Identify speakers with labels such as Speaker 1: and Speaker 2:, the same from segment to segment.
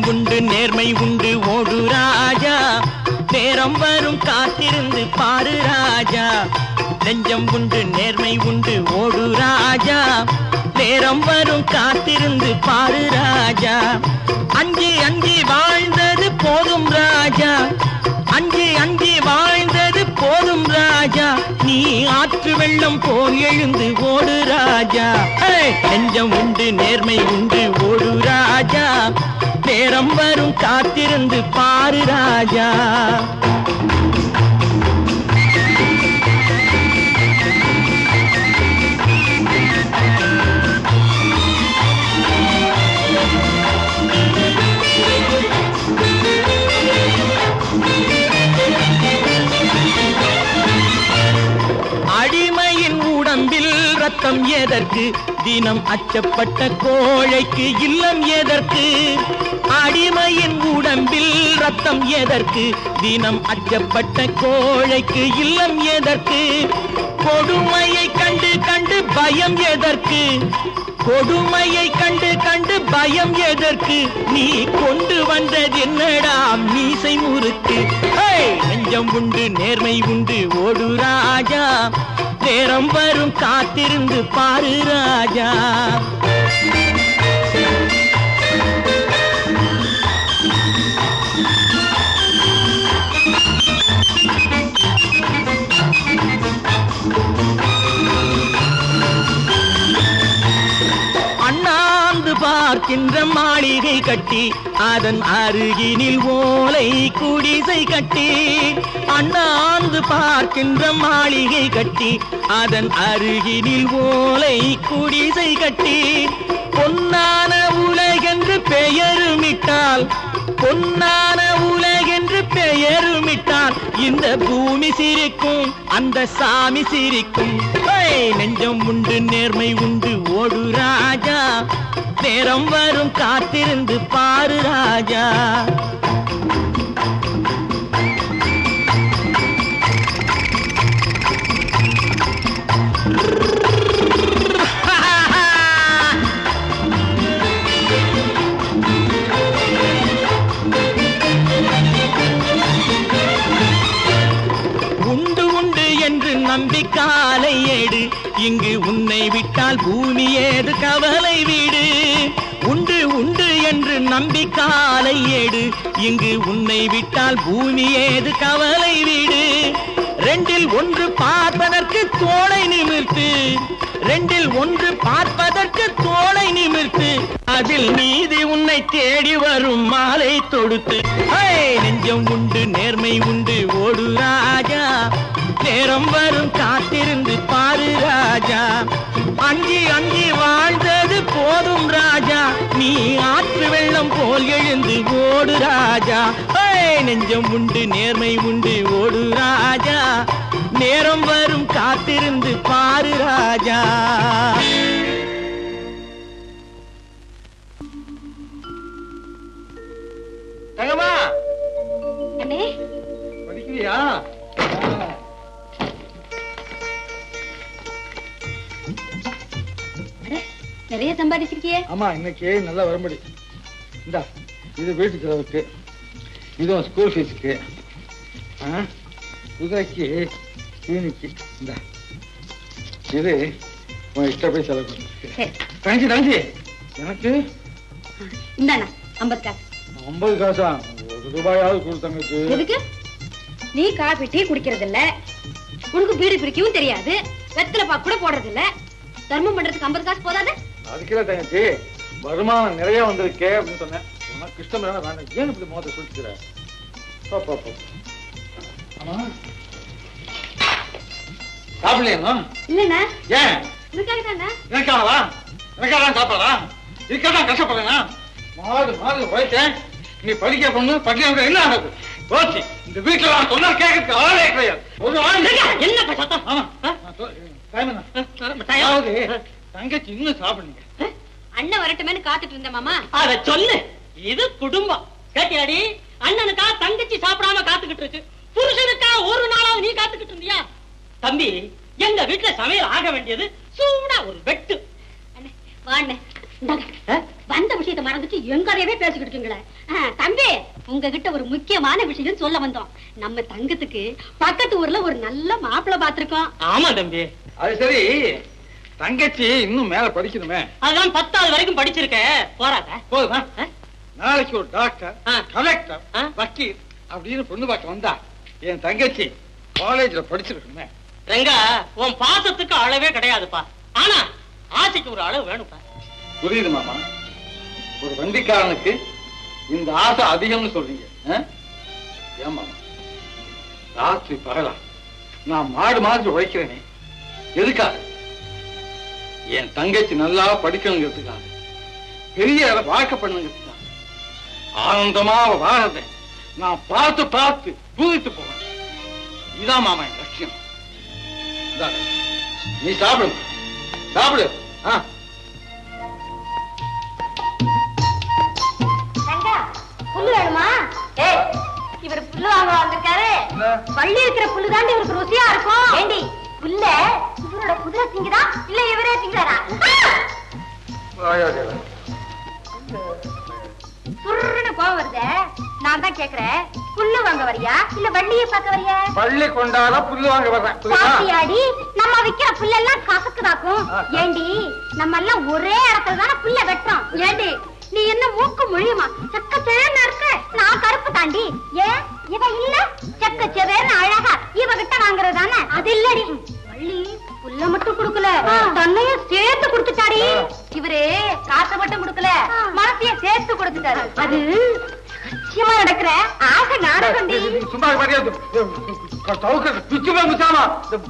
Speaker 1: நெஞ்சம் உண்டு நேர்மை உண்டு ஓடு ராஜா நேரம் வரும் காத்திருந்து பாரு ராஜா நெஞ்சம் உண்டு நேர்மை உண்டு ஓடு ராஜா நேரம் வரும் காத்திருந்து பாரு ராஜா அஞ்சி அஞ்சி வாழ்ந்தது போதும் ராஜா அஞ்சி அஞ்சி வாழ்ந்தது போதும் ராஜா நீ ஆற்று வெள்ளம் போல் எழுந்து ஓடு ராஜா ஹே! நெஞ்சம் உண்டு நேர்மை உண்டு ஓடு ராஜா நேரம் வரும் காத்திருந்து பாரு ராஜா அடிமையின் உடம்பில் ரத்தம் எதற்கு தினம் அச்சப்பட்ட கோழைக்கு இல்லம் எதற்கு அடிமையின் உடம்பில் ரத்தம் எதற்கு தினம் அச்சப்பட்ட கோழைக்கு இல்லம் எதற்கு கொடுமையை கண்டு கண்டு பயம் எதற்கு கொடுமையை கண்டு கண்டு பயம் எதற்கு நீ கொண்டு வந்தது என்னடா மீசை முறுக்கு ஹே! நெஞ்சம் உண்டு நேர்மை உண்டு ஓடு ராஜா நேரம் வரும் காத்திருந்து பாரு ராஜா அண்ணாந்து பார்க்கின்ற மாளிகை கட்டி அதன் அருகினில் ஓலை குடிசை கட்டி அண்ணாந்து பார்க்கின்ற மாளிகை கட்டி அதன் அருகினில் ஓலை குடிசை கட்டி பொன்னான உலகென்று பெயருமிட்டால் பொன்னான உலகென்று பெயருமிட்டால் இந்த பூமி சிரிக்கும் அந்த சாமி சிரிக்கும் ஹே! நெஞ்சம் உண்டு நேர்மை உண்டு ஓடு ராஜா நேரம் வரும் காத்திருந்து பாரு ராஜா உண்டு உண்டு என்று நம்பி காலை ஏடு இங்கு உன்னை விட்டால் பூமி ஏது கவலை வீடு உண்டு உண்டு என்று நம்பி காலை ஏடு இங்கு உன்னை விட்டால் பூமி ஏது கவலை வீடு ரெண்டில் ஒன்று பார்ப்பதற்கு தோளை நிமிர்த்து ரெண்டில் ஒன்று பார்ப்பதற்கு தோளை நிமிர்த்து அதில் நீதி உன்னை தேடி வரும் மாலை தொடுத்து ஹே! நெஞ்சம் உண்டு நேர்மை உண்டு ஓடு ராஜா நேரம் வரும் காத்திருந்து பாரு ராஜா அஞ்சி அஞ்சி வாழ்ந்தது போதும் ராஜா நீ ஆற்று வெள்ளம் போல் எழுந்து ஓடு ராஜா ஹே! நெஞ்சம் உண்டு நேர்மை உண்டு ஓடு ராஜா நேரம் வரும் காத்திருந்து பாரு ராஜா
Speaker 2: தங்கம்மா
Speaker 3: அண்ணே
Speaker 2: படிக்கிறியா
Speaker 3: அட, நிறைய சம்பாதிச்சிருக்கியே
Speaker 2: ஆமா இன்னைக்கு நல்லா வரும்படி இந்தா இது வீட்டு செலவுக்கு இதுவும் ஸ்கூல் ஃபீஸுக்கு ஆ, குதிரைக்கு தீனிக்கு இந்தா இது உன் இஷ்டப்படி செலவு பண்ணு
Speaker 3: சரி
Speaker 2: தங்கச்சி தங்கச்சி எனக்கு
Speaker 3: இந்தாண்ணா ஐம்பது காசு
Speaker 2: ஐம்பது காசா ஒரு ரூபாயாவது கொடு தங்கச்சி
Speaker 3: எதுக்கு நீ காபி டீ குடிக்கிறது இல்ல உனக்கு பீடி பிடிக்கவும் தெரியாது வெத்தலை பாக்கு கூட போடுறது இல்ல தர்மம் பண்றதுக்கு ஐம்பது காசு போதாது
Speaker 2: அதுக்குல தங்கச்சி வருமானம் நிறைய வந்திருக்கே அப்படின்னு சொன்னேன் உனக்கு இஷ்டம் இல்லைன்னா வேண்டாம் ஏன் இப்படி முகத்தை சொல்லிக்கிற போ போ போ ஆமா சாப்பிடலையா
Speaker 3: இல்லண்ணா
Speaker 2: ஏன்
Speaker 3: உனக்காக தானே
Speaker 2: எனக்காகவா எனக்காக தான் சாப்பாடா இதுக்காக தான் கஷ்டப்படுறேனா மாடு மாடு உழைச்சேன் நீ படிக்க பொண்ணு படிக்க என்ன நடக்கும் போச்சு இந்த வீட்டுல நான் சொன்னா கேட்கறதுக்கு ஆளே கிடையாது ஒரு ஆள்
Speaker 3: என்ன சத்தம்
Speaker 2: ஆமா நான் சொ- time என்ன? அதாவது தங்கச்சி இன்னும் சாப்பிடுங்க
Speaker 3: அண்ணன் வரட்டுமேனு காத்துட்டு இருந்தேன் மாமா
Speaker 4: அத சொல்லு இது குடும்பம் கேட்டியாடி அண்ணனுக்கா தங்கச்சி சாப்பிடாம காத்துக்கிட்டு இருக்கு புருஷனுக்கா ஒரு நாளாவது நீ காத்துக்கிட்டு இருந்தியா தம்பி எங்க வீட்டுல சமையல் ஆக வேண்டியது சூடா ஒரு வெட்டு
Speaker 3: அண்ணே வா அண்ணே இந்தாங்க
Speaker 4: ஆ?
Speaker 3: வந்த விஷயத்தை மறந்துட்டு எங்க கதையவே பேசிக்கிட்டு இருக்கீங்களே ஆ, தம்பி உங்ககிட்ட ஒரு முக்கியமான விஷயம் சொல்ல வந்தோம் நம்ம தங்கத்துக்கு பக்கத்து ஊர்ல ஒரு நல்ல மாப்பிள்ளை பார்த்திருக்கோம்
Speaker 4: ஆமா தம்பி
Speaker 2: அது சரி தங்கச்சி இன்னும் மேல படிக்கணுமே
Speaker 4: அதான் பத்தாவது வரைக்கும் படிச்சிருக்க போறாத
Speaker 2: போதுமா
Speaker 4: ஆ?
Speaker 2: நாளைக்கு ஒரு டாக்டர்
Speaker 4: ஆ.
Speaker 2: கலெக்டர்
Speaker 4: ஆ.
Speaker 2: வக்கீல் அப்படின்னு பொண்ணு பார்க்க வந்தா என் தங்கச்சி காலேஜ்ல படிச்சிருக்கணுமே
Speaker 4: ரெங்கா உன் பாசத்துக்கு அளவே கிடையாதுப்பா ஆனா ஆசைக்கு ஒரு அளவு வேணும்ப்பா
Speaker 2: புரியுது மாமா ஒரு வண்டிக்காரனுக்கு இந்த ஆசை அதிகம்னு சொல்றீங்க ஆ? ஏன் மாமா ராத்திரி பகலா நான் மாடு மாதிரி உழைக்கிறேனே எதுக்காக என் தங்கச்சி நல்லா படிக்கணுங்கிறதுக்காக பெரிய வாழ்க்கை பண்ணுங்கிறதுக்காக ஆனந்தமா அவ வாழறதை நான் பார்த்து பார்த்து பூரித்து போவேன் இதான் மாமா என் லட்சியம் இந்தாங்க. நீ சாப்பிடு சாப்பிடு ஆ
Speaker 3: தங்கா புல்லு வேணுமா ஏய் இவர் புல்லு வாங்க வந்திருக்காரு
Speaker 2: என்ன?
Speaker 3: பள்ளி இருக்கிற புல்லு தாண்டி இவருக்கு ருசியா இருக்கும் ஏண்டி புல்ல இவரோட குதிரை திங்குதா இல்ல இவரே திங்குறாரா
Speaker 2: வாயாடியா.
Speaker 3: சுருன்னு கோவம் வருதே நான் தான் கேக்குறேன் புல்லு வாங்க வரியா இல்ல வள்ளிய பார்க்க வரியா
Speaker 2: பள்ளி கொண்டாட புல்லு வாங்க வர்றேன் புரியுதா?
Speaker 3: பாத்தியாடி நம்ம விக்கிற புல்லெல்லாம் கசக்குதாக்கும்
Speaker 2: ஆ.
Speaker 3: ஏண்டி நம்ம எல்லாம் ஒரே இடத்துல தானே புல்ல வெட்டுறோம் ஏண்டி நீ என்ன மூக்கு முழியுமா செக்க செவேர்னு இருக்க நான் கருப்பு தாண்டி ஏன் இவ இல்ல செக்க செவேர்னு அழகா இவ கிட்ட வாங்குறது தானே அது இல்லடி வள்ளி புல்ல மட்டும் குடுக்கல தன்னையும் சேர்த்து கொடுத்துட்டாடி இவரு காசை மட்டும் கொடுக்கல மனசைய சேர்த்து கொடுத்துட்டாரு அது சத்தியமா நடக்கிற ஆசை நாடகம்
Speaker 2: சும்மா பாத்தியா சவுக்கு பிச்சு போய் முச்சாமா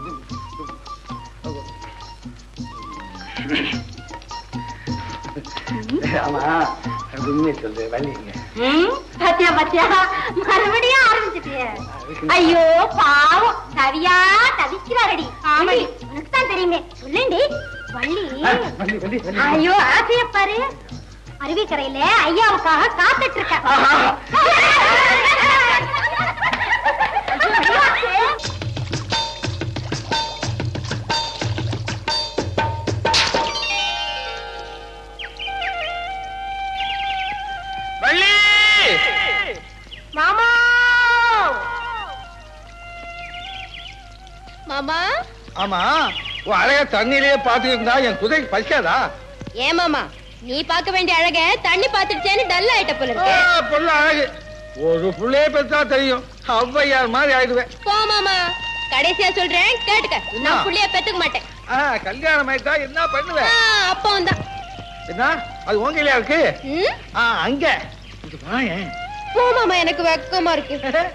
Speaker 2: ஆமா உண்மையை சொல்லு வள்ளிங்க
Speaker 3: ம், பாத்தியா பாத்தியா மறுபடியும் ஆரம்பிச்சிட்டியே ஐயோ பாவம் தவியா தவிக்கிறாரடி ஆமாடி உனக்கு தான் தெரியுமே சொல்லேண்டி வள்ளி
Speaker 2: வள்ளி வள்ளி வள்ளி
Speaker 3: ஐயோ ஆசைய பாரு அருவிக்கரையில ஐயாவுக்காக காத்துட்டு இருக்க
Speaker 2: வள்ளி
Speaker 3: மாமா மாமா
Speaker 2: ஆமா உன் அழக தண்ணியிலேயே பாத்துக்கிட்டு இருந்தா என் குதிரைக்கு பசிக்காதா
Speaker 3: ஏன் மாமா நீ பார்க்க வேண்டிய அழக தண்ணி பாத்துடுச்சேன்னு டல் ஆயிட்ட போல
Speaker 2: ஆ, புள்ள அழகு ஒரு புள்ளைய பெற்றா தெரியும் ஔவையார் மாதிரி ஆயிடுவேன்
Speaker 3: போ மாமா கடைசியா சொல்றேன் கேட்டுக்க
Speaker 2: என்ன?
Speaker 3: நான் புள்ளைய பெத்துக்க மாட்டேன்
Speaker 2: ஆ, கல்யாணம் ஆயிட்டா என்ன பண்ணுவேன்
Speaker 3: அப்பா வந்தா
Speaker 2: என்ன அது உங்களையா இருக்கு
Speaker 3: ம்?
Speaker 2: ஆ, அங்க இது வாயேன்
Speaker 3: போ மாமா எனக்கு வெக்கமா இருக்கு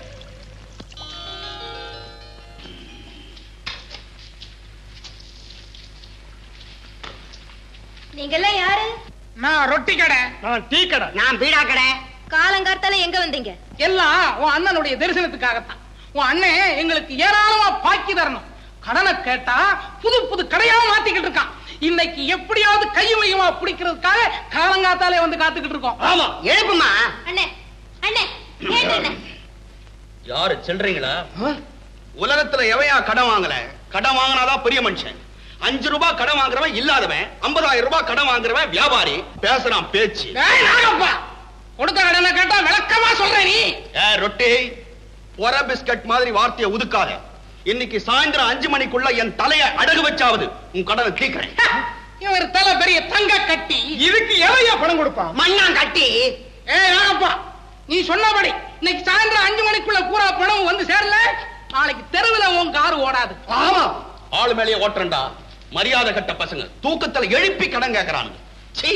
Speaker 3: நீங்க எல்லாம் யாரு
Speaker 5: நான் ரொட்டி கடை
Speaker 4: நான் டீ கடை
Speaker 5: நான் பீடா கடை
Speaker 3: காலங்கார்த்தால எங்க வந்தீங்க
Speaker 5: எல்லாம் உன் அண்ணனுடைய தரிசனத்துக்காகத்தான் உன் அண்ணன் எங்களுக்கு ஏராளமா பாக்கி தரணும் கடனை கேட்டா புது புது கடையா மாத்திக்கிட்டு இருக்கான் இன்னைக்கு எப்படியாவது கையுமையுமா பிடிக்கிறதுக்காக காலங்காத்தாலே வந்து காத்துக்கிட்டு இருக்கோம்
Speaker 4: ஆமா
Speaker 5: எழுப்புமா
Speaker 3: அண்ணே அண்ணே கேட்டு அண்ணே
Speaker 6: யாரு சில்லறீங்களா உலகத்துல எவையா கடன் வாங்கல கடன் வாங்கினாதான் பெரிய மனுஷன் அஞ்சு ரூபாய் கடன் வாங்குறவன் இல்லாதவன் ஐம்பதாயிரம் ரூபாய் கடன் வாங்குறவன் வியாபாரி பேசுறான் பேச்சு
Speaker 5: ஏய், நாகப்பா கொடுத்த கடனை கேட்டா விளக்கமா சொல்றேன் நீ
Speaker 6: ஏ ரொட்டி பொற பிஸ்கட் மாதிரி வார்த்தையை உதுக்காத இன்னைக்கு சாயந்தரம் அஞ்சு மணிக்குள்ள என் தலைய அடகு வச்சாவது உன் கடனை தீக்கிறேன்
Speaker 5: இவர் தலை பெரிய தங்க கட்டி
Speaker 2: இதுக்கு எவையா பணம் கொடுப்பான்
Speaker 5: மண்ணா கட்டி ஏ நாகப்பா நீ சொன்னபடி இன்னைக்கு சாயந்தரம் அஞ்சு மணிக்குள்ள பூரா பணம் வந்து சேரல நாளைக்கு தெருவுல உன் கார் ஓடாது
Speaker 6: ஆமா ஆளு மேலேயே ஓட்டுறா மரியாதை கட்ட பசங்க தூக்கத்துல எழுப்பி கடன் கேக்குறானுங்க சீ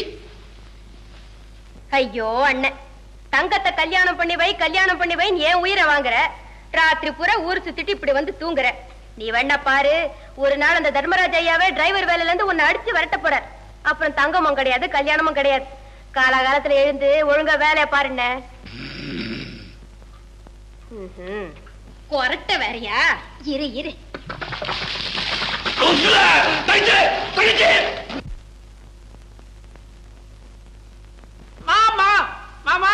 Speaker 3: ஐயோ அண்ணன் தங்கத்தை கல்யாணம் பண்ணி வை கல்யாணம் பண்ணி வைன்னு ஏன் உயிரை வாங்குற ராத்திரி பூரா ஊர் சுத்திட்டு இப்படி வந்து தூங்குற நீ வேணா பாரு ஒரு நாள் அந்த தர்மராஜ் ஐயாவே டிரைவர் வேலையில இருந்து உன்னை அடிச்சு விரட்ட போறார் அப்புறம் தங்கமும் கிடையாது கல்யாணமும் கிடையாது காலாகாலத்துல எழுந்து ஒழுங்கா வேலைய பாருண்ண கொரட்ட வேறையா இரு இரு
Speaker 5: மாமா மாமா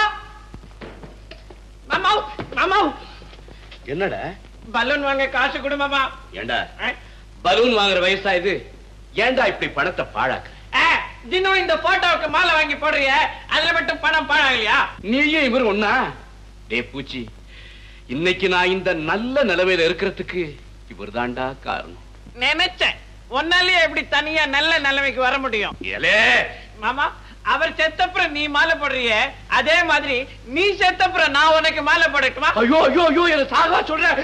Speaker 5: மாமா மாமா
Speaker 6: என்னடா
Speaker 5: பலூன் வாங்க காசு கொடு மாமா
Speaker 6: ஏண்டா பலூன் வாங்குற வயசா இது ஏண்டா இப்படி பணத்தை பாழாக்க
Speaker 5: ஆ, தினம் இந்த போட்டோவுக்கு மாலை வாங்கி போடுறிய அதுல மட்டும் பணம் பாழாகலையா
Speaker 6: நீயும் இவரும் ஒண்ணா டே பூச்சி இன்னைக்கு நான் இந்த நல்ல நிலைமையில இருக்கிறதுக்கு இவர்தான்டா காரணம்
Speaker 5: நினைச்சேன் ஒன்னாலேயே எப்படி தனியா நல்ல நிலைமைக்கு வர முடியும்
Speaker 6: ஏலே
Speaker 5: மாமா அவர் செத்தப்புறம் நீ மாலை போடுறிய அதே மாதிரி நீ செத்தப்புறம் நான் உனக்கு மாலை போடட்டுமா
Speaker 6: ஐயோ ஐயோ ஐயோ என்ன சாகா சொல்றேன்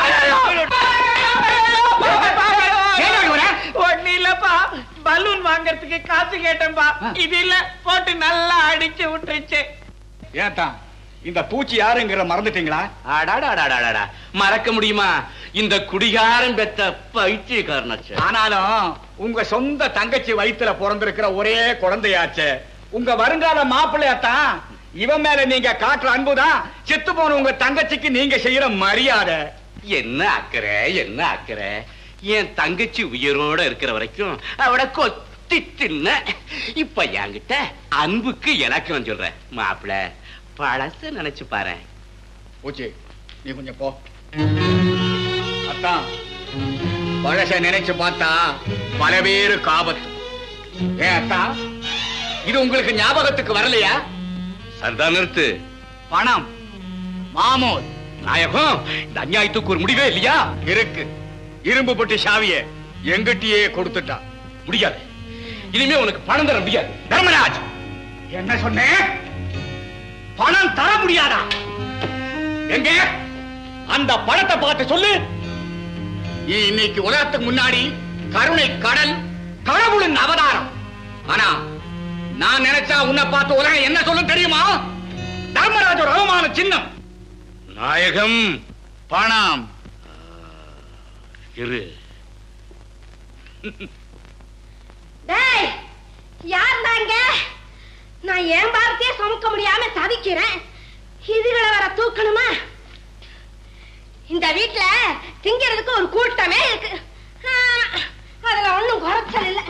Speaker 5: ஒண்ணு இல்லப்பா பலூன் வாங்கறதுக்கு காசு கேட்டேன்பா இது இல்ல போட்டு நல்லா அடிச்சு விட்டுருச்சு
Speaker 7: ஏத்தா இந்த பூச்சி யாருங்கிற மறந்துட்டீங்களா
Speaker 6: அடாடாடாடாடா மறக்க முடியுமா இந்த குடிகாரன் பெத்த பைத்தியக்காரனாச்சு
Speaker 7: ஆனாலும் உங்க சொந்த தங்கச்சி வயித்துல பிறந்திருக்கிற ஒரே குழந்தையாச்சே உங்க வருங்கால மாப்பிள்ளையாத்தான் இவன் மேல நீங்க காட்டுற அன்புதான் செத்து போன உங்க தங்கச்சிக்கு நீங்க செய்யற மரியாதை
Speaker 6: என்ன அக்கறை என்ன அக்கறை என் தங்கச்சி உயிரோட இருக்கிற வரைக்கும் அவட கொத்தி தின்ன இப்ப என்கிட்ட அன்புக்கு இலக்கம் சொல்ற மாப்பிள பழச நினைச்சு பாரு
Speaker 7: பூச்சி நீ கொஞ்சம் போ அத்தான் பழச நினைச்சு பார்த்தா பல பேரு காபத்து ஏன் அத்தா இது உங்களுக்கு ஞாபகத்துக்கு வரலையா
Speaker 6: சரிதான் நிறுத்து
Speaker 7: பணம் மாமூல்
Speaker 6: நாயகம் இந்த அநியாயத்துக்கு ஒரு முடிவே இல்லையா
Speaker 7: இருக்கு இரும்பு பட்டி சாவிய எங்கிட்டயே கொடுத்துட்டா
Speaker 6: முடியாது இனிமே உனக்கு பணம் தர முடியாது
Speaker 7: தர்மராஜ் என்ன சொன்னேன் பணம் தர முடியாதா எங்க அந்த பணத்தை பார்த்து சொல்லு நீ இன்னைக்கு உலகத்துக்கு முன்னாடி கருணை கடல் கடவுளின் அவதாரம் ஆனா நான் நினைச்சா உன்னை பார்த்து உலகம் என்ன சொல்லும் தெரியுமா தர்மராஜ் ஒரு அவமான சின்னம்
Speaker 6: நாயகம்
Speaker 7: பணம்
Speaker 6: இரு
Speaker 3: டேய் யார் தாங்க நான் என் பாரத்தையே சுமக்க முடியாம தவிக்கிறேன் இதுகளை வர தூக்கணுமா இந்த வீட்ல திங்கிறதுக்கு ஒரு கூட்டமே இருக்கு ஆ, அதுல ஒண்ணும் குறைச்சல் இல்ல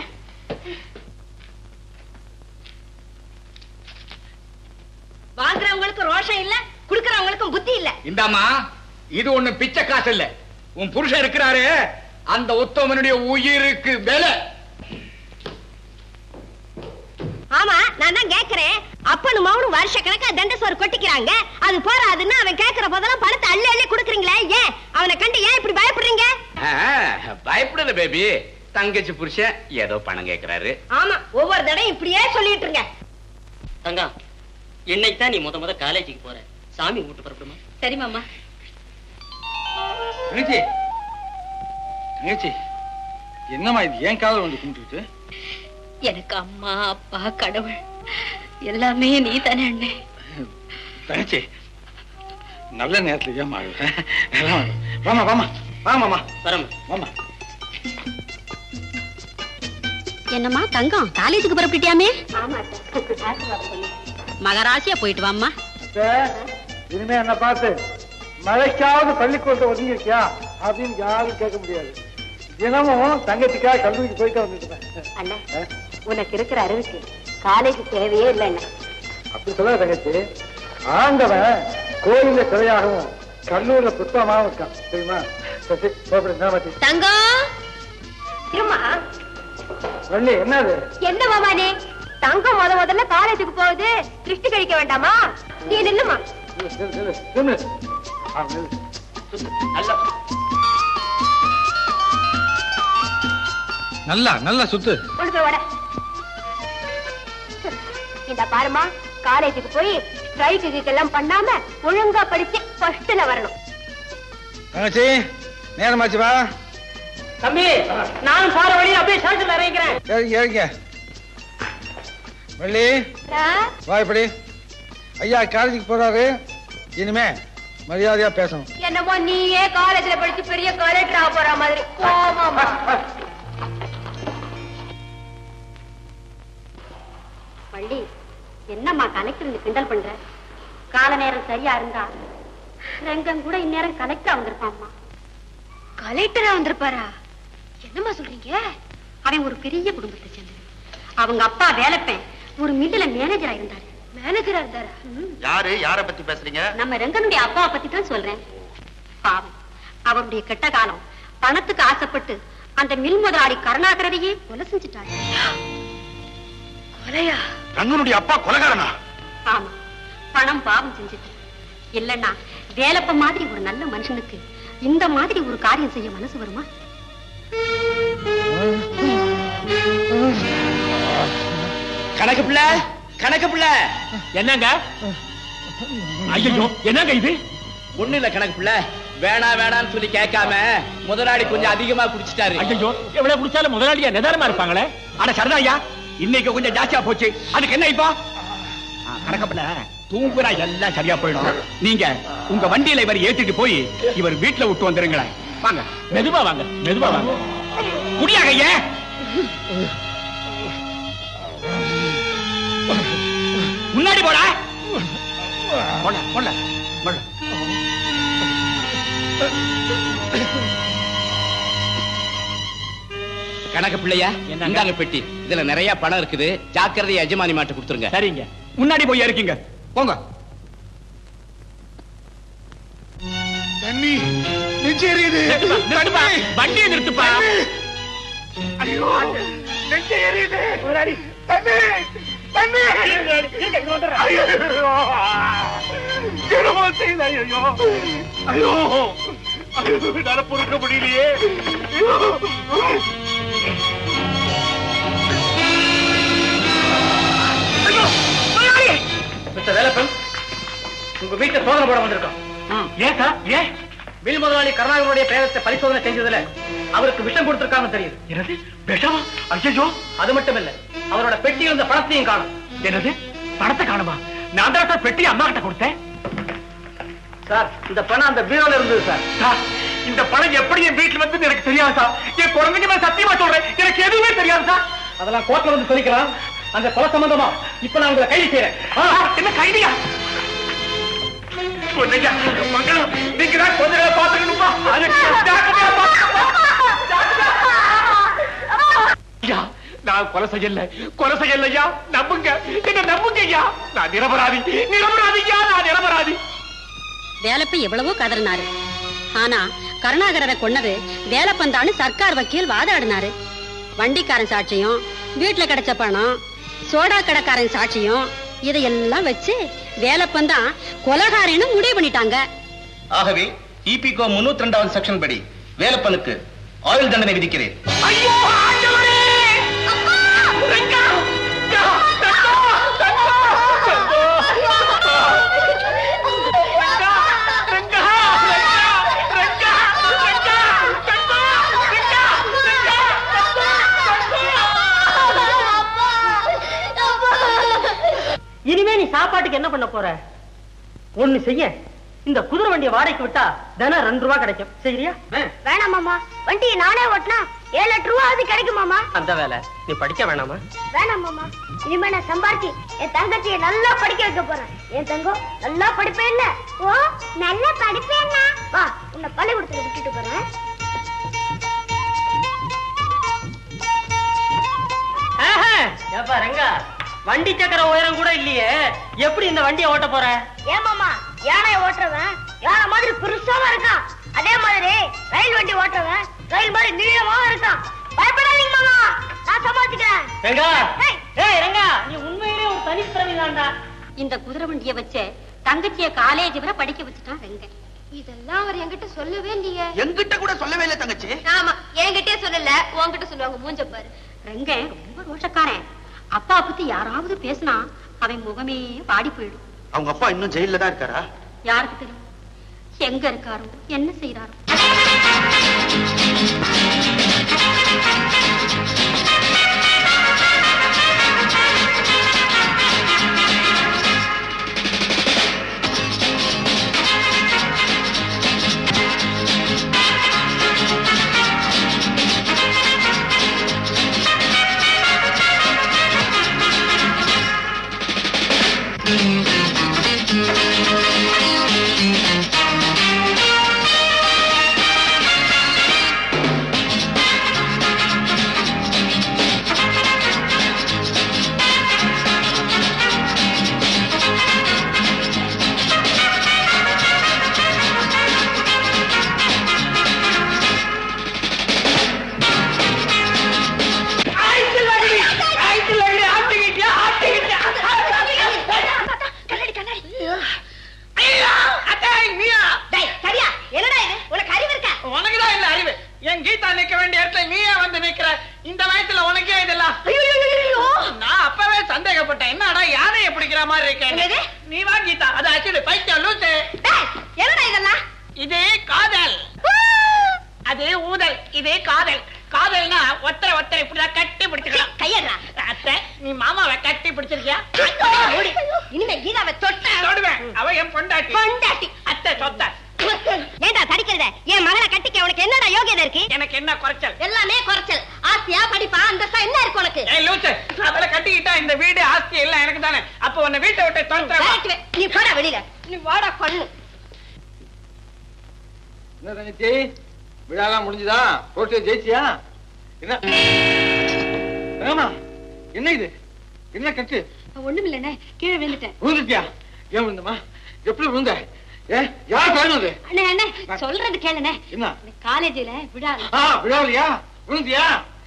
Speaker 3: வாங்குறவங்களுக்கு ரோஷம் இல்ல குடுக்கறவங்களுக்கும் புத்தி இல்ல
Speaker 7: இந்தாமா இது ஒண்ணு பிச்சை காசு இல்ல உன் புருஷன் இருக்கிறாரு அந்த உத்தமனுடைய உயிருக்கு விலை
Speaker 3: ஆமா நான் தான் கேக்குறேன் அப்பனும் மவனும் வருஷ கணக்கா தண்ட சோறு கொட்டிக்கிறாங்க அது போறாதுன்னு அவன் கேக்குற போதெல்லாம் பணத்தை அள்ளி அள்ளி கொடுக்குறீங்களே ஏன் அவனை கண்டு ஏன் இப்படி பயப்படுறீங்க
Speaker 6: ஆ, பயப்படாத பேபி தங்கச்சி புருஷன் ஏதோ பணம் கேக்குறாரு
Speaker 3: ஆமா ஒவ்வொரு தடையும் இப்படியே சொல்லிட்டு இருங்க
Speaker 4: தங்கம் இன்னைக்கு தான் நீ முத முத காலேஜுக்கு போற சாமி கும்பிட்டு புறப்படுமா
Speaker 3: சரி மாமா
Speaker 2: தங்கச்சி தங்கச்சி என்னம்மா இது ஏன் காதல் வந்து கும்பிட்டுட்டு
Speaker 8: எனக்கு அம்மா அப்பா கடவுள் எல்லாமே நீ தானே அண்ணே
Speaker 2: தங்கச்சி நல்ல நேரத்துல ஏமா வாமா வாமா வாமாமா
Speaker 4: வரமா
Speaker 2: வாமா
Speaker 8: என்னம்மா தங்கம் காலேஜுக்கு புறப்பட்டுட்டியாமே
Speaker 3: ஆமா
Speaker 8: மகராசியா போயிட்டு வாம்மா
Speaker 2: இனிமே என்ன பார்த்து மழைக்காவது பள்ளிக்கூடத்தை ஒதுங்கிருக்கியா அப்படின்னு யாரும் கேட்க முடியாது தினமும் தங்கச்சிக்காக கல்லூரிக்கு போயிட்டு வந்துட்டு
Speaker 3: அண்ணா உனக்கு இருக்கிற அறிவுக்கு காலேஜ் தேவையே இல்லை அண்ணா
Speaker 2: அப்படி சொல்லாத தங்கச்சி ஆண்டவன் கோயில்ல சிலையாகவும் கல்லூரில புத்தகமாகவும் இருக்கான் தெரியுமா சரி போகப்படு நேரமாச்சு
Speaker 8: தங்கம்
Speaker 3: இருமா
Speaker 2: வள்ளி என்னது
Speaker 3: என்ன மாமானே தங்கம் முத முதல்ல காலேஜுக்கு போகுது திருஷ்டி கழிக்க வேண்டாமா நீ நில்லுமா
Speaker 2: நில்லு, நில்லு, நில்லு, நில்லு. ஆ, நில்லு. நல்லா நல்லா சுத்து
Speaker 3: கொண்டு போய் விட இந்த பாருமா காலேஜுக்கு போய் ஸ்ட்ரைக்கு எல்லாம் பண்ணாம ஒழுங்கா படிச்சு ஃபர்ஸ்ட்ல வரணும்
Speaker 2: தங்கச்சி நேரமாச்சு வா
Speaker 4: தம்பி நான் போற வழியில அப்படியே ஸ்டேஷன்ல இறங்கிக்கிறேன்
Speaker 2: இறங்க இறங்க வள்ளி வா இப்படி ஐயா காலேஜுக்கு போறாரு இனிமே மரியாதையா பேசணும்
Speaker 3: என்னமோ நீயே காலேஜ்ல படிச்சு பெரிய கலெக்டர் ஆக போற மாதிரி போமாமா பள்ளி என்னம்மா கலெக்டர் கிண்டல் பண்ற கால நேரம் சரியா இருந்தா ரங்கம் கூட இந்நேரம் கலெக்டரா வந்திருப்பாம்மா கலெக்டரா வந்திருப்பாரா என்னம்மா சொல்றீங்க அவன் ஒரு பெரிய குடும்பத்தை சேர்ந்தது அவங்க அப்பா வேலைப்பேன் ஒரு மில்லுல மேனேஜரா இருந்தாரு மேனேஜரா இருந்தாரா ம்.
Speaker 6: யாரு யார பத்தி பேசுறீங்க
Speaker 3: நம்ம ரங்கனுடைய அப்பாவை பத்தி தான் சொல்றேன் பாவம் அவருடைய கெட்ட காலம் பணத்துக்கு ஆசைப்பட்டு அந்த மில் முதலாளி கருணாகரனையே கொலை செஞ்சுட்டாரு
Speaker 8: கொலையா
Speaker 7: ரங்கனுடைய அப்பா கொலகாரனா
Speaker 8: ஆமா பணம் பாவம் செஞ்சுட்டு இல்லன்னா வேலப்ப மாதிரி ஒரு நல்ல மனுஷனுக்கு இந்த மாதிரி ஒரு காரியம் செய்ய மனசு வருமா
Speaker 1: கணக்கு பிள்ளை கணக்கு பிள்ளை
Speaker 7: என்னங்க ஐயோ என்னங்க இது
Speaker 1: ஒண்ணு இல்ல கணக்கு பிள்ளை வேணா வேணான்னு சொல்லி கேட்காம முதலாளி கொஞ்சம் அதிகமா குடிச்சிட்டாரு
Speaker 7: ஐயோ எவ்வளவு குடிச்சாலும் முதலாளியா நிதானமா இருப்பாங்களே ஆனா சரிதான் ஐயா இன்னைக்கு கொஞ்சம் ஜாஸ்தியா போச்சு அதுக்கு என்ன இப்போ கணக்கப்பட தூங்குறா எல்லாம் சரியா போயிடும் நீங்க உங்க வண்டியில இவர் ஏத்திட்டு போய் இவர் வீட்டுல விட்டு வந்துருங்களேன் வாங்க மெதுவா வாங்க மெதுவா வாங்க குடியாக ஐயா முன்னாடி போடா போடா போடா போடா
Speaker 1: கணக்கு பிள்ளையா
Speaker 7: என்னங்க?
Speaker 1: இந்தாங்க பெட்டி இதுல நிறைய பணம் இருக்குது ஜாக்கிரதை எஜமானி மாட்டு கொடுத்துருங்க
Speaker 7: சரிங்க முன்னாடி போய் இறக்கிங்க போங்க
Speaker 2: தண்ணி நெஞ்சு எரியுது
Speaker 7: நிறுத்துப்பா வண்டியை நிறுத்துப்பா
Speaker 2: ஐயோ நெஞ்சு எரியுது முதலாளி தண்ணி தண்ணி ஐயோ என்னமோ செய்யுது ஐயோ ஐயோ ஐயோ என்னால பொறுக்க முடியலையே ஐயோ ஐயோ முதலாளி
Speaker 5: மிஸ்டர் வேலப்பன் உங்க வீட்டை சோதனை போட வந்திருக்கோம்
Speaker 7: ஏன் சார் ஏன்
Speaker 5: வில் முதலாளி கருணாகரனுடைய பிரேதத்தை பரிசோதனை செஞ்சதுல அவருக்கு விஷம் கொடுத்திருக்காங்க தெரியுது
Speaker 7: என்னது விஷமா ஐயோ
Speaker 5: அது மட்டும் இல்ல அவரோட பெட்டியில் இருந்த பணத்தையும் காணும்
Speaker 7: என்னது பணத்தை காணுமா நான் தான் சார் பெட்டி அம்மா கிட்ட கொடுத்தேன்
Speaker 5: சார் இந்த பணம் அந்த பீரோல இருந்தது சார்
Speaker 7: சார் இந்த பணம் எப்படி என் வீட்டுல வந்து எனக்கு தெரியாது சார் என் குழந்தைங்க மேல சத்தியமா சொல்றேன் எனக்கு எதுவுமே தெரியாது சார்
Speaker 5: அதெல்லாம் கோர்ட்ல வந்து சொல்லிக்கலாம் அந்த கொலை சம்பந்தமா இப்ப நான் உங்களை கைது செய்யறேன்
Speaker 7: ஆ, என்ன கைதியா பொண்ணுங்க மங்களம் நீங்க தான் கொஞ்ச நேரம் பாத்துக்கணுமா அது ஜாக்கிரதையா பாத்துக்கணும். ஐயா நான் கொலை செய்யல கொலை செய்யல ஐயா நம்புங்க என்ன நம்புங்க ஐயா நான் நிரபராதி நிரபராதி ஐயா நான் நிரபராதி
Speaker 8: வேலப்ப எவ்வளவோ கதறினாரு ஆனா கருணாகரரை கொன்னது வேலப்பந்தான்னு சர்க்கார் வக்கீல் வாதாடினாரு வண்டிக்காரன் சாட்சியம் வீட்டுல கிடைச்ச பணம் சோடா கடைக்காரன் சாட்சியம் இதையெல்லாம் வச்சு வேலப்பந்தான் கொலகாரன்னு முடிவு பண்ணிட்டாங்க
Speaker 6: ஆகவே இபிகோ முன்னூத்தி ரெண்டாவது செக்ஷன் படி வேலப்பனுக்கு ஆயுள் தண்டனை விதிக்கிறேன்
Speaker 7: ஐயோ ஆண்டவரே ரங்கா! ரங்கா! ரங்கா! ரங்கா! ரங்கா! ரங்கா! ரங்கா! ரங்கா! ரங்கா! ரங்கா! ரங்கா! ரங்கா!
Speaker 4: இனிமே நீ சாப்பாட்டுக்கு என்ன பண்ண போற ஒண்ணு செய்ய இந்த குதிரை வண்டியை வாடகைக்கு விட்டா தினம் ரெண்டு ரூபா கிடைக்கும் சரியா
Speaker 3: வேணாம் மாமா வண்டியை நானே ஓட்டினா ஏழு எட்டு ரூபா அது கிடைக்கும் மாமா
Speaker 4: அந்த வேலை நீ படிக்க வேணாமா
Speaker 3: வேணாம் மாமா இனிமே நான் சம்பாரிச்சு என் தங்கச்சியை நல்லா படிக்க வைக்க போறேன் என் தங்கம் நல்லா படிப்பேன் இல்ல ஓ நல்லா படிப்பேன் வா உன்னை பள்ளிக்கூடத்துல விட்டுட்டு போறேன்
Speaker 4: ஆஹா, ஏப்பா ரங்கா வண்டி சக்கர உயரம் கூட இல்லையே எப்படி இந்த வண்டியை ஓட்ட போற
Speaker 3: ஏன் மாமா யானையை ஓட்டுறவன் யானை மாதிரி பெருசாவும் இருக்கான் அதே மாதிரி ரயில் வண்டி ஓட்டுறவன் ரயில் மாதிரி நீளமாவும் இருக்கான் பயப்படாதீங்க மாமா நான் சமாளிச்சுக்கிறேன்
Speaker 4: ரங்கா
Speaker 3: ஏய்.
Speaker 4: ஏய் ரங்கா நீ உண்மையிலே ஒரு தனித்திறமை தான்டா
Speaker 8: இந்த குதிரை வண்டிய வச்சு தங்கச்சிய காலேஜ் வரை படிக்க வச்சுட்டான் வெங்க
Speaker 3: இதெல்லாம் அவர் என்கிட்ட சொல்லவே இல்லையே
Speaker 6: எங்கிட்ட கூட சொல்லவே இல்லை தங்கச்சி
Speaker 3: ஆமா என்கிட்டயே சொல்லல உன்கிட்ட சொல்லுவாங்க மூஞ்ச பாரு
Speaker 8: ரெங்க ரொம்ப ரோஷக்காரன் அப்பா பத்தி யாராவது பேசினா அவன் முகமே பாடி போயிடும்
Speaker 6: அவங்க அப்பா இன்னும் ஜெயில தான் இருக்காரா
Speaker 8: யாருக்கு தெரியும் எங்க இருக்காரோ என்ன செய்யறாரோ
Speaker 5: என் கீதா நிக்க வேண்டிய இடத்துல நீயே வந்து நிக்கிற இந்த வயசுல உனக்கே இதெல்லாம் நான் அப்பவே சந்தேகப்பட்டேன் என்னடா யானையை பிடிக்கிற மாதிரி
Speaker 3: என்னது?
Speaker 5: இருக்கேன் நீ வா கீதா அது ஆக்சுவலி பைத்தியம் லூசு
Speaker 3: டேய், என்னடா இதெல்லாம்
Speaker 5: இது காதல் அது ஊதல் இது காதல் காதல்னா ஒத்தரை ஒத்தரை இப்படிதான் கட்டி பிடிச்சிக்கலாம்
Speaker 3: கையடுறா
Speaker 5: அத்தை நீ மாமாவை கட்டி பிடிச்சிருக்கியா
Speaker 3: ஓடி. இனிமே கீதாவை தொட்ட
Speaker 5: தொடுவேன் அவ என் பொண்டாட்டி
Speaker 3: பொண்டாட்டி
Speaker 5: அத்தை சொத்த
Speaker 3: ஏண்டா தடிக்கிறத என் மகனை கட்டிக்க உனக்கு என்னடா யோகியதை இருக்கு
Speaker 5: எனக்கு என்ன குறைச்சல்
Speaker 3: எல்லாமே குறைச்சல் ஆசையா படிப்பா அந்தஸ்தா என்ன இருக்கு உனக்கு
Speaker 5: ஏய் லூசு அவளை கட்டிக்கிட்டா இந்த வீடு ஆஸ்தி எல்லாம் எனக்கு தானே அப்ப உன்னை வீட்டை விட்டு துரத்துறேன்
Speaker 3: விரட்டுவேன். நீ போடா வெளியில நீ வாடா கொள்ளு
Speaker 2: என்ன தங்கச்சி விழாலாம் முடிஞ்சுதா போட்டு ஜெயிச்சியா என்ன ஏமா என்ன இது என்ன கட்டு
Speaker 8: ஒண்ணும் இல்லண்ணே கீழே விழுந்துட்டேன்
Speaker 2: விழுந்துட்டியா ஏன் விழுந்தமா எப்படி விழுந்த ஏ யார் குழந்தை
Speaker 8: அண்ணே அண்ணே சொல்றது கேளுண்ணே
Speaker 2: என்ன
Speaker 8: காலேஜ்ல விழா
Speaker 2: ஆ விழாவிலையா விழுந்தியா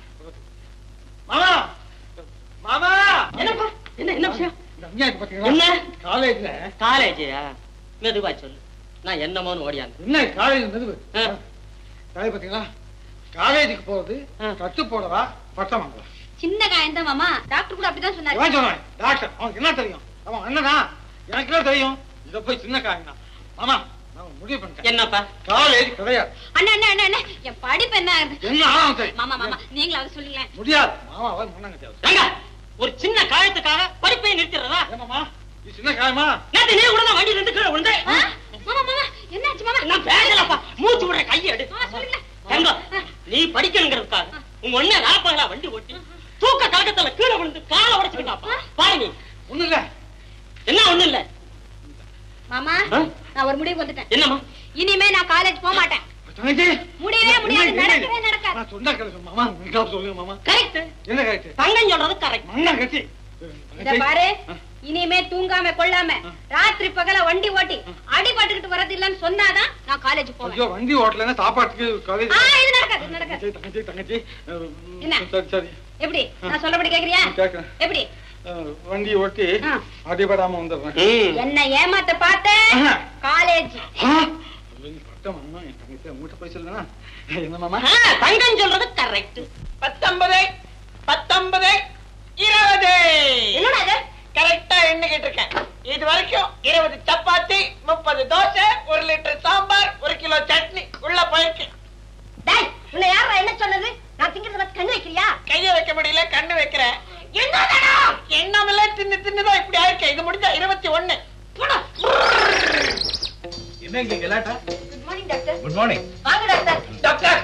Speaker 2: மாமா மாமா
Speaker 4: என்னப்பா என்ன என்ன விஷயம்
Speaker 2: இந்த அநியாயத்தை பாத்தீங்களா
Speaker 4: என்ன?
Speaker 2: காலேஜ்ல
Speaker 4: காலேஜ் மெதுவா சொல்லு நான் என்னமோன்னு ஓடியாங்க
Speaker 2: என்ன காலேஜ் மெதுவு
Speaker 4: ஆ.
Speaker 2: காலேஜ் பாத்தீங்களா காலேஜுக்கு போறது
Speaker 4: ஆ.
Speaker 2: கட்டு போடவா பட்டம் வாங்கலாம்
Speaker 8: சின்ன காயம் தான் மாமா டாக்டர் கூட அப்படிதான் சொன்னாரு
Speaker 2: இவன் சொன்னான் டாக்டர் அவனுக்கு என்ன தெரியும் அவன் என்னடா எனக்கு என்ன தெரியும் இத போய் சின்ன காயனா ஆமா நான் முடிவு பண்ணிட்டேன்
Speaker 4: என்னப்பா
Speaker 2: காலேஜ் கிடையாது
Speaker 8: அண்ணா அண்ணா அண்ணா அண்ணா என் படிப்பு என்ன ஆகுது
Speaker 2: என்ன ஆகும் சரி
Speaker 8: மாமா மாமா நீங்களாவது சொல்லுங்களேன்
Speaker 2: முடியாது மாமாவை மண்ணாங்க தேவை
Speaker 4: ஏங்க, ஒரு சின்ன காயத்துக்காக படிப்பை நிறுத்திடுறதா
Speaker 2: ஏமாமா இது சின்ன காயமா
Speaker 4: நேத்து நீ கூட வண்டி ரெண்டு கீழே விழுந்தேன்
Speaker 8: ஆ? மாமா மாமா என்னாச்சு மாமா
Speaker 4: நான் பேசலப்பா மூச்சு விடுற கையை எடு
Speaker 8: ஆ, சொல்லுங்களேன்
Speaker 4: தங்கம் நீ படிக்கணுங்கிறதுக்காக உங்க ஒண்ணே ராப்பங்களா வண்டி ஓட்டி தூக்க கலக்கத்துல கீழே விழுந்து காலை உடைச்சுக்கிட்டாப்பா பாரு நீ
Speaker 2: ஒண்ணு இல்ல
Speaker 4: என்ன ஒண்ணு இல்ல
Speaker 8: மாமா
Speaker 4: ஆ?
Speaker 8: நான் ஒரு முடிவு வந்துட்டேன்
Speaker 4: என்னம்மா
Speaker 8: இனிமே நான் காலேஜ் போக மாட்டேன்
Speaker 2: தங்கச்சி
Speaker 8: முடியவே முடியாது
Speaker 2: என்ன, என்ன,
Speaker 8: நடக்கவே
Speaker 2: என்ன?
Speaker 8: நடக்காது
Speaker 2: நான் சொன்னா கேளு மாமா நீங்க சொல்லுங்க மாமா
Speaker 4: கரெக்ட்
Speaker 2: என்ன கரெக்ட்
Speaker 4: தங்கம் சொல்றது கரெக்ட்
Speaker 2: மண்ணா கட்டி
Speaker 8: இத பாரு இனிமே தூங்காம கொள்ளாம ராத்திரி பகல வண்டி ஓட்டி அடிபட்டுக்கிட்டு வரது இல்லன்னு சொன்னாதான் நான் காலேஜ் போவேன்
Speaker 2: ஐயோ வண்டி ஓட்டலன்னா சாப்பாட்டுக்கு காலேஜ்
Speaker 8: ஆ இது நடக்காது இது நடக்காது
Speaker 2: தங்கச்சி தங்கச்சி தங்கச்சி அஹ்,
Speaker 8: என்ன?
Speaker 2: சரி சரி
Speaker 8: எப்படி நான் சொல்றபடி கேக்குறியா
Speaker 2: கேக்குறேன்
Speaker 8: எப்படி
Speaker 2: அஹ், வண்டி ஓட்டி
Speaker 8: ஆ.
Speaker 2: அடிபடாம வந்துடுறேன்
Speaker 8: என்ன ஏமாத்த பார்த்த
Speaker 2: ஆஹா.
Speaker 8: காலேஜ்
Speaker 2: ஆ? ஐயோ, பட்டம் வாங்கணும். என் தங்கச்சி உங்ககிட்ட போய் சொல்லுனா என்ன மாமா
Speaker 4: தங்கம் சொல்றது கரெக்ட்
Speaker 5: பத்தொன்பது பத்தொன்பது இருபது
Speaker 8: என்னடா இது
Speaker 5: கரெக்டா எண்ணிக்கிட்டு இருக்கேன் இது வரைக்கும் இருபது சப்பாத்தி முப்பது தோசை ஒரு லிட்டர் சாம்பார் ஒரு கிலோ சட்னி உள்ள போயிருக்கு
Speaker 3: டேய் உன்னை யாரா என்ன சொன்னது நான் திங்கிறத வச்சு கண்ணு வைக்கிறியா
Speaker 5: கைய வைக்க முடியல கண்ணு வைக்கிறேன் என்னடா எண்ணமெல்ல தின்னு தின்னுதான் இப்படி ஆயிருக்கு இது முடிஞ்சா இருபத்தி ஒண்ணு
Speaker 7: என்ன இங்க கலாட்டா
Speaker 3: good morning doctor
Speaker 7: good morning
Speaker 3: வாங்க டாக்டர்
Speaker 5: டாக்டர்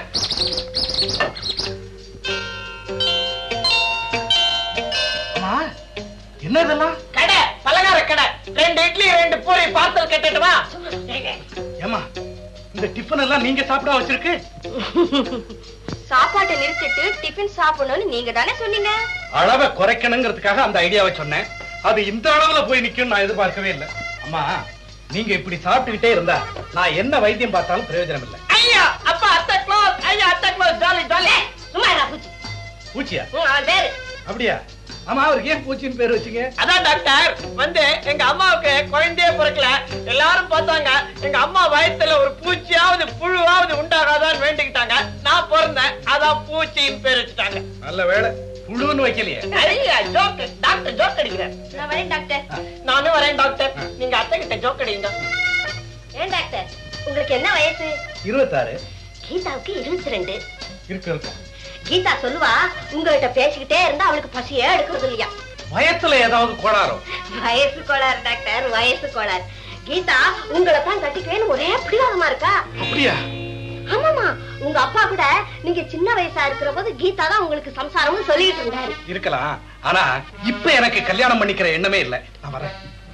Speaker 7: அம்மா என்ன இதெல்லாம்
Speaker 5: கடை பலகார கடை ரெண்டு இட்லி ரெண்டு பூரி பார்சல் கட்டிட்டு வா
Speaker 7: ஏமா இந்த டிஃபன் எல்லாம் நீங்க சாப்பிட வச்சிருக்கு
Speaker 3: சாப்பாட்டை நிறுத்திட்டு டிஃபன் சாப்பிடணும்னு நீங்க தானே சொன்னீங்க
Speaker 7: அளவை குறைக்கணுங்கிறதுக்காக அந்த ஐடியாவை சொன்னேன் அது இந்த அளவுல போய் நிக்கும் நான் எதிர்பார்க்கவே இல்லை அம்மா நீங்க இப்படி சாப்பிட்டுக்கிட்டே இருந்தா நான் என்ன வைத்தியம் பார்த்தாலும் பிரயோஜனம் இல்லை
Speaker 5: ஐயா அப்பா அத்தை க்ளோஸ் ஐயா அத்தை க்ளோஸ் ஜாலி ஜாலி
Speaker 3: சும்மா இருடா பூச்சி
Speaker 7: பூச்சியா
Speaker 3: ம், அவன் பேரு
Speaker 7: அப்படியா ஆமா அவருக்கு ஏன் பூச்சின்னு பேர் வச்சீங்க
Speaker 5: அதான் டாக்டர் வந்து எங்க அம்மாவுக்கு குழந்தையே பிறக்கல எல்லாரும் பார்த்தாங்க எங்க அம்மா வயத்துல ஒரு பூச்சியாவது புழுவாவது உண்டாகாதான்னு வேண்டிக்கிட்டாங்க நான் பிறந்தேன் அதான் பூச்சின்னு பேர் வச்சுட்டாங்க
Speaker 7: நல்ல வேளை புழுன்னு வைக்கலையே
Speaker 5: ஐயா ஜோக் டாக்டர் ஜோக் அடிக்கிறேன்
Speaker 3: நான் வரேன் டாக்டர்
Speaker 5: நானும் வரேன் டாக்டர் நீங்க அத்தை கிட்ட ஜோக் அடிங்க
Speaker 3: ஏன் டாக்டர் உங்களுக்கு என்ன வயசு
Speaker 7: இருபத்தாறு
Speaker 3: கீதாவுக்கு இருபத்தி ரெண்டு
Speaker 7: இருக்கு இருக்கும்
Speaker 3: கீதா சொல்லுவா உங்ககிட்ட பேசிக்கிட்டே இருந்தா அவளுக்கு பசியே எடுக்கிறது இல்லையா
Speaker 7: வயசுல ஏதாவது கோளாறும்
Speaker 3: வயசு கோளாறு டாக்டர் வயசு கோளாறு கீதா உங்களை தான் கட்டிக்குவேன்னு ஒரே பிடிவாதமா இருக்கா
Speaker 7: அப்படியா
Speaker 3: ஆமாமா உங்க அப்பா கூட நீங்க சின்ன வயசா இருக்கிற போது கீதா தான் உங்களுக்கு சம்சாரம்னு சொல்லிட்டு இருந்தாரு
Speaker 7: இருக்கலாம் ஆனா இப்ப எனக்கு கல்யாணம் பண்ணிக்கிற எண்ணமே இல்ல நான் வரேன்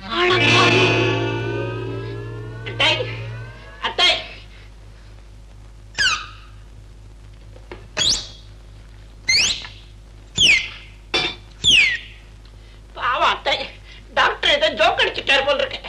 Speaker 5: அத்தை அத்தை பாவம் அத்தை டாக்டர் ஏதோ ஜோக் அடிச்சுட்டாரு போல் இருக்கு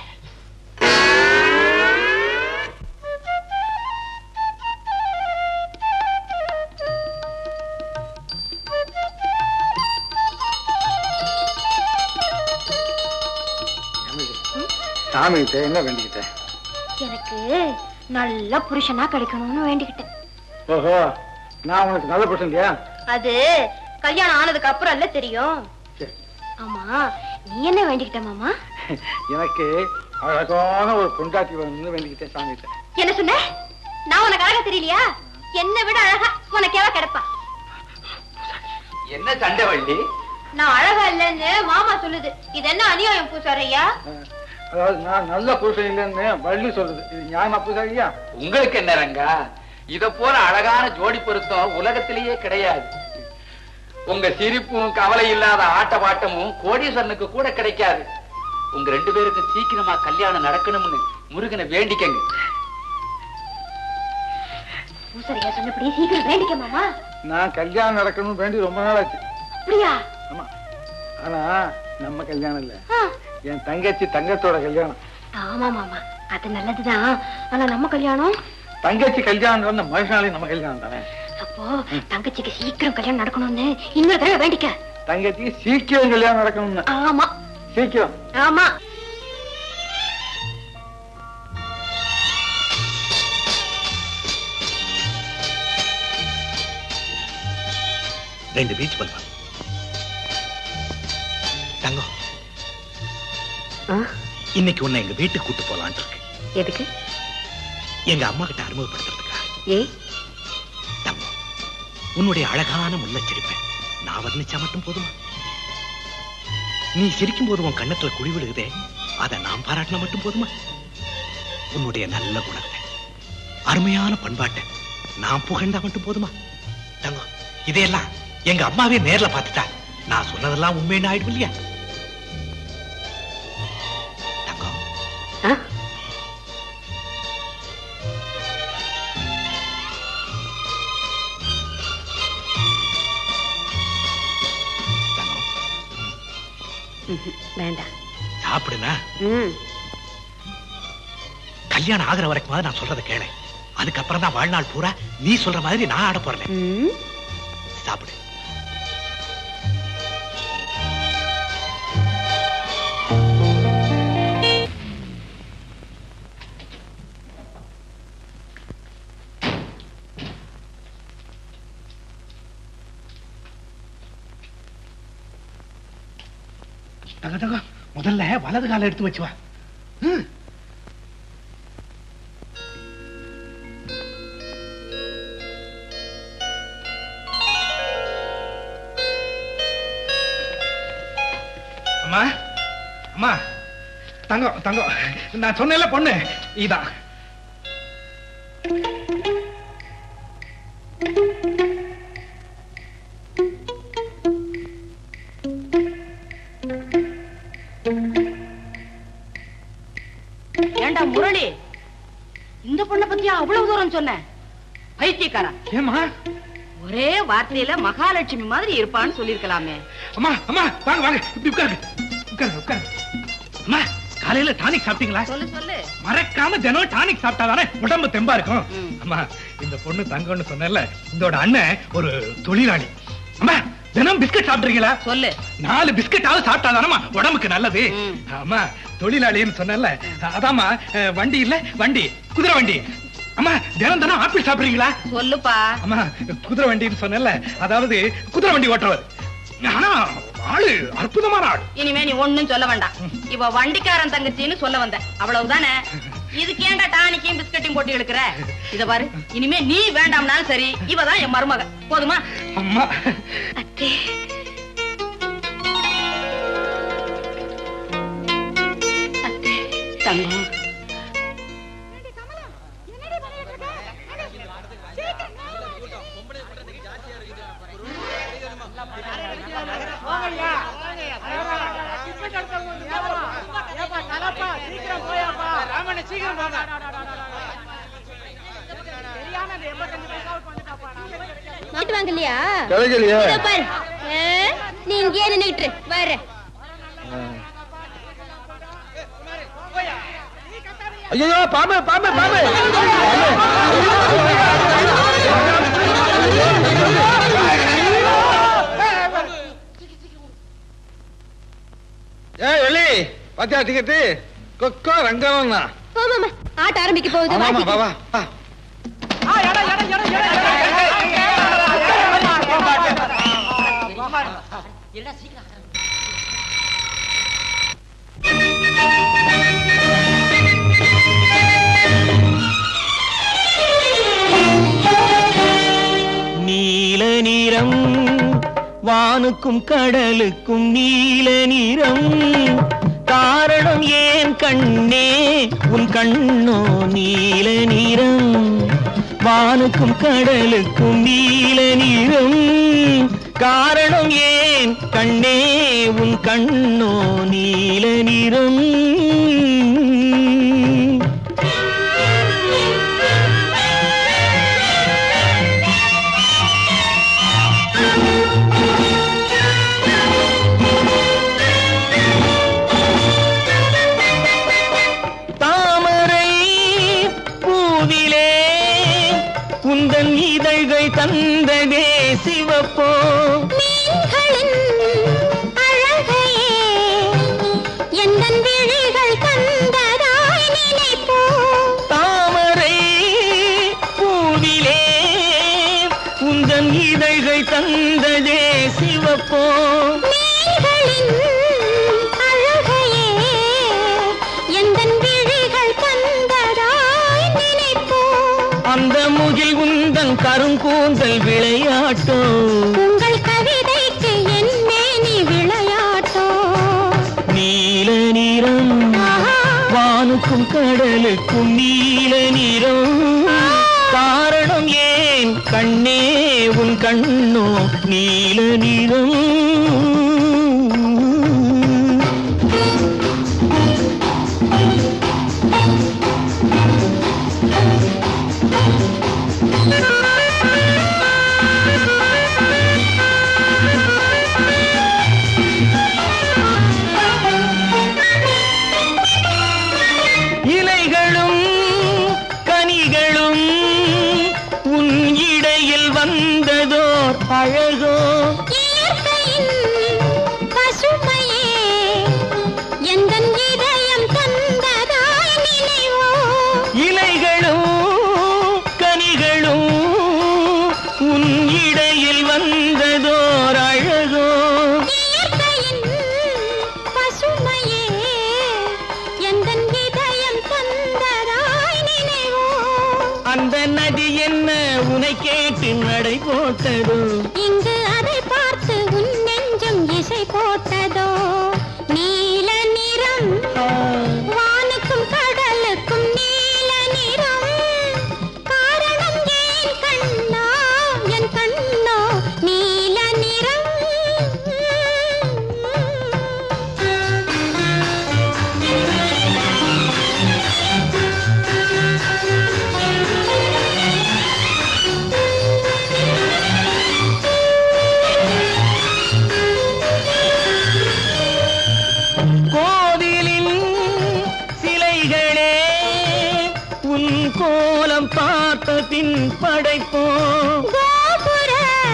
Speaker 2: சாமி கிட்ட என்ன வேண்டிக்கிட்டேன்
Speaker 3: எனக்கு நல்ல புருஷனா கிடைக்கணும்னு வேண்டிக்கிட்டேன்
Speaker 2: ஓஹோ நான் உனக்கு நல்ல புருஷன் இல்லையா
Speaker 3: அது கல்யாணம் ஆனதுக்கு அப்புறம் இல்ல தெரியும்
Speaker 2: சரி.
Speaker 3: ஆமா நீ என்ன வேண்டிக்கிட்ட மாமா
Speaker 2: எனக்கு அழகான ஒரு பொண்டாட்டி வேணும்னு வேண்டிக்கிட்டேன் சாமிகிட்ட
Speaker 3: என்ன சொன்ன நான் உனக்கு அழகா தெரியலையா என்னை விட அழகா உனக்கு எவ கிடப்பா
Speaker 7: என்ன சண்டை வள்ளி
Speaker 3: நான் அழகா இல்லைன்னு மாமா சொல்லுது இது என்ன அநியாயம் பூசாரையா
Speaker 2: அஹ், அதாவது நான் நல்ல புருஷன் இல்லைன்னு வள்ளி சொல்லுது இது நியாயமா பூசாரியா
Speaker 7: உங்களுக்கு என்ன ரங்கா இத போல அழகான ஜோடி பொருத்தம் உலகத்திலேயே கிடையாது உங்க சிரிப்பும் கவலை இல்லாத ஆட்ட பாட்டமும் கோடீஸ்வரனுக்கு கூட கிடைக்காது உங்க ரெண்டு பேருக்கு சீக்கிரமா கல்யாணம் நடக்கணும்னு முருகனை வேண்டிக்கங்க
Speaker 3: பூசாரியா சொன்னபடி சீக்கிரம் வேண்டிக்க மாமா
Speaker 2: நான் கல்யாணம் நடக்கணும்னு வேண்டி ரொம்ப நாள் ஆச்சு
Speaker 3: அப்படியா
Speaker 2: ஆமா ஆனா நம்ம கல்யாணம் இல்ல
Speaker 3: ஆ.
Speaker 2: என் தங்கச்சி தங்கத்தோட கல்யாணம்
Speaker 3: ஆமா மாமா அது நல்லதுதான் ஆனா நம்ம கல்யாணம்
Speaker 2: தங்கச்சி கல்யாணம் வந்த மறுநாளே நம்ம கல்யாணம் தானே
Speaker 3: அப்போ தங்கச்சிக்கு சீக்கிரம் கல்யாணம் நடக்கணும்னு இன்னொரு தடவை வேண்டிக்க
Speaker 2: தங்கச்சிக்கு சீக்கிரம் கல்யாணம் நடக்கணும்னு
Speaker 3: ஆமா
Speaker 2: சீக்கிரம்
Speaker 3: ஆமா
Speaker 1: ரெண்டு பீச் பல்பா தங்கம் இன்னைக்கு உன்னை எங்க வீட்டுக்கு கூட்டு போலான்ட்டு இருக்கு
Speaker 8: எதுக்கு
Speaker 1: எங்க அம்மா கிட்ட அறிமுகப்படுத்துறதுக்கா
Speaker 8: ஏ
Speaker 1: தங்கம் உன்னுடைய அழகான முல்லைச் சிரிப்பை நான் வர்ணிச்சா மட்டும் போதுமா நீ சிரிக்கும் போது உன் கண்ணத்துல குழி விழுகுதே அதை நான் பாராட்டினா மட்டும் போதுமா உன்னுடைய நல்ல குணத்தை அருமையான பண்பாட்டை நான் புகழ்ந்தா மட்டும் போதுமா தங்கம் இதையெல்லாம் எங்க அம்மாவே நேர்ல பார்த்துட்டா நான் சொன்னதெல்லாம் உண்மைன்னு ஆயிடும் இல்லையா தங்கம்
Speaker 8: ஆ?
Speaker 1: தங்கம்
Speaker 8: ம்ஹும், வேண்டாம்
Speaker 1: சாப்பிடுனா
Speaker 8: ம்
Speaker 1: கல்யாணம் ஆகுற வரைக்கும் நான் சொல்றதை கேளு அதுக்கப்புறம் தான் வாழ்நாள் பூரா நீ சொல்ற மாதிரி நான் ஆட போறேன்
Speaker 8: ம்
Speaker 1: சாப்பிடு தங்க தங்க முதல்ல வலது காலை எடுத்து வச்சு வா ம். அம்மா அம்மா தங்கம் தங்கம் நான் சொன்னேன்ல பொண்ணு இதான்
Speaker 8: ஏண்டா முரளி இந்த பொண்ணை பத்தியா அவ்வளவு தூரம் சொன்ன பைத்தியக்காரா
Speaker 1: ஏமா
Speaker 8: ஒரே வார்த்தையில மகாலட்சுமி மாதிரி இருப்பான்னு சொல்லிருக்கலாமே
Speaker 1: அம்மா அம்மா வாங்க வாங்க இப்படி உட்காருங்க உட்காருங்க உட்காருங்க அம்மா காலையில டானிக் சாப்பிட்டீங்களா
Speaker 8: சொல்லு சொல்லு
Speaker 1: மறக்காம தினம் டானிக் சாப்பிட்டாதானே உடம்பு தெம்பா இருக்கும்
Speaker 8: ம்.
Speaker 1: அம்மா இந்த பொண்ணு தங்கம்னு சொன்னேன்ல இதோட அண்ணன் ஒரு தொழிலாளி அம்மா தினம் பிஸ்கட் சாப்பிடுறீங்களா
Speaker 8: சொல்லு
Speaker 1: நாலு பிஸ்கட்டாவது சாப்பிட்டாதானமா உடம்புக்கு நல்லது
Speaker 8: ம்.
Speaker 1: ஆமா தொழிலாளின்னு சொன்னேன்ல அதாம்மா அஹ், வண்டி இல்ல வண்டி குதிரை வண்டி அம்மா தினம் தினம் ஆப்பிள் சாப்பிடுறீங்களா
Speaker 8: சொல்லுப்பா
Speaker 1: அம்மா குதிரை வண்டின்னு சொன்னேன்ல அதாவது குதிரை வண்டி ஓட்டுறவர் ஆனா ஆளு அற்புதமான ஆள்
Speaker 8: இனிமே நீ ஒண்ணும் சொல்ல வேண்டாம் இவ வண்டிக்காரன் தங்கச்சின்னு சொல்ல வந்த அவ்வளவுதானே இதுக்கு ஏன்டா டானிக்கையும் பிஸ்கட்டையும் போட்டு எடுக்கிற இத பாரு இனிமே நீ வேண்டாம்னாலும் சரி இவ தான் என் மருமக போதுமா
Speaker 1: அம்மா
Speaker 3: அத்தே அத்தே
Speaker 8: தங்கம்
Speaker 3: மாட்டு வாங்க இல்லையா
Speaker 2: கிடைக்கலையே
Speaker 3: இதோ பாரு ஆ, நீ இங்கே நின்னுகிட்டு இரு, வர்றேன்
Speaker 2: ஐயோ பாம்பு பாம்பு பாம்பு ஏ வெள்ளி பாத்தியா டிக்கெட்டு கொக்கோ ரங்கம்னா
Speaker 3: போமாமா ஆட்ட ஆரம்பிக்க போகுது
Speaker 2: ஆமா
Speaker 3: வாசிக்க.
Speaker 2: வா வா வா
Speaker 4: இல்ல சீக்கிரம் ஆரம்பி.
Speaker 1: நீல நிறம் வானுக்கும் கடலுக்கும் நீல நிறம் காரணம் ஏன் கண்ணே உன் கண்ணோ நீல நிறம் வானுக்கும் கடலுக்கும் நீல நிறம் காரணம் ஏன் கண்ணே உன் கண்ணோ நீல நிறம் தாமரை பூவிலே உந்தன் இதழ்கள் தந்ததே சிவப்போ
Speaker 3: மீன்களின் அழகையே எந்தன் விழிகள் தந்ததாய் நினைப்போ
Speaker 1: தாமரை பூவிலே உந்தன் இதழ்கள் தந்ததே சிவப்போ
Speaker 3: மீன்களின் அழகையே எந்தன் விழிகள் தந்ததாய் நினைப்போ
Speaker 1: அந்த முகில் உந்தன் கருங்கூந்தல் விளையாட்டோ
Speaker 3: உங்கள் கவிதைக்கு என் மேனி விளையாட்டோ
Speaker 1: நீல நிறம் வானுக்கும் கடலுக்கும் நீல நிறம் காரணம் ஏன் கண்ணே உன் கண்ணோ நீல நிறம் இலைகளும் கனிகளும் உன் இடையில் வந்ததோர் அழகோ
Speaker 3: இயற்கையின் பசுமையே எந்தன் இதயம் தந்ததாய் நினைவோ
Speaker 1: இலைகளும் கனிகளும் உன் இடையில் வந்ததோர் அழகோ
Speaker 3: இயற்கையின் பசுமையே எந்தன் இதயம் தந்ததாய் நினைவோ
Speaker 1: அந்த நதி என்ன உனை கேட்டு நடை போட்டதோ
Speaker 3: இங்கு அதை பார்த்து உன் நெஞ்சம் இசை போட்டதோ நீல நிறம் வானுக்கும் கடலுக்கும் நீல நிறம் காரணம் ஏன் கண்ணா என் கண்ணோ நீல நிறம்
Speaker 1: கோவிலின் சிலைகளே உன் கோலம் பார்த்த பின் படைப்போம்
Speaker 3: கோபுர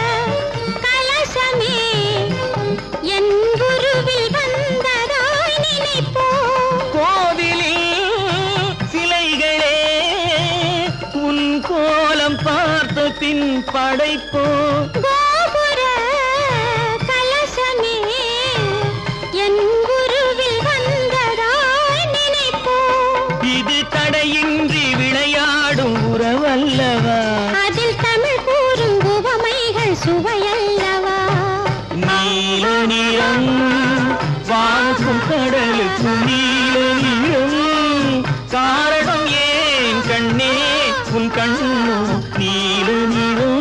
Speaker 3: கலசமே என் குருவில் வந்ததாய் நினைப்போ
Speaker 1: கோவிலில் சிலைகளே உன் கோலம் பார்த்த பின் படைப்போம்
Speaker 3: கோபுர கலசமே என் குருவில் வந்ததாய் நினைப்போ
Speaker 1: இது தடையின்றி விளையாடும் உறவல்லவா
Speaker 3: அதில் தமிழ் கூறும் உவமைகள் சுவையல்லவா
Speaker 1: நீல நிறம் வானுக்கும் கடலுக்கும் நீல நிறம் காரணம் ஏன் கண்ணே உன் கண்ணோ நீல நிறம்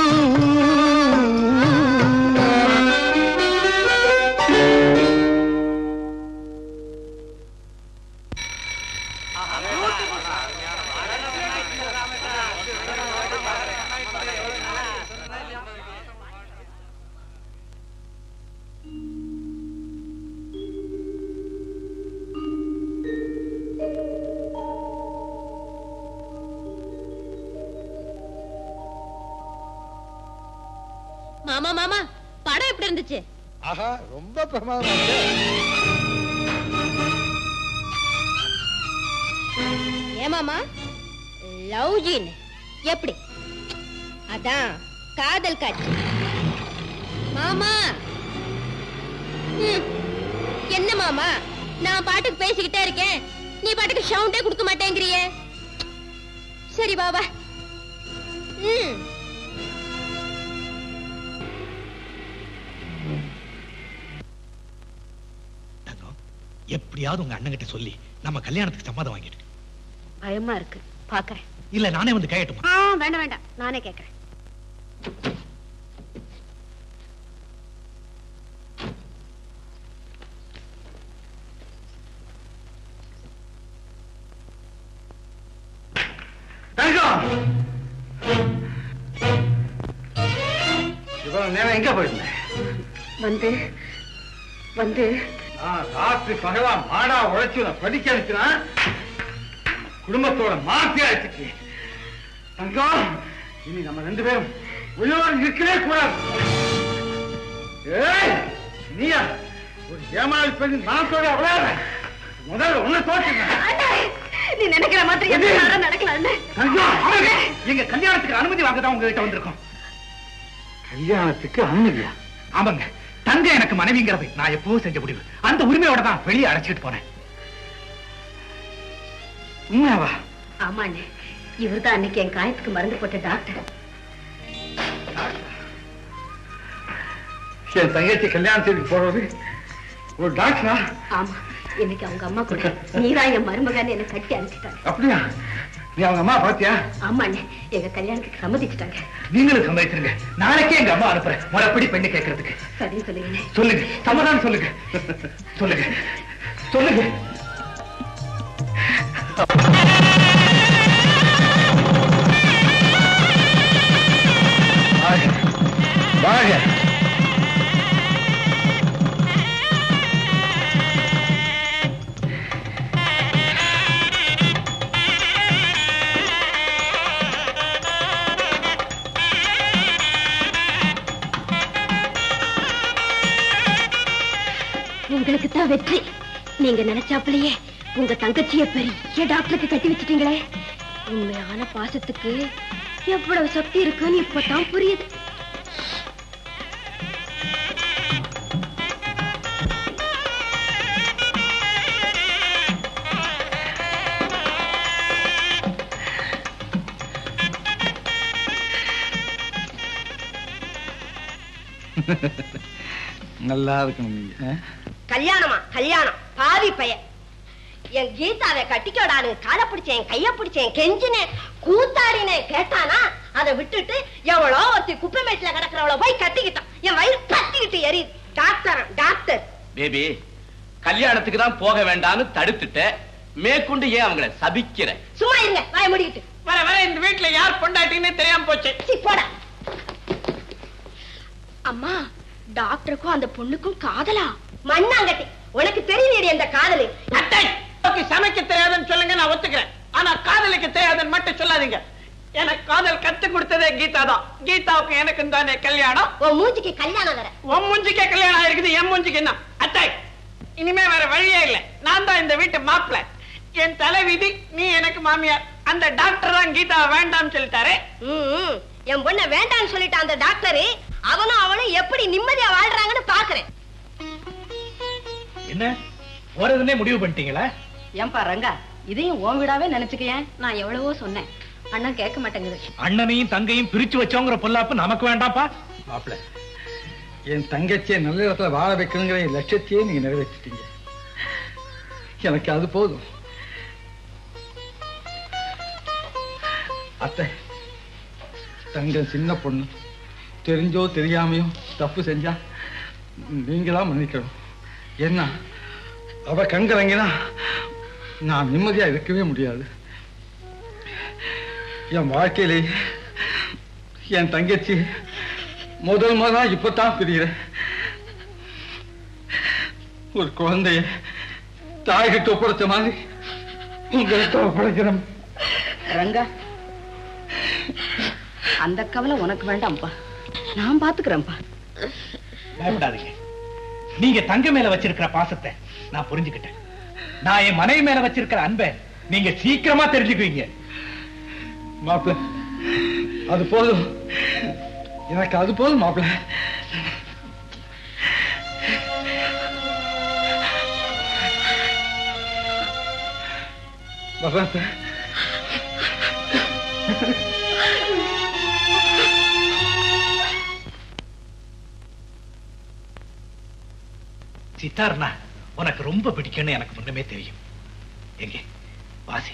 Speaker 3: மாமா மாமா படம் எப்படி இருந்துச்சு
Speaker 2: ஆஹா ரொம்ப பிரமாதமா இருக்கு.
Speaker 3: ஏமாமா லவ் ஜீன் எப்படி அதான் காதல் காட்சி மாமா ம். என்ன மாமா நான் பாட்டுக்கு பேசிக்கிட்டே இருக்கேன் நீ பாட்டுக்கு சவுண்டே கொடுக்க மாட்டேங்கிறியே சரி பாபா ம்
Speaker 9: தங்கம் எப்படியாவது உங்க அண்ணன் கிட்ட சொல்லி நம்ம கல்யாணத்துக்கு சம்மதம் வாங்கிடு
Speaker 3: பயமா இருக்கு பாக்குறேன்
Speaker 9: இல்ல நானே வந்து கையட்டுமா
Speaker 3: ஆ வேண்டாம் வேண்டாம் நானே கேக்குறேன்
Speaker 2: தங்கம் இவ்வளவு நேரம் எங்க போயிருந்தேன்
Speaker 3: வந்து வந்து
Speaker 2: நான் ராத்திரி பகலா மாடா உழைச்சு உன்னை படிக்க அனுப்பினா குடும்பத்தோட மாத்தி அழைச்சிட்டு தங்கம் இனி நம்ம ரெண்டு பேரும் உயிரோடு இருக்கவே கூடாது ஏய் நீயா ஒரு ஏமாளி பெண் மனத்தோட அவ்வளவு முதல்ல உன்னை தோற்றுறேன்
Speaker 3: நீ நினைக்கிற மாதிரி எந்த நேரம் நடக்கல அண்ணே.
Speaker 2: தங்கம் எங்க கல்யாணத்துக்கு அனுமதி வாங்க தான் உங்ககிட்ட வந்திருக்கோம் கல்யாணத்துக்கு அனுமதியா
Speaker 9: ஆமாங்க தங்க எனக்கு மனைவிங்கிறது நான் எப்பவும் செஞ்ச முடிவு அந்த உரிமையோட தான் வெளியே அழைச்சிட்டு போனேன்
Speaker 2: உண்மையாவா
Speaker 3: ஆமா அண்ணே இவர்தான் அன்னைக்கு என் காயத்துக்கு மருந்து போட்ட டாக்டர்
Speaker 2: என் தங்கச்சி கல்யாணத்துக்கு போறது ஒரு டாக்டரா
Speaker 3: ஆமா இன்னைக்கு அவங்க அம்மா கூட நீதான் என் மருமகன்னு என்ன கட்டி அனுப்பிச்சிட்டாங்க
Speaker 2: அப்படியா நீ அவங்க அம்மா பாத்தியா
Speaker 3: ஆமா அண்ணே எங்க கல்யாணத்துக்கு சம்மதிச்சிட்டாங்க
Speaker 9: நீங்களும் சம்பாதிச்சிருங்க நாளைக்கே எங்க அம்மா அனுப்புறேன் முறைப்படி பெண்ணு கேட்கறதுக்கு
Speaker 3: சரின்னு சொல்லுங்க
Speaker 9: சொல்லுங்க சமாதானம் சொல்லுங்க சொல்லுங்க சொல்லுங்க
Speaker 2: வாங்க வாங்க
Speaker 3: உங்களுக்கு தான் வெற்றி நீங்க நினைச்சாப்பிலேயே உங்க தங்கச்சிய பெரிய டாக்டருக்கு கட்டி வச்சிட்டீங்களே உண்மையான பாசத்துக்கு எவ்வளவு சக்தி இருக்குன்னு இப்பதான் புரியுது
Speaker 2: நல்லா இருக்கணும் நீங்க ஆ?
Speaker 10: கல்யாணமா கல்யாணம் பாவி பையன் என் கீதாவை கட்டிக்கோடான்னு காலை பிடிச்சேன் கைய பிடிச்சேன் கெஞ்சினேன் கூத்தாடினேன் கேட்டானா அதை விட்டுட்டு எவ்வளோ ஒருத்தி குப்பை மேட்டில கிடக்குறவள போய் கட்டிக்கிட்டான் என் வயிறு பத்திக்கிட்டு எரி டாக்டர் டாக்டர்
Speaker 11: பேபி கல்யாணத்துக்கு தான் போக வேண்டாம்னு தடுத்துட்ட மேற்கொண்டு ஏன் அவங்கள சபிக்கிற
Speaker 10: சும்மா இருங்க வாய முடிக்கிட்டு
Speaker 5: வர வர இந்த வீட்டுல யார் பொண்டாட்டின்னு தெரியாம போச்சு
Speaker 10: சீ, போடா
Speaker 3: அம்மா டாக்டருக்கும் அந்த பொண்ணுக்கும் காதலா
Speaker 10: மண்ணாங்கட்டி உனக்கு தெரியலையடி அந்த காதலி
Speaker 5: அத்தை உனக்கு சமைக்க தெரியாதுன்னு சொல்லுங்க நான் ஒத்துக்கிறேன் ஆனா காதலுக்கு தெரியாதுன்னு மட்டும் சொல்லாதீங்க எனக்கு காதல் கத்து கொடுத்ததே கீதா தான் கீதாவுக்கு எனக்கு தானே கல்யாணம்
Speaker 10: உன் மூஞ்சிக்கு கல்யாணம் வர
Speaker 5: உன் மூஞ்சிக்கே கல்யாணம் ஆயிருக்குது என் மூஞ்சிக்கு என்ன அத்தை இனிமே வேற வழியே இல்ல நான் தான் இந்த வீட்டு மாப்பிள்ளை என் தலைவிதி நீ எனக்கு மாமியார் அந்த டாக்டர் தான் கீதா வேண்டாம்னு சொல்லிட்டாரு
Speaker 10: ம், என் பொண்ண வேண்டாம்னு சொல்லிட்டான் அந்த டாக்டரு அவனும் அவனும் எப்படி நிம்மதியா வாழ்றாங்கன்னு பாக்குறேன்
Speaker 9: என்ன போறதுன்னே முடிவு பண்ணிட்டீங்களா
Speaker 8: ஏன்பா ரங்கா இதையும் உன் வீடாவே நினைச்சுக்கேன்
Speaker 3: நான் எவ்வளவோ சொன்னேன் அண்ணன் கேட்க மாட்டேங்குது
Speaker 9: அண்ணனையும் தங்கையும் பிரிச்சு வச்சோங்கிற பொல்லாப்பு நமக்கு வேண்டாப்பா
Speaker 2: மாப்பிள்ள என் தங்கச்சியை நல்ல இடத்துல வாழ வைக்கணுங்கிற என் லட்சியத்தையே நீங்க நிறைவேற்றிட்டீங்க எனக்கு அது போதும் அத்தை தங்கம் சின்ன பொண்ணு தெரிஞ்சோ தெரியாமையோ தப்பு செஞ்சா நீங்க தான் மன்னிக்கணும் என்ன அவ கண்கலங்கினா நான் நிம்மதியா இருக்கவே முடியாது என் வாழ்க்கையிலே என் தங்கச்சி முதல் முதலா இப்பதான் பிரிகிறேன் ஒரு குழந்தைய தாய்கிட்ட ஒப்படைச்ச மாதிரி உங்கள்கிட்ட ஒப்படைக்கிறேன்
Speaker 8: ரங்கா அந்த கவலை உனக்கு வேண்டாம்ப்பா நான் பாத்துக்கிறேன்ப்பா
Speaker 9: பயப்படாதீங்க நீங்க தங்க மேல வச்சிருக்கிற பாசத்தை நான் புரிஞ்சுக்கிட்டேன் நான் என் மனைவி மேல வச்சிருக்கிற அன்பை நீங்க சீக்கிரமா தெரிஞ்சுக்குவீங்க
Speaker 2: மாப்பிள்ள அது போதும் எனக்கு அது போதும் மாப்பிள்ள வசந்த்
Speaker 9: சித்தார்னா உனக்கு ரொம்ப பிடிக்கும்னு எனக்கு முன்னமே தெரியும் எங்கே வாசி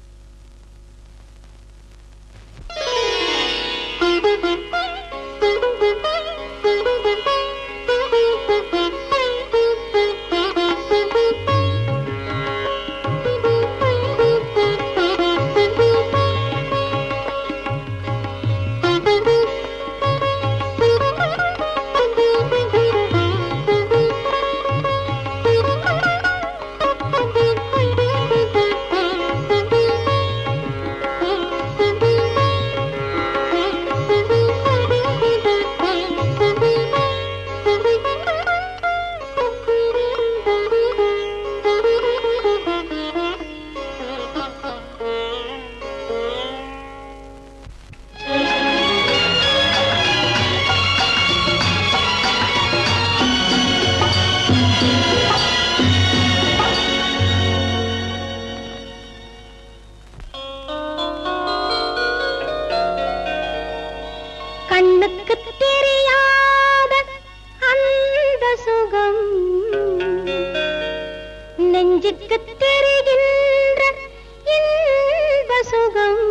Speaker 3: கண்ணுக்கு தெரியாத அந்த சுகம் நெஞ்சுக்கு தெரிகின்ற இன்ப சுகம்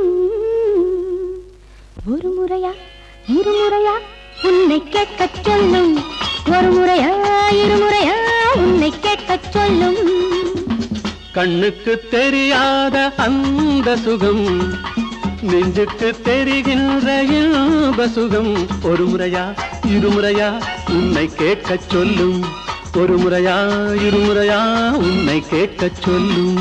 Speaker 3: ஒரு முறையா இருமுறையா உன்னை கேட்கச் சொல்லும் ஒரு முறையா இருமுறையா உன்னை கேட்கச் சொல்லும்
Speaker 1: கண்ணுக்கு தெரியாத அந்த சுகம் நெஞ்சுக்கு தெரிகின்ற இன்ப சுகம் ஒரு முறையா இருமுறையா உன்னை கேட்கச் சொல்லும் ஒரு முறையா இருமுறையா உன்னை கேட்கச் சொல்லும்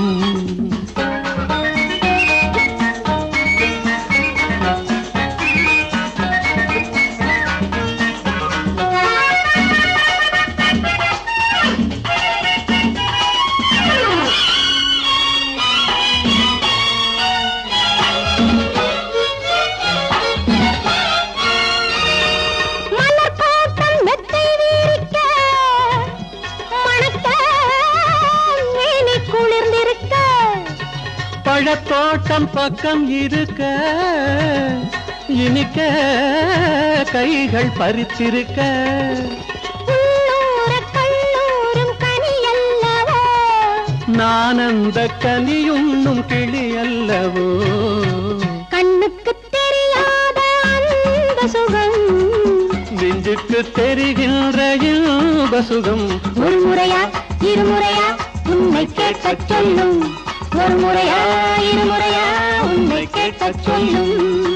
Speaker 3: மலர் தோட்டம் மெத்தை வீரிக்க மணக்க மேனி குளிர்ந்திருக்க
Speaker 1: பழத்தோட்டம் பக்கம் இருக்க இனிக்க கைகள் பறித்திருக்க
Speaker 3: உள்ளூர கல்லூரும் கனி அல்லவோ
Speaker 1: நான் அந்த கனியுண்ணும் கிளி அல்லவோ
Speaker 3: கண்ணுக்கு தெரியாத அந்த சுகம்
Speaker 1: நெஞ்சுக்கு தெரிகின்ற இன்ப சுகம்
Speaker 3: ஒரு முறையா இருமுறையா உன்னை கேட்கச் சொல்லும் ஒரு முறையா இருமுறையா உன்னை கேட்கச் சொல்லும்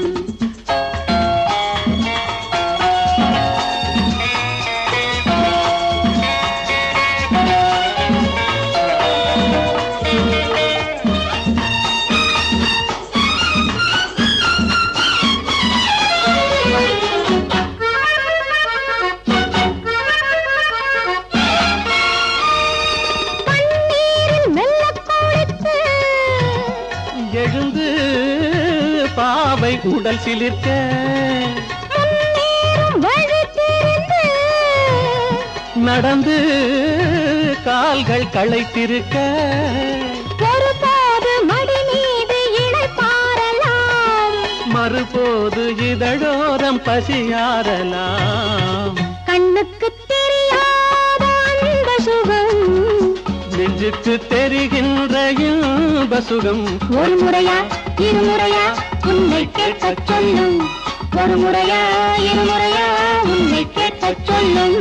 Speaker 3: பன்னீரில் மெல்ல குளித்து
Speaker 1: எழுந்து பாவை உடல் சிலிர்க்க
Speaker 3: முன்னேறும் வழி தெரிந்து
Speaker 1: நடந்து கால்கள் களைத்திருக்க
Speaker 3: ஒருபோது மடி மீது இளைப்பாறலாம்
Speaker 1: மறுபோது இதழோரம் பசியாரலாம்
Speaker 3: கண்ணுக்கு தெரியாத அந்த சுகம்
Speaker 1: நெஞ்சுக்கு தெரிகின்ற இன்ப சுகம்
Speaker 3: ஒரு முறையா இருமுறையா உன்னை கேட்கச் சொல்லும் ஒரு முறையா இருமுறையா உன்னை கேட்கச் சொல்லும்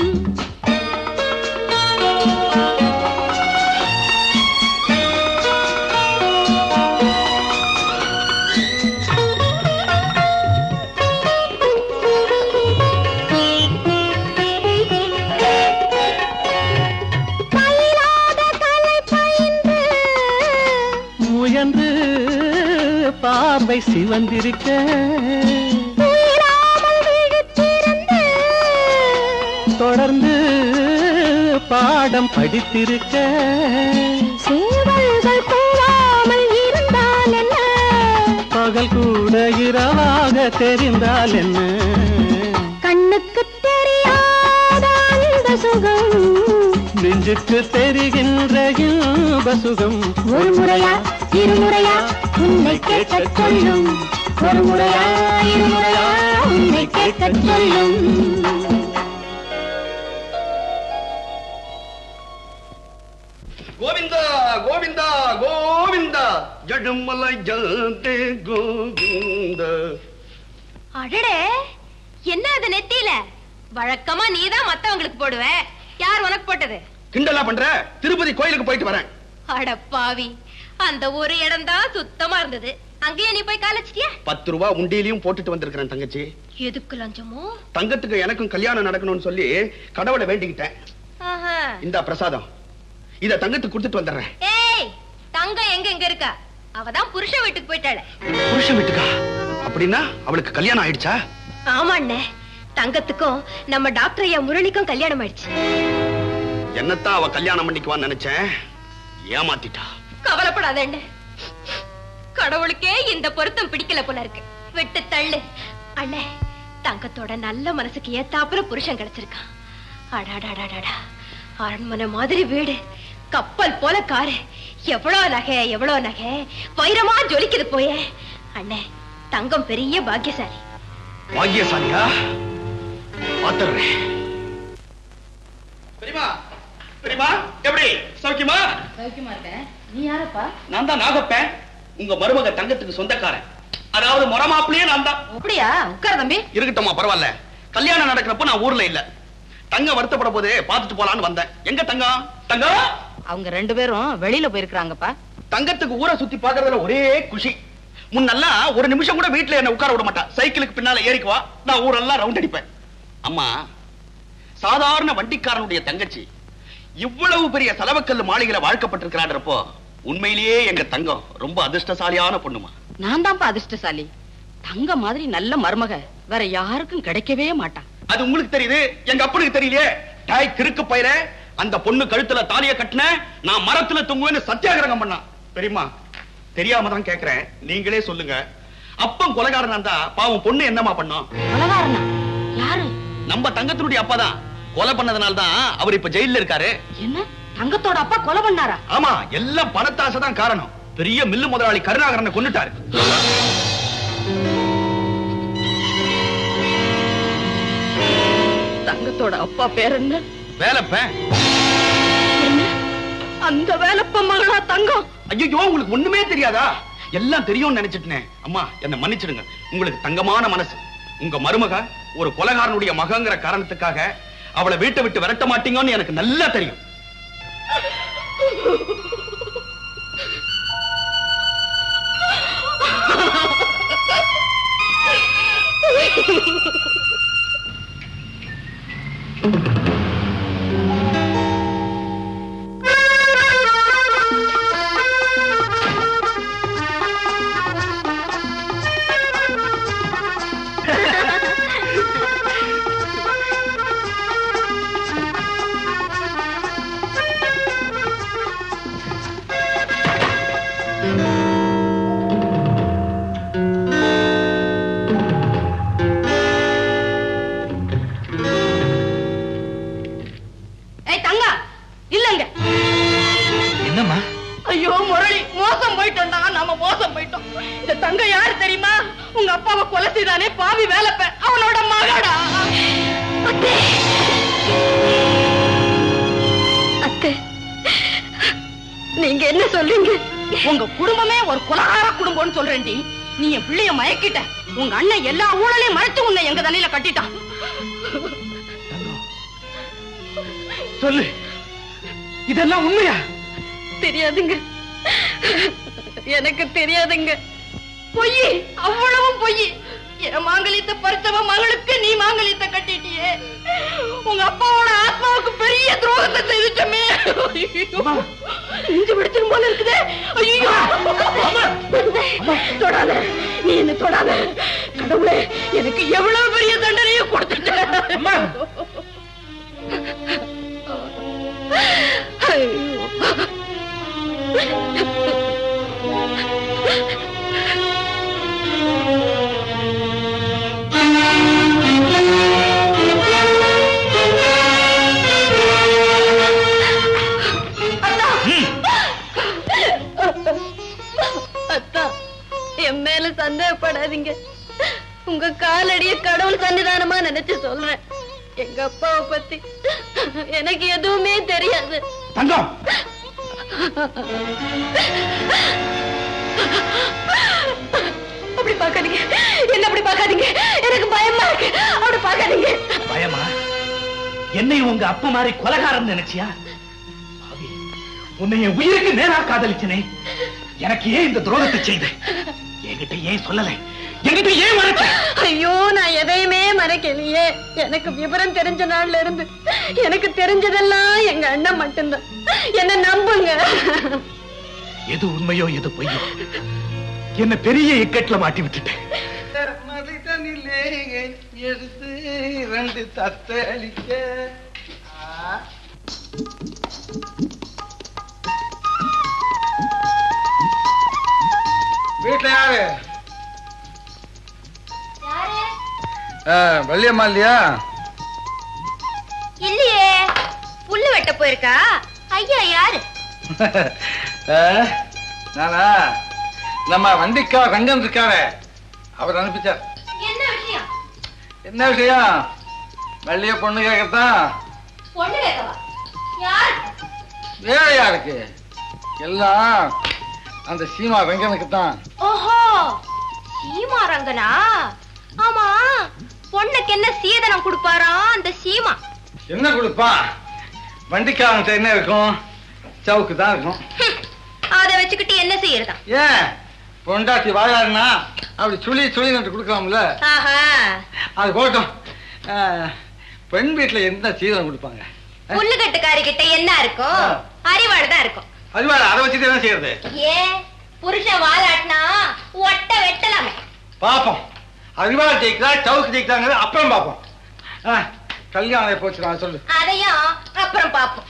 Speaker 3: பயிலாத கலை பயின்று
Speaker 1: முயன்று பார்வை சிவந்திருக்க
Speaker 3: தீராமல் விழித்திருந்து
Speaker 1: தொடர்ந்து பாடம் படித்திருக்க
Speaker 3: சேவல்கள் கூவாமல் இருந்தால் என்ன
Speaker 1: பகல் கூட இரவாக தெரிந்தால் என்ன
Speaker 3: கண்ணுக்கு தெரியாத அந்த சுகம்
Speaker 1: நெஞ்சு நெஞ்சுக்கு தெரிகின்ற இன்ப சுகம்
Speaker 3: ஒரு முறையா இருமுறையா உன்னை கேட்கச் சொல்லும் ஒரு முறையா இருமுறையா உன்னை கேட்கச் சொல்லும்
Speaker 6: கோவிந்தா கோவிந்தா கோவிந்தா ஜடுமலை ஜல்தே கோவிந்தா
Speaker 8: அடடே என்ன அது நெத்தியில வழக்கமா நீதான் மத்தவங்களுக்கு போடுவ யார் உனக்கு போட்டது
Speaker 6: கிண்டலா பண்ற திருப்பதி கோயிலுக்கு போயிட்டு வரேன்
Speaker 8: அட பாவி அந்த ஒரு இடம் தான் சுத்தமா இருந்தது அங்கேயே நீ போய் காலச்சிட்டியா
Speaker 6: பத்து ரூபா உண்டியிலையும் போட்டுட்டு வந்திருக்கிறேன் தங்கச்சி
Speaker 8: எதுக்கு லஞ்சமோ
Speaker 6: தங்கத்துக்கு எனக்கும் கல்யாணம் நடக்கணும்னு சொல்லி கடவுளை வேண்டிக்கிட்டேன்
Speaker 8: ஆஹா.
Speaker 6: இந்த பிரசாதம் இத தங்கத்துக்கு கொடுத்துட்டு வந்துடுறேன்
Speaker 8: ஏய் தங்கம் எங்க எங்க இருக்கா அவதான் புருஷ வீட்டுக்கு போயிட்டாளே
Speaker 6: புருஷன் வீட்டுக்கா அப்படின்னா அவளுக்கு கல்யாணம் ஆயிடுச்சா
Speaker 8: ஆமா அண்ணே தங்கத்துக்கும் நம்ம டாக்டர் ஐயா முரளிக்கும் கல்யாணம் ஆயிடுச்சு
Speaker 6: என்னத்தான் அவ கல்யாணம் பண்ணிக்குவான்னு நினைச்சேன் ஏமாத்திட்டா
Speaker 8: கவலைப்படாத அண்ணே கடவுளுக்கே இந்த பொருத்தம் பிடிக்கல போல இருக்கு விட்டு தள்ளு அண்ணே தங்கத்தோட நல்ல மனசுக்கு ஏத்தாப்புல புருஷன் கிடைச்சிருக்கான் அடாடாடாடாடா அரண்மனை மாதிரி வீடு கப்பல் போல காரு எவ்வளவு நகை எவ்வளவு நகை வைரமா ஜொலிக்குது போயே அண்ணே தங்கம் பெரிய பாக்கியசாலி
Speaker 6: பாக்கியசாலியா பாத்துறேன் பெரியமா பெரியமா எப்படி சௌக்கியமா
Speaker 8: சௌக்கியமா இருக்கேன் நீ யாரப்பா
Speaker 6: நான் தான் நாகப்பேன் உங்க மருமக தங்கத்துக்கு சொந்தக்காரன் அதாவது மொரமாப்பிளையே நான் தான்
Speaker 8: அப்படியா உட்கார தம்பி
Speaker 6: இருக்கட்டும்மா பரவாயில்ல கல்யாணம் நடக்கிறப்ப நான் ஊர்ல இல்ல தங்கம் வருத்தப்பட போது பாத்துட்டு போலான்னு வந்தேன் எங்க தங்கம் தங்கம்
Speaker 8: அவங்க ரெண்டு பேரும் வெளியில போயிருக்காங்கப்பா
Speaker 6: தங்கத்துக்கு ஊரை சுத்தி பாக்குறதுல ஒரே குஷி முன்னெல்லாம் ஒரு நிமிஷம் கூட வீட்டுல என்ன உட்கார விட மாட்டா சைக்கிளுக்கு பின்னால ஏறிக்குவா நான் ஊரெல்லாம் ரவுண்ட் அடிப்பேன் அம்மா சாதாரண வண்டிக்காரனுடைய தங்கச்சி இவ்வளவு பெரிய செலவுக்கல் மாளிகையில வாழ்க்கப்பட்டிருக்கிறான்றப்போ உண்மையிலேயே எங்க தங்கம் ரொம்ப அதிர்ஷ்டசாலியான பொண்ணுமா
Speaker 8: நான் தான்ப்பா அதிர்ஷ்டசாலி தங்க மாதிரி நல்ல மருமக வேற யாருக்கும் கிடைக்கவே மாட்டான்
Speaker 6: அது உங்களுக்கு தெரியுது எங்க அப்பனுக்கு தெரியலையே டாய் கிறுக்கு பயிர அந்த பொண்ணு கழுத்துல தாலிய கட்டின நான் மரத்துல தொங்குவேன்னு சத்தியாகிரகம் பண்ணான் பெரியம்மா தெரியாம தான் கேக்குறேன் நீங்களே சொல்லுங்க அப்பன் கொலைகாரனா இருந்தா பாவம் பொண்ணு என்னமா பண்ணோம்
Speaker 8: கொலகாரனா யாரு
Speaker 6: நம்ம தங்கத்தினுடைய அப்பா தான் கொலை பண்ணதுனால தான் அவர் இப்ப ஜெயில்ல இருக்காரு
Speaker 8: என்ன தங்கத்தோட அப்பா கொலை பண்ணாரா
Speaker 6: ஆமா எல்லாம் பணத்தாசை தான் காரணம் பெரிய மில்லு முதலாளி கருணாகரனை கொன்னுட்டாரு
Speaker 8: தங்கத்தோட அப்பா பேர் என்ன
Speaker 6: வேலைப்பேன்
Speaker 8: என்ன அந்த வேலைப்ப மகளா தங்கம்
Speaker 6: ஐயோ உங்களுக்கு ஒண்ணுமே தெரியாதா எல்லாம் தெரியும்னு நினைச்சிட்டேன் அம்மா என்ன மன்னிச்சிடுங்க உங்களுக்கு தங்கமான மனசு உங்க மருமக ஒரு கொலகாரனுடைய மகங்கிற காரணத்துக்காக அவளை வீட்டை விட்டு விரட்ட மாட்டீங்கன்னு எனக்கு நல்லா தெரியும்
Speaker 8: ஏய் தங்கா இல்லங்க
Speaker 9: என்னம்மா
Speaker 8: ஐயோ முரளி மோசம் போயிட்டோம்டா நாம மோசம் போயிட்டோம் இந்த தங்க யாரு தெரியுமா உங்க அப்பாவை கொலை செய்தானே பாவி வேலைப்ப அவனோட மகடா அத்தே அத்தே நீங்க என்ன சொல்றீங்க உங்க குடும்பமே ஒரு குலகார குடும்பம்னு சொல்றேன்டி நீ என் பிள்ளைய மயக்கிட்ட உங்க அண்ணன் எல்லா ஊழலையும் மறைச்சு உன்னை எங்க தலையில கட்டிட்டான்
Speaker 9: சொல்லு இதெல்லாம் உண்மையா
Speaker 8: தெரியாதுங்க எனக்கு தெரியாதுங்க பொய் அவ்வளவும் பொய் என் மாங்கலியத்தை பறிச்சவ மகளுக்கு நீ மாங்கலியத்தை கட்டிட்டியே உங்க அப்பாவோட ஆத்மாவுக்கு பெரிய துரோகத்தை செய்துட்டமே நெஞ்சு பிடிச்சிரும் போல இருக்குதே ஐயோ தொடாத நீ என்ன தொடாத கடவுளே எனக்கு எவ்வளவு பெரிய தண்டனையை கொடுத்துட்ட ஐயோ சந்தேகப்படாதீங்க உங்க காலடிய கடவுள் சன்னிதானமா நினைச்சு சொல்றேன் எங்க அப்பாவை பத்தி எனக்கு எதுவுமே தெரியாது
Speaker 9: தங்கம்
Speaker 8: அப்படி பார்க்காதீங்க என்ன அப்படி பார்க்காதீங்க எனக்கு பயமா இருக்கு அப்படி பார்க்காதீங்க
Speaker 9: பயமா என்னை உங்க அப்பா மாதிரி கொலகாரம் நினைச்சியா பாவி, உன்னை என் உயிருக்கு நேரா காதலிச்சனே எனக்கு ஏன் இந்த துரோகத்தை செய்த என்கிட்ட ஏன் சொல்லல என்கிட்ட ஏன் மறைச்ச
Speaker 8: ஐயோ நான் எதையுமே மறைக்கலையே எனக்கு விவரம் தெரிஞ்ச நாள்ல இருந்து எனக்கு தெரிஞ்சதெல்லாம் எங்க அண்ணன் மட்டும்தான் என்ன நம்புங்க
Speaker 9: எது உண்மையோ எது பொய்யோ என்ன பெரிய இக்கட்ல மாட்டி விட்டுட்டேன்
Speaker 2: மதிதனிலே எடுத்து ரெண்டு தத்தளிக்க வீட்டுல யாரு ஆ, வள்ளியம்மா இல்லையா
Speaker 8: இல்லையே புல்லு வெட்ட போயிருக்கா ஐயா யாரு
Speaker 2: ஆ, நானா நம்ம வண்டிக்கா ரங்கன் இருக்காரே அவர் அனுப்பிச்சார்
Speaker 8: என்ன விஷயம்
Speaker 2: என்ன விஷயம் வள்ளிய பொண்ணு கேட்கத்தான்
Speaker 8: பொண்ணு கேட்கவா யார்
Speaker 2: வேற யாருக்கு எல்லாம் அந்த சீமா ரங்கனுக்கு தான்
Speaker 8: ஓஹோ சீமா ரங்கனா ஆமா பொண்ணுக்கு என்ன சீதனம் கொடுப்பாராம் அந்த சீமா
Speaker 2: என்ன கொடுப்பான் வண்டிக்காரன்ட்ட என்ன இருக்கும் சவுக்கு தான் இருக்கும்
Speaker 8: ஹம், அதை வச்சுக்கிட்டு என்ன செய்யறதா
Speaker 2: ஏன் பொண்டாட்டி வாழாருன்னா அப்படி சுழி சுழி நட்டு கொடுக்கலாம்ல
Speaker 8: ஆஹா
Speaker 2: அது போட்டும் ஆ, பெண் வீட்டுல என்ன சீதனம் கொடுப்பாங்க
Speaker 8: புல்லுக்கட்டுக்காரி கிட்ட என்ன இருக்கும் அறிவாள் தான் இருக்கும்
Speaker 2: அதுவா அதை வச்சுட்டு என்ன செய்யறது
Speaker 8: ஏன் புருஷன் வாலாட்டினா ஒட்ட வெட்டலாமே
Speaker 2: பாப்போம் அறிவாள் ஜெயிக்கிறா சவுக்கு ஜெயிக்கிறாங்க அப்புறம் பார்ப்போம் ஆ, கல்யாணம் போச்சு நான் சொல்லு
Speaker 8: அதையும் அப்புறம் பாப்போம்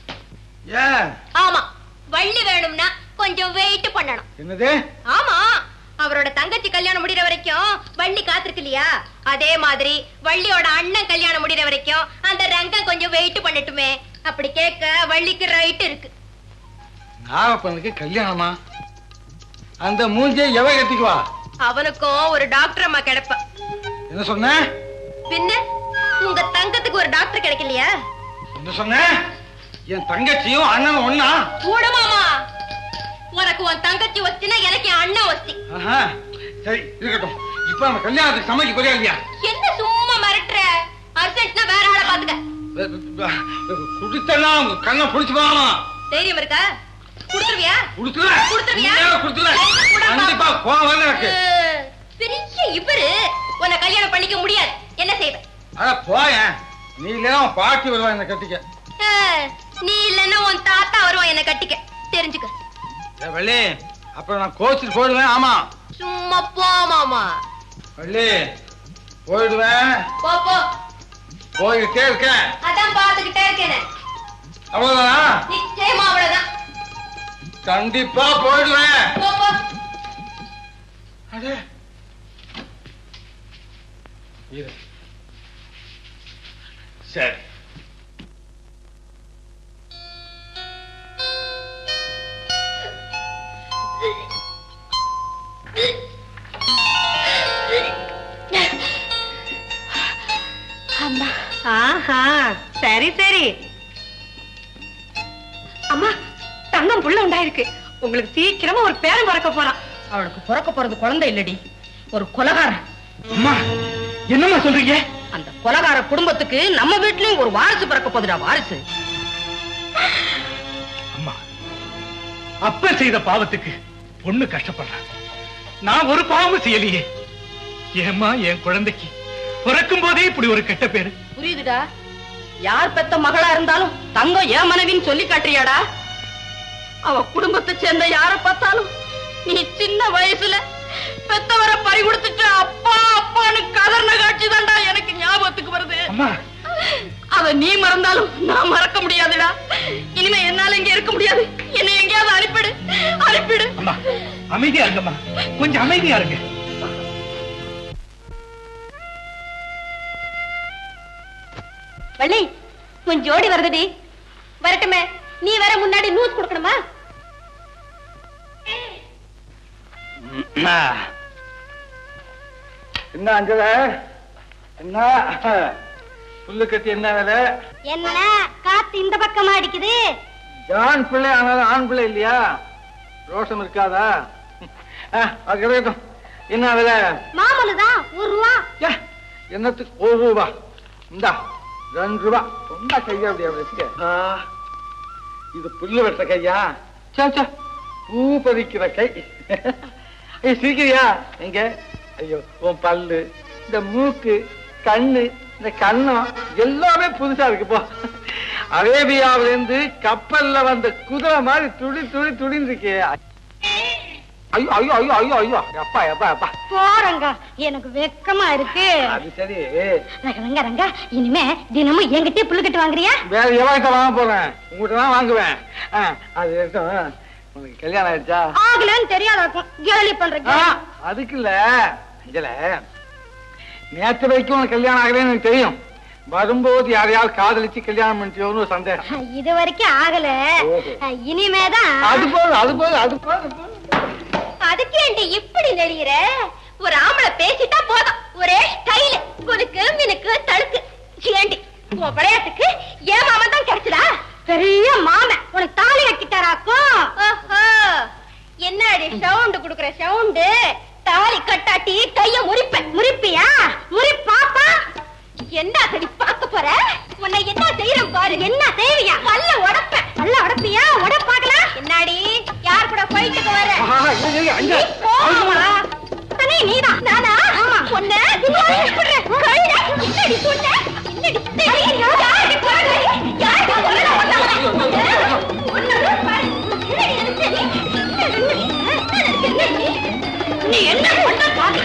Speaker 2: ஏன்
Speaker 8: ஆமா வள்ளி வேணும்னா கொஞ்சம் வெயிட் பண்ணணும்
Speaker 2: என்னது
Speaker 8: ஆமா அவரோட தங்கச்சி கல்யாணம் முடியற வரைக்கும் வள்ளி காத்திருக்கு இல்லையா அதே மாதிரி வள்ளியோட அண்ணன் கல்யாணம் முடியற வரைக்கும் அந்த ரங்கம் கொஞ்சம் வெயிட் பண்ணட்டுமே அப்படி கேட்க வள்ளிக்கு ரைட் இருக்கு
Speaker 2: நாகப்பனுக்கு கல்யாணமா அந்த மூஞ்சியை எவ கட்டிக்குவா
Speaker 8: அவனுக்கும் ஒரு டாக்டர் அம்மா கிடைப்ப
Speaker 2: என்ன சொன்ன
Speaker 8: பின்ன உங்க தங்கத்துக்கு ஒரு டாக்டர் கிடைக்கலையா
Speaker 2: என்ன சொன்ன என் தங்கச்சியும் அண்ணனும் ஒண்ணா
Speaker 8: கூட மாமா உனக்கு உன் தங்கச்சி வச்சுனா எனக்கு என் அண்ணன் வச்சு
Speaker 2: ஆஹா, சரி இருக்கட்டும் இப்ப நம்ம கல்யாணத்துக்கு சமைக்க போறியா இல்லையா
Speaker 8: என்ன சும்மா மிரட்டுற அர்ஜென்ட்னா வேற ஆளை பாத்துக்க
Speaker 2: குடித்தனா உங்க கண்ணை புடிச்சு போகலாமா
Speaker 8: தைரியம் இருக்கா குடுத்துருவியா
Speaker 2: குடுத்துல
Speaker 8: குடுத்துருவியா?
Speaker 2: குடுத்துல
Speaker 8: குடுப்பா.
Speaker 2: கண்டிப்பா கோவம் வந்து எனக்கு
Speaker 8: அஹ், பெரிய இவரு உன்னை கல்யாணம் பண்ணிக்க முடியாது என்ன செய்வ
Speaker 2: அட போயேன் நீ இல்லையா உன் பாட்டி வருவா என்ன கட்டிக்க
Speaker 8: அஹ், நீ இல்லன்னா உன் தாத்தா வருவான் என்ன கட்டிக்க தெரிஞ்சுக்க
Speaker 2: ஏ வள்ளி அப்புறம் நான் கோச்சிட்டு போயிடுவேன் ஆமா
Speaker 8: சும்மா போ மாமா
Speaker 2: வள்ளி போயிடுவேன்
Speaker 8: போ போ
Speaker 2: போய்கிட்டே இருக்கேன்
Speaker 8: அதான் பாத்துக்கிட்டே இருக்கேன்
Speaker 2: அவ்வளவுதானா
Speaker 8: நிச்சயமா அவ்வளவுதான்
Speaker 2: கண்டிப்பா போயிடுவேன்
Speaker 8: போ போ
Speaker 2: அடே இரு. சரி
Speaker 8: அம்மா
Speaker 10: ஆஹா சரி சரி
Speaker 8: அம்மா தங்கம் புள்ள உண்டாயிருக்கு
Speaker 10: உங்களுக்கு சீக்கிரமா ஒரு பேரன் பிறக்க போறான் அவளுக்கு பிறக்க போறது குழந்தை இல்லடி ஒரு கொலகாரன்
Speaker 9: அம்மா என்னம்மா சொல்றீங்க
Speaker 10: அந்த கொலகார குடும்பத்துக்கு நம்ம வீட்லயும் ஒரு வாரிசு பிறக்க போகுதுடா வாரிசு
Speaker 9: அம்மா அப்ப செய்த பாவத்துக்கு பொண்ணு கஷ்டப்படுறா நான் ஒரு பாவமும் செய்யலையே ஏம்மா என் குழந்தைக்கு பிறக்கும் போதே இப்படி ஒரு கெட்ட பேரு
Speaker 10: புரியுதுடா யார் பெத்த மகளா இருந்தாலும் தங்கம் ஏன் மனைவின்னு சொல்லி காட்டுறியாடா அவ குடும்பத்தை சேர்ந்த யார பார்த்தாலும் நீ சின்ன வயசுல பெத்தவரை பறி கொடுத்துட்டு அப்பா அப்பான்னு கதர்ன காட்சி தான்டா எனக்கு ஞாபகத்துக்கு வருது
Speaker 9: அம்மா
Speaker 10: அத நீ மறந்தாலும் நான் மறக்க முடியாதுடா இனிமே என்னால இங்க இருக்க முடியாது என்னை எங்கேயாவது அனுப்பிடு அனுப்பிடு
Speaker 9: அம்மா அமைதியா இருங்கம்மா கொஞ்சம் அமைதியா இருங்க
Speaker 8: வள்ளி உன் ஜோடி வருதுடி வரட்டுமே நீ வேற முன்னாடி நியூஸ் கொடுக்கணுமா
Speaker 2: என்ன அஞ்சல என்ன புல்லு கட்டி என்ன வேலை
Speaker 3: என்ன காத்து இந்த பக்கமா அடிக்குது
Speaker 2: ஜான் பிள்ளை ஆனாலும் ஆண் பிள்ளை இல்லையா ரோஷம் இருக்காதா ஆ, அது கிடைக்கட்டும் என்ன வேலை
Speaker 3: மாமூலுதான் ஒரு ரூபா
Speaker 2: ஏ, என்னத்துக்கு ஒரு ரூபா இந்தா ரெண்டு ரூபா ரொம்ப கையா அப்படி அப்படி வச்சுக்க. ஆ, இது புல்லு வெட்ட கையா சே சே பூ பறிக்கிற கை ஐயோ சிரிக்கிறியா எங்க ஐயோ உன் பல்லு இந்த மூக்கு கண்ணு இந்த கண்ணம் எல்லாமே புதுசா இருக்கு போ அரேபியாவில இருந்து கப்பல்ல வந்த குதிரை மாதிரி துடி துடி துடின்னு இருக்கே ஐயோ ஐயோ ஐயோ ஐயோ ஐயோ அப்பா அப்பா அப்பா
Speaker 3: போறங்க எனக்கு வெக்கமா இருக்கு
Speaker 2: அது சரி
Speaker 3: ரங்க, ரங்க ரங்க இனிமே தினமும் என்கிட்டயே புல்லு கட்டு வாங்குறியா
Speaker 2: வேற எவன்கிட்ட வாங்க போறேன் உங்ககிட்ட தான் வாங்குவேன் ஆ, அது இருக்கட்டும். உனக்கு கல்யாணம் ஆயிடுச்சா
Speaker 3: ஆகலன்னு தெரியாதாக்கும் கேலி பண்றீங்க
Speaker 2: ஆ, அதுக்கு இல்ல அஞ்சல நேற்று வரைக்கும் உனக்கு கல்யாணம் ஆகலன்னு எனக்கு தெரியும் வரும்போது யாரையாவது காதலிச்சு கல்யாணம் பண்ணிட்டியோன்னு ஒரு சந்தேகம்
Speaker 3: இது வரைக்கும் ஆகல
Speaker 2: ஓஹோ.
Speaker 3: இனிமேதான்
Speaker 2: அது போதும் அது போதும் அது போதும் போதும்.
Speaker 8: அதுக்கு ஏண்டி இப்படி நெளியிற ஒரு ஆம்பளை பேசிட்டா போதும் ஒரே ஸ்டைல் குறுக்கு மினுக்கு தடுக்கு ஏண்டி உன் விளையாட்டுக்கு ஏன் மாமா தான் கிடைச்சதா
Speaker 3: பெரிய மாமன் உனக்கு தாலி கட்டிட்டாராக்கும்
Speaker 8: ஓஹோ என்னடி சவுண்ட் குடுக்குற சவுண்டு தாலி கட்டாட்டி கைய முறிப்பேன்
Speaker 3: முறிப்பியா முறி பாப்பா
Speaker 8: என்ன சரி பார்க்க போற உன்னை என்ன செய்யறேன் பாரு
Speaker 3: என்ன செய்வியா
Speaker 8: பல்ல உடப்பேன்
Speaker 3: அல்ல உடப்பியா உட பாக்கலாம்
Speaker 8: என்னாடி யார் கூட போயிட்டுக்கு வர
Speaker 2: ஆஹா, இரு, இரு, அஞ்சல.
Speaker 3: போமா அண்ணே நீதான்
Speaker 8: நானா
Speaker 3: ஆமா
Speaker 8: உன்னை என்னடி சொன்ன என்னடி தெரியும் யாருக்கு போறது யாருக்கு போறது
Speaker 3: நீ என்ன பண்ண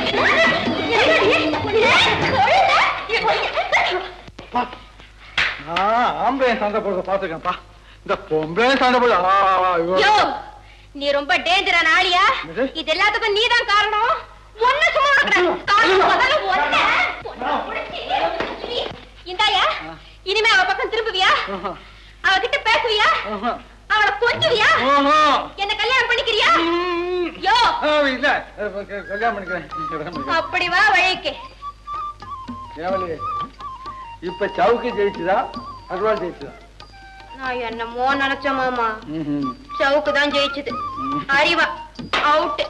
Speaker 2: பா. நான் ஆம்பளை சண்டை போடுறத பாத்துக்கேன்ப்பா இந்த பொம்பளை சண்டை போடு ஆ, ஆ, ஐயோ.
Speaker 8: யோ நீ ரொம்ப டேஞ்சரான ஆளியா
Speaker 2: என்னது?
Speaker 8: இது எல்லாத்துக்கும் நீதான் காரணம் ஒண்ணு சும்மா இருக்கிறேன். காரணம் முதல்ல ஒண்ணு. ஒண்ணு புடிச்சு. இந்தாயா இனிமே அவ பக்கம் திரும்புவியா
Speaker 2: ஆஹா,
Speaker 8: அவகிட்ட பேசுவியா
Speaker 2: ஆஹா.
Speaker 8: அவளை கொஞ்சுவியா
Speaker 2: ஓஹோ.
Speaker 8: என்ன கல்யாணம் பண்ணிக்கிறியா
Speaker 2: ம்.
Speaker 8: யோ
Speaker 2: ஆ, இல்ல அஹ், க- கல்யாணம் பண்ணிக்கிறேன் கல்யாணம் பண்ணிக்கிறேன்.
Speaker 8: அப்படி வா வழிக்கு
Speaker 2: கேவலி இப்ப சவுக்கு ஜெயிச்சுதா அருவாள் ஜெயிச்சுதா
Speaker 8: நான் என்னமோ நினைச்ச மாமா
Speaker 2: ம்ஹும்.
Speaker 8: சவுக்கு தான் ஜெயிச்சது
Speaker 2: ம்.
Speaker 8: அறிவா அவுட்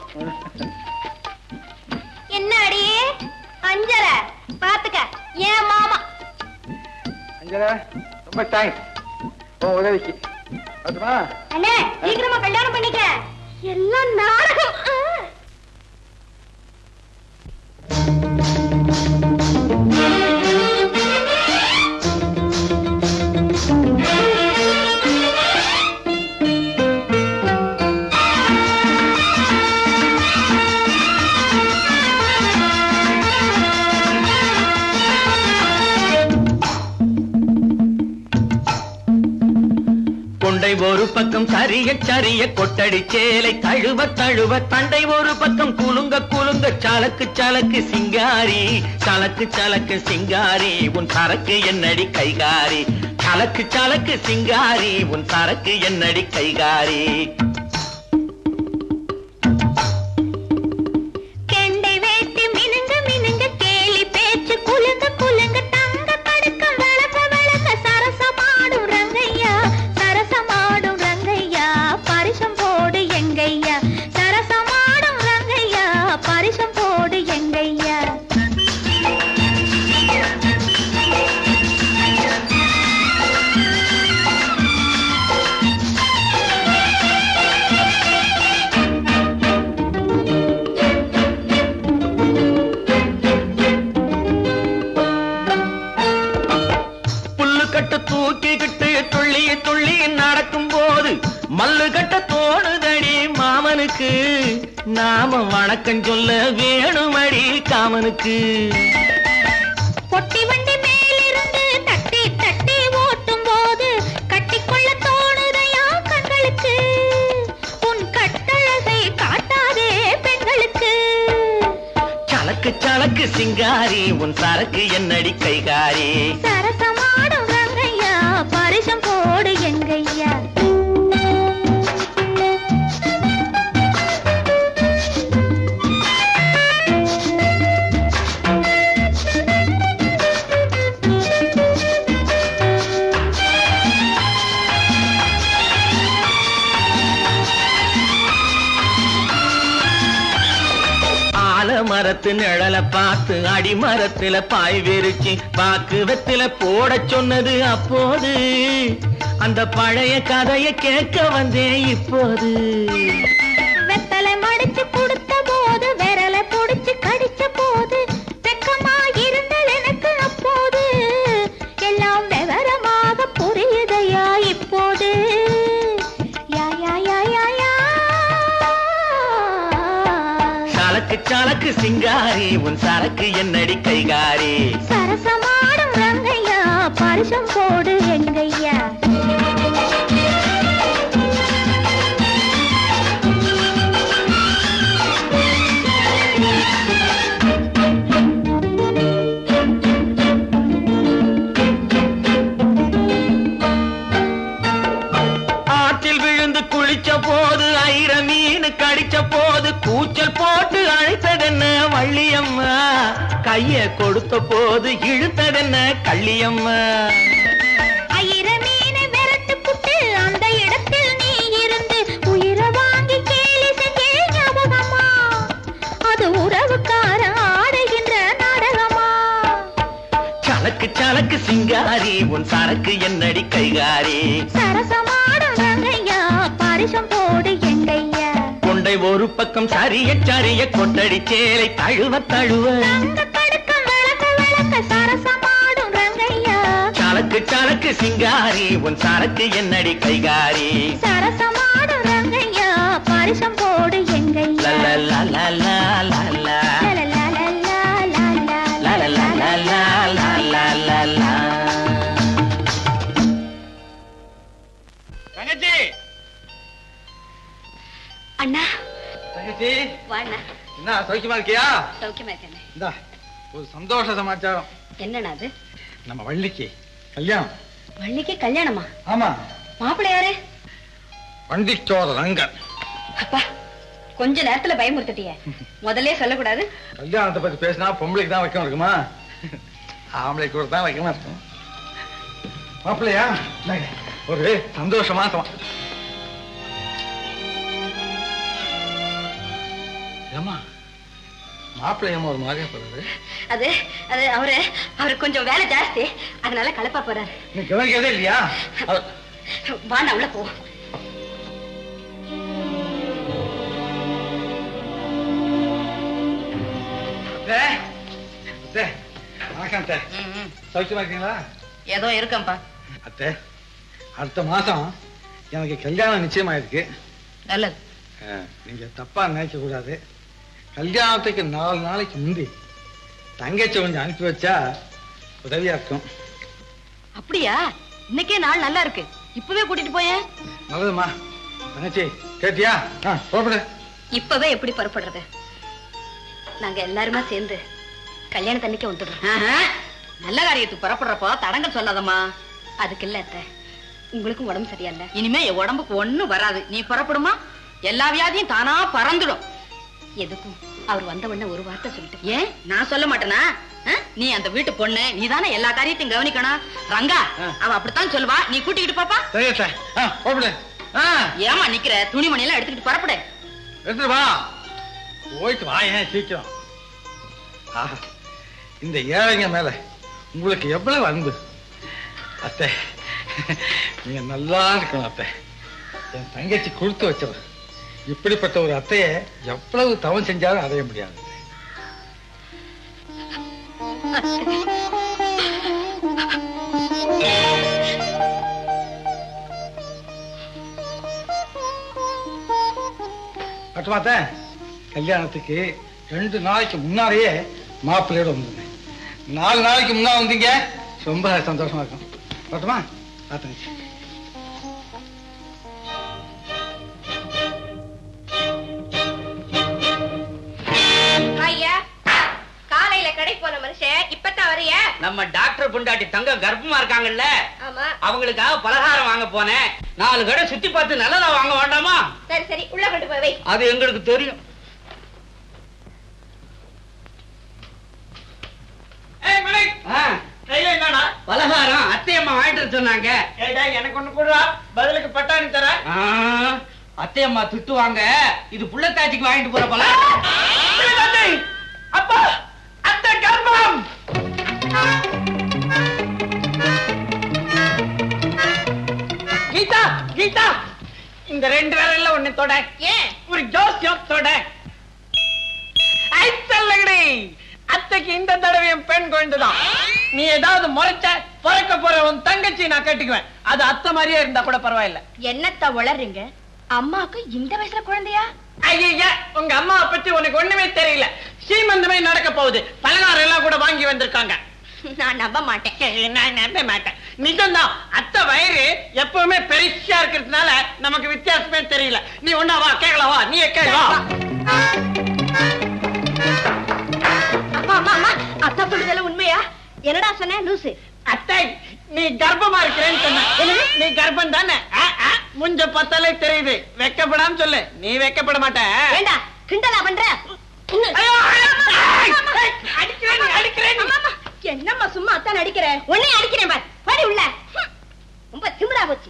Speaker 8: என்ன அடி அஞ்சல பாத்துக்க ஏன் மாமா
Speaker 2: அஞ்சல ரொம்ப தேங்க்ஸ் உன் உதவிக்கு அதுமா
Speaker 3: அண்ணே சீக்கிரமா கல்யாணம் பண்ணிக்க
Speaker 8: எல்லாம் நாடகம் ஆ.
Speaker 1: கொண்டை ஒரு பக்கம் சரிய சரிய கொட்டடி சேலை தழுவ தழுவ தண்டை ஒரு பக்கம் குலுங்க குலுங்க சலக்கு சலக்கு சிங்காரி சலக்கு சலக்கு சிங்காரி உன் சரக்கு என்னடி கைகாரி சலக்கு சலக்கு சிங்காரி உன் சரக்கு என்னடி கைகாரி
Speaker 8: கெண்டை வேட்டி மினுங்க மினுங்க கேலி பேச்சு குலுங்க குலுங்க தங்க படுக்கம் வளர்க்க வளர்க்க சரசமாடும் ரங்கையா சரசமாடும் ரங்கையா பரிசம் போடு எங்கையா சரசமாடும் ரங்கையா பரிசம் போடு எங்கையா
Speaker 1: புல்லு கட்ட தூக்கிக்கிட்டு துள்ளி துள்ளி நடக்கும் போது மல்லு கட்ட தோணுதடி மாமனுக்கு நாம வணக்கம் சொல்ல வேணுமடி காமனுக்கு
Speaker 8: பொட்டி வண்டி மேலிருந்து தட்டி தட்டி ஓட்டும் போது கட்டிக்கொள்ள தோணுதையா கண்களுக்கு உன் கட்டழகை காட்டாதே பெண்களுக்கு
Speaker 1: சலக்கு சலக்கு சிங்காரி உன் சரக்கு என்னடி கைகாரி
Speaker 8: சரசமாடும் ரங்கையா பரிசம் போடு எங்கையா
Speaker 1: ஆலமரத்து நிழல பார்த்து அடிமரத்துல பாய் விரிச்சு பாக்கு வெத்தில போட சொன்னது அப்போது அந்த பழைய கதையை கேட்க வந்தேன் இப்போது
Speaker 3: வெத்தலை மடிச்சு கொடுத்த போது விரலை புடிச்சு கடிச்ச போது வெக்கமா இருந்தது எனக்கு அப்போது எல்லாம் விவரமாக புரியுதையா இப்போது யா யா யா யா யா
Speaker 1: சலக்கு சலக்கு சிங்காரி உன் சரக்கு என்னடி கைகாரி
Speaker 3: சரசமாடும் ரங்கையா பரிசம் போடு எங்கையா
Speaker 1: ஆற்றில் விழுந்து குளிச்ச போது ஐர மீன் கடிச்ச போது கூச்சல் போட்டு அழைத்ததென்ன வள்ளியம்மா கைய கொடுத்த போது இழுத்ததென்ன கள்ளியம்மா
Speaker 3: ஆயிர மீனை விரட்டு புட்டு அந்த இடத்தில் நீ இருந்து உயிரை வாங்கி கேலி செஞ்சே ஞாபகமா அது உறவுக்காரன் ஆடுகின்ற நாடகமா
Speaker 1: சலக்கு சலக்கு சிங்காரி உன் சரக்கு என்னடி கைகாரி
Speaker 3: சரசமாடும் ரங்கையா பரிசம் போடு எங்கையா
Speaker 1: கொண்டை ஒரு பக்கம் சரிய சரிய கொட்டடி சேலை தழுவ தழுவ
Speaker 3: தங்க கடுக்கம் விளக்க விளக்க சரசமாடும் ரங்கையா
Speaker 1: சலக்கு சலக்கு சிங்காரி உன் சரக்கு என்னடி கைகாரி
Speaker 3: சரசமாடும் ரங்கையா பரிசம் போடு எங்கையா
Speaker 1: லலலலலலலா. லலலலலலலலா.
Speaker 2: தங்கச்சி
Speaker 8: அண்ணா
Speaker 2: தங்கச்சி
Speaker 8: வாண்ணா
Speaker 2: என்ன சௌக்கியமா இருக்கியா
Speaker 8: சௌக்கியமா இருக்கேன்
Speaker 2: இந்தா ஒரு சந்தோஷ சமாச்சாரம்
Speaker 8: என்னண்ணா அது
Speaker 2: நம்ம வள்ளிக்கு கல்யாணம்
Speaker 8: வள்ளிக்கு கல்யாணமா
Speaker 2: ஆமா
Speaker 8: மாப்பிள்ளை யாரு
Speaker 2: வண்டிச்சோர ரங்கன்
Speaker 8: அப்பா கொஞ்ச நேரத்துல பயமுறுத்திட்டியே முதல்ல சொல்லக்கூடாது
Speaker 2: கல்யாணத்தை பத்தி பேசினா பொம்பளைக்கு தான் வைக்கணும் இருக்குமா ஆம்பளைக்கு கூட தான் வைக்கணும் இருக்கும் மாப்பிள்ளையா இந்தாங்க, ஒரு சந்தோஷமா சமா ஏமா மாப்பிள்ளையம்மா ஒரு மாதிரியா போறது
Speaker 8: அது அது அவரு அவருக்கு கொஞ்சம் வேலை ஜாஸ்தி அதனால கலப்பா போறாரு
Speaker 2: நீ கவனிக்கிறதே இல்லையா அவர்
Speaker 8: வாண்ணா உள்ள போ
Speaker 2: அத்தை, அத்தை, வணக்கம் அத்தை. சௌக்கியமா இருக்கீங்களா
Speaker 8: ஏதோ இருக்கேன்ப்பா
Speaker 2: அத்தை அடுத்த மாசம் எனக்கு கல்யாணம் நிச்சயமாயிருக்கு
Speaker 8: நல்லது
Speaker 2: அஹ், நீங்க தப்பா நினைக்க கூடாது கல்யாணத்துக்கு நாலு நாளைக்கு முந்தி தங்கச்சி கொஞ்சம் அனுப்பி வச்சா உதவியா இருக்கும்
Speaker 8: அப்படியா இன்னைக்கே நாள் நல்லா இருக்கு இப்பவே கூட்டிட்டு போயேன்
Speaker 2: நல்லதும்மா தங்கச்சி கேட்டியா ஆ, புறப்படு
Speaker 8: இப்பவே எப்படி புறப்படுறது நாங்க எல்லாருமா சேர்ந்து கல்யாணத்தன்னைக்கு வந்துடுறோம் நல்ல காரியத்துக்கு புறப்படுறப்போ தடங்கள் சொல்லாதம்மா அதுக்கு இல்ல அத்தை உங்களுக்கும் உடம்பு சரியில்லை இனிமே என் உடம்புக்கு ஒண்ணும் வராது நீ புறப்படுமா எல்லா வியாதியும் தானா பறந்துடும் எதுக்கும் அவர் வந்த உடனே ஒரு வார்த்தை சொல்லிட்டு ஏன் நான் சொல்ல மாட்டேனா ஆ? நீ அந்த வீட்டு பொண்ணு நீ தானே எல்லா காரியத்தையும் கவனிக்கணும் ரங்கா அவ அப்படித்தான் சொல்லுவா நீ கூட்டிக்கிட்டு பாப்பா
Speaker 2: சரி அத்தை. ஆ, புறப்படு ஆ,
Speaker 8: ஏமா நிக்கிற துணிமணி எல்லாம் எடுத்துக்கிட்டு புறப்படு
Speaker 2: எடுத்துட்டு வா போயிட்டு வா ஏன் சீக்கிரம் ஆஹா இந்த ஏழைங்க மேல உங்களுக்கு எவ்வளவு அன்பு அத்தை நீங்க நல்லா இருக்கணும் அத்தை என் தங்கச்சி கொடுத்து வச்சவ இப்படிப்பட்ட ஒரு அத்தைய எவ்வளவு தவம் செஞ்சாலும் அடைய முடியாது பட்டுமாத்த கல்யாணத்துக்கு ரெண்டு நாளைக்கு முன்னாலேயே மாப்பிள்ளையோட வந்துருங்க நாலு நாளைக்கு முன்னா வந்தீங்க ரொம்ப சந்தோஷமா இருக்கும் பட்டுமா பார்த்துங்க
Speaker 10: ஐயா காலையில கடை போன மனுஷன் இப்பதான் வரைய
Speaker 4: நம்ம டாக்டர் பொண்டாட்டி தங்க கர்ப்பமா இருக்காங்கல்ல
Speaker 10: ஆமா
Speaker 4: அவங்களுக்காக பலகாரம் வாங்க போனேன் நாலு கடை சுத்தி பார்த்து நல்லதா வாங்க வேண்டாமா
Speaker 10: சரி சரி உள்ள கொண்டு போய் வை
Speaker 4: அது எங்களுக்கு தெரியும் ஆ, பலகாரம் அத்தையம்மா வாங்கிட்டு வர சொன்னாங்க
Speaker 5: எனக்கு ஒண்ணு கூட பதிலுக்கு பட்டாணி தர
Speaker 4: ஆ, அத்தையம்மா திட்டுவாங்க இது புள்ளத்தாச்சிக்கு வாங்கிட்டு போற பலகாரம்
Speaker 5: தொட
Speaker 8: ஏன்
Speaker 5: ஒரு ஜோசியம் தொட ஐ சொல்லங்கடி அத்தைக்கு இந்த தடவையும் பெண் குழந்தைதான் நீ ஏதாவது முறைச்ச பிறக்க போற உன் தங்கச்சி நான் கட்டிக்குவேன் அது அத்தை மாதிரியே இருந்தா கூட பரவாயில்ல
Speaker 8: என்னத்த உளறீங்க அம்மாக்கு இந்த வயசுல குழந்தையா
Speaker 5: ஐயா உங்க அம்மாவை பத்தி உனக்கு ஒண்ணுமே தெரியல சீமந்தமே நடக்க போகுது பலகாரம் எல்லாம் கூட வாங்கி வந்திருக்காங்க
Speaker 8: நான் நம்ப மாட்டேன்
Speaker 5: நான் நம்ப மாட்டேன் நிஜம்தான் அத்தை வயிறு எப்பவுமே பெருசா இருக்கிறதுனால நமக்கு வித்தியாசமே தெரியல நீ ஒண்ணா வா கேட்கலாம் வா நீ கேட்க வா
Speaker 10: அம்மா அம்மா அம்மா அத்தா சொல்றதெல்லாம் உண்மையா என்னடா சொன்ன லூசு
Speaker 5: அத்தை நீ கர்ப்பமா இருக்கிறேன்னு சொன்ன நீ கர்ப்பம் தானே ஆ, ஆ, முஞ்ச பார்த்தாலே தெரியுது வெக்கப்படாம சொல்லு நீ வெக்கப்பட மாட்ட
Speaker 10: ஏண்டா கிண்டலா பண்ற
Speaker 5: ஐயோ, ஏய், ஏய், அடிக்கிறேன் நீ, அடிக்கிறேன் நீ.
Speaker 10: என்னம்மா சும்மா அத்தான் அடிக்கிற உன்னை அடிக்கிறேன் பார் படி உள்ள ஹம். ரொம்ப திமிரா போச்சு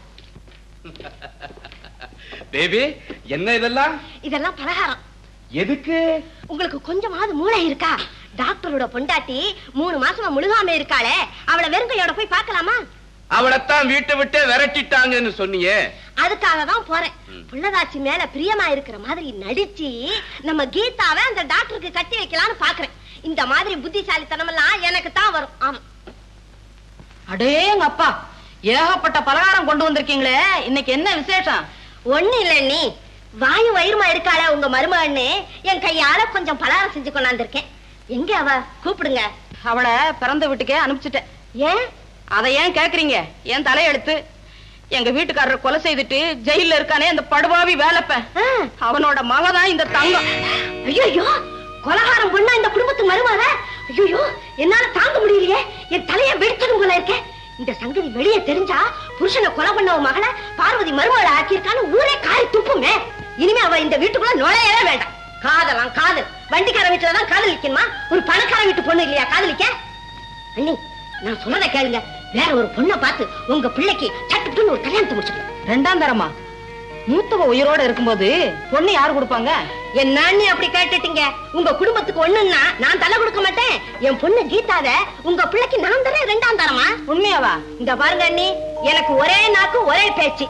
Speaker 11: பேபி என்ன இதெல்லாம்
Speaker 10: இதெல்லாம் பலகாரம்
Speaker 11: எதுக்கு
Speaker 10: உங்களுக்கு கொஞ்சமாவது மூளை இருக்கா டாக்டரோட பொண்டாட்டி மூணு மாசமா முழுகாம இருக்காளே அவளை வெறுங்கையோட போய் பார்க்கலாமா
Speaker 11: அவளைத்தான் வீட்டை விட்டு விரட்டிட்டாங்கன்னு சொன்னியே
Speaker 10: அதுக்காக தான் போறேன் புள்ளதாச்சி மேல பிரியமா இருக்கிற மாதிரி நடிச்சு நம்ம கீதாவை அந்த டாக்டருக்கு கட்டி வைக்கலாம்னு பாக்குறேன் இந்த மாதிரி புத்திசாலித்தனம் எல்லாம் எனக்கு தான் வரும் ஆமா
Speaker 12: அடேங்க அப்பா ஏகப்பட்ட பலகாரம் கொண்டு வந்திருக்கீங்களே இன்னைக்கு என்ன விசேஷம்
Speaker 10: ஒண்ணு இல்ல நீ வாயு வயிறுமா இருக்காளே உங்க மருமகன்னு என் கையால கொஞ்சம் பலகாரம் செஞ்சு கொண்டாந்துருக்கேன் எங்க அவ கூப்பிடுங்க
Speaker 12: அவளை பிறந்த வீட்டுக்கே அனுப்பிச்சிட்டேன்
Speaker 10: ஏன்
Speaker 12: அதை ஏன் கேக்குறீங்க என் தலையெழுத்து எங்க வீட்டுக்காரர் கொலை செய்துட்டு ஜெயில்ல இருக்கானே அந்த படுபாவி வேலைப்பன்
Speaker 10: ஆ,
Speaker 12: அவனோட மகதான் இந்த தங்கம்
Speaker 10: ஐயோ கொலகாரம் பண்ணா இந்த குடும்பத்து மருமக ஐயோ என்னால தாங்க முடியலையே என் தலைய வெடிச்சதும் போல இருக்கே இந்த சங்கதி வெளியே தெரிஞ்சா புருஷனை கொலை பண்ண உன் மகளை பார்வதி மருமகளை ஆக்கியிருக்கான்னு ஊரே காரி துப்புமே இனிமே அவ இந்த வீட்டுக்குள்ள நுழையவே வேண்டாம் காதலாம் காதல் வண்டிக்கார வீட்டுலதான் காதலிக்கணுமா ஒரு பணக்கார வீட்டு பொண்ணு இல்லையா காதலிக்க அண்ணி நான் சொன்னதை கேளுங்க வேற ஒரு பொண்ணை பார்த்து உங்க பிள்ளைக்கு சட்டுன்னு ஒரு கல்யாணத்தை முடிச்சுக்கணும்
Speaker 12: ரெண்டாம் தரமா மூத்தவ உயிரோட இருக்கும்போது பொண்ணு யாரு கொடுப்பாங்க
Speaker 10: என்ன நீ அப்படி கேட்டுட்டீங்க உங்க குடும்பத்துக்கு ஒண்ணுன்னா நான் தலை கொடுக்க மாட்டேன் என் பொண்ணு கீதாவ உங்க பிள்ளைக்கு நான் தரேன் ரெண்டாம் தரமா
Speaker 12: உண்மையாவா
Speaker 10: இந்த பாருங்க அண்ணி எனக்கு ஒரே நாக்கு ஒரே பேச்சு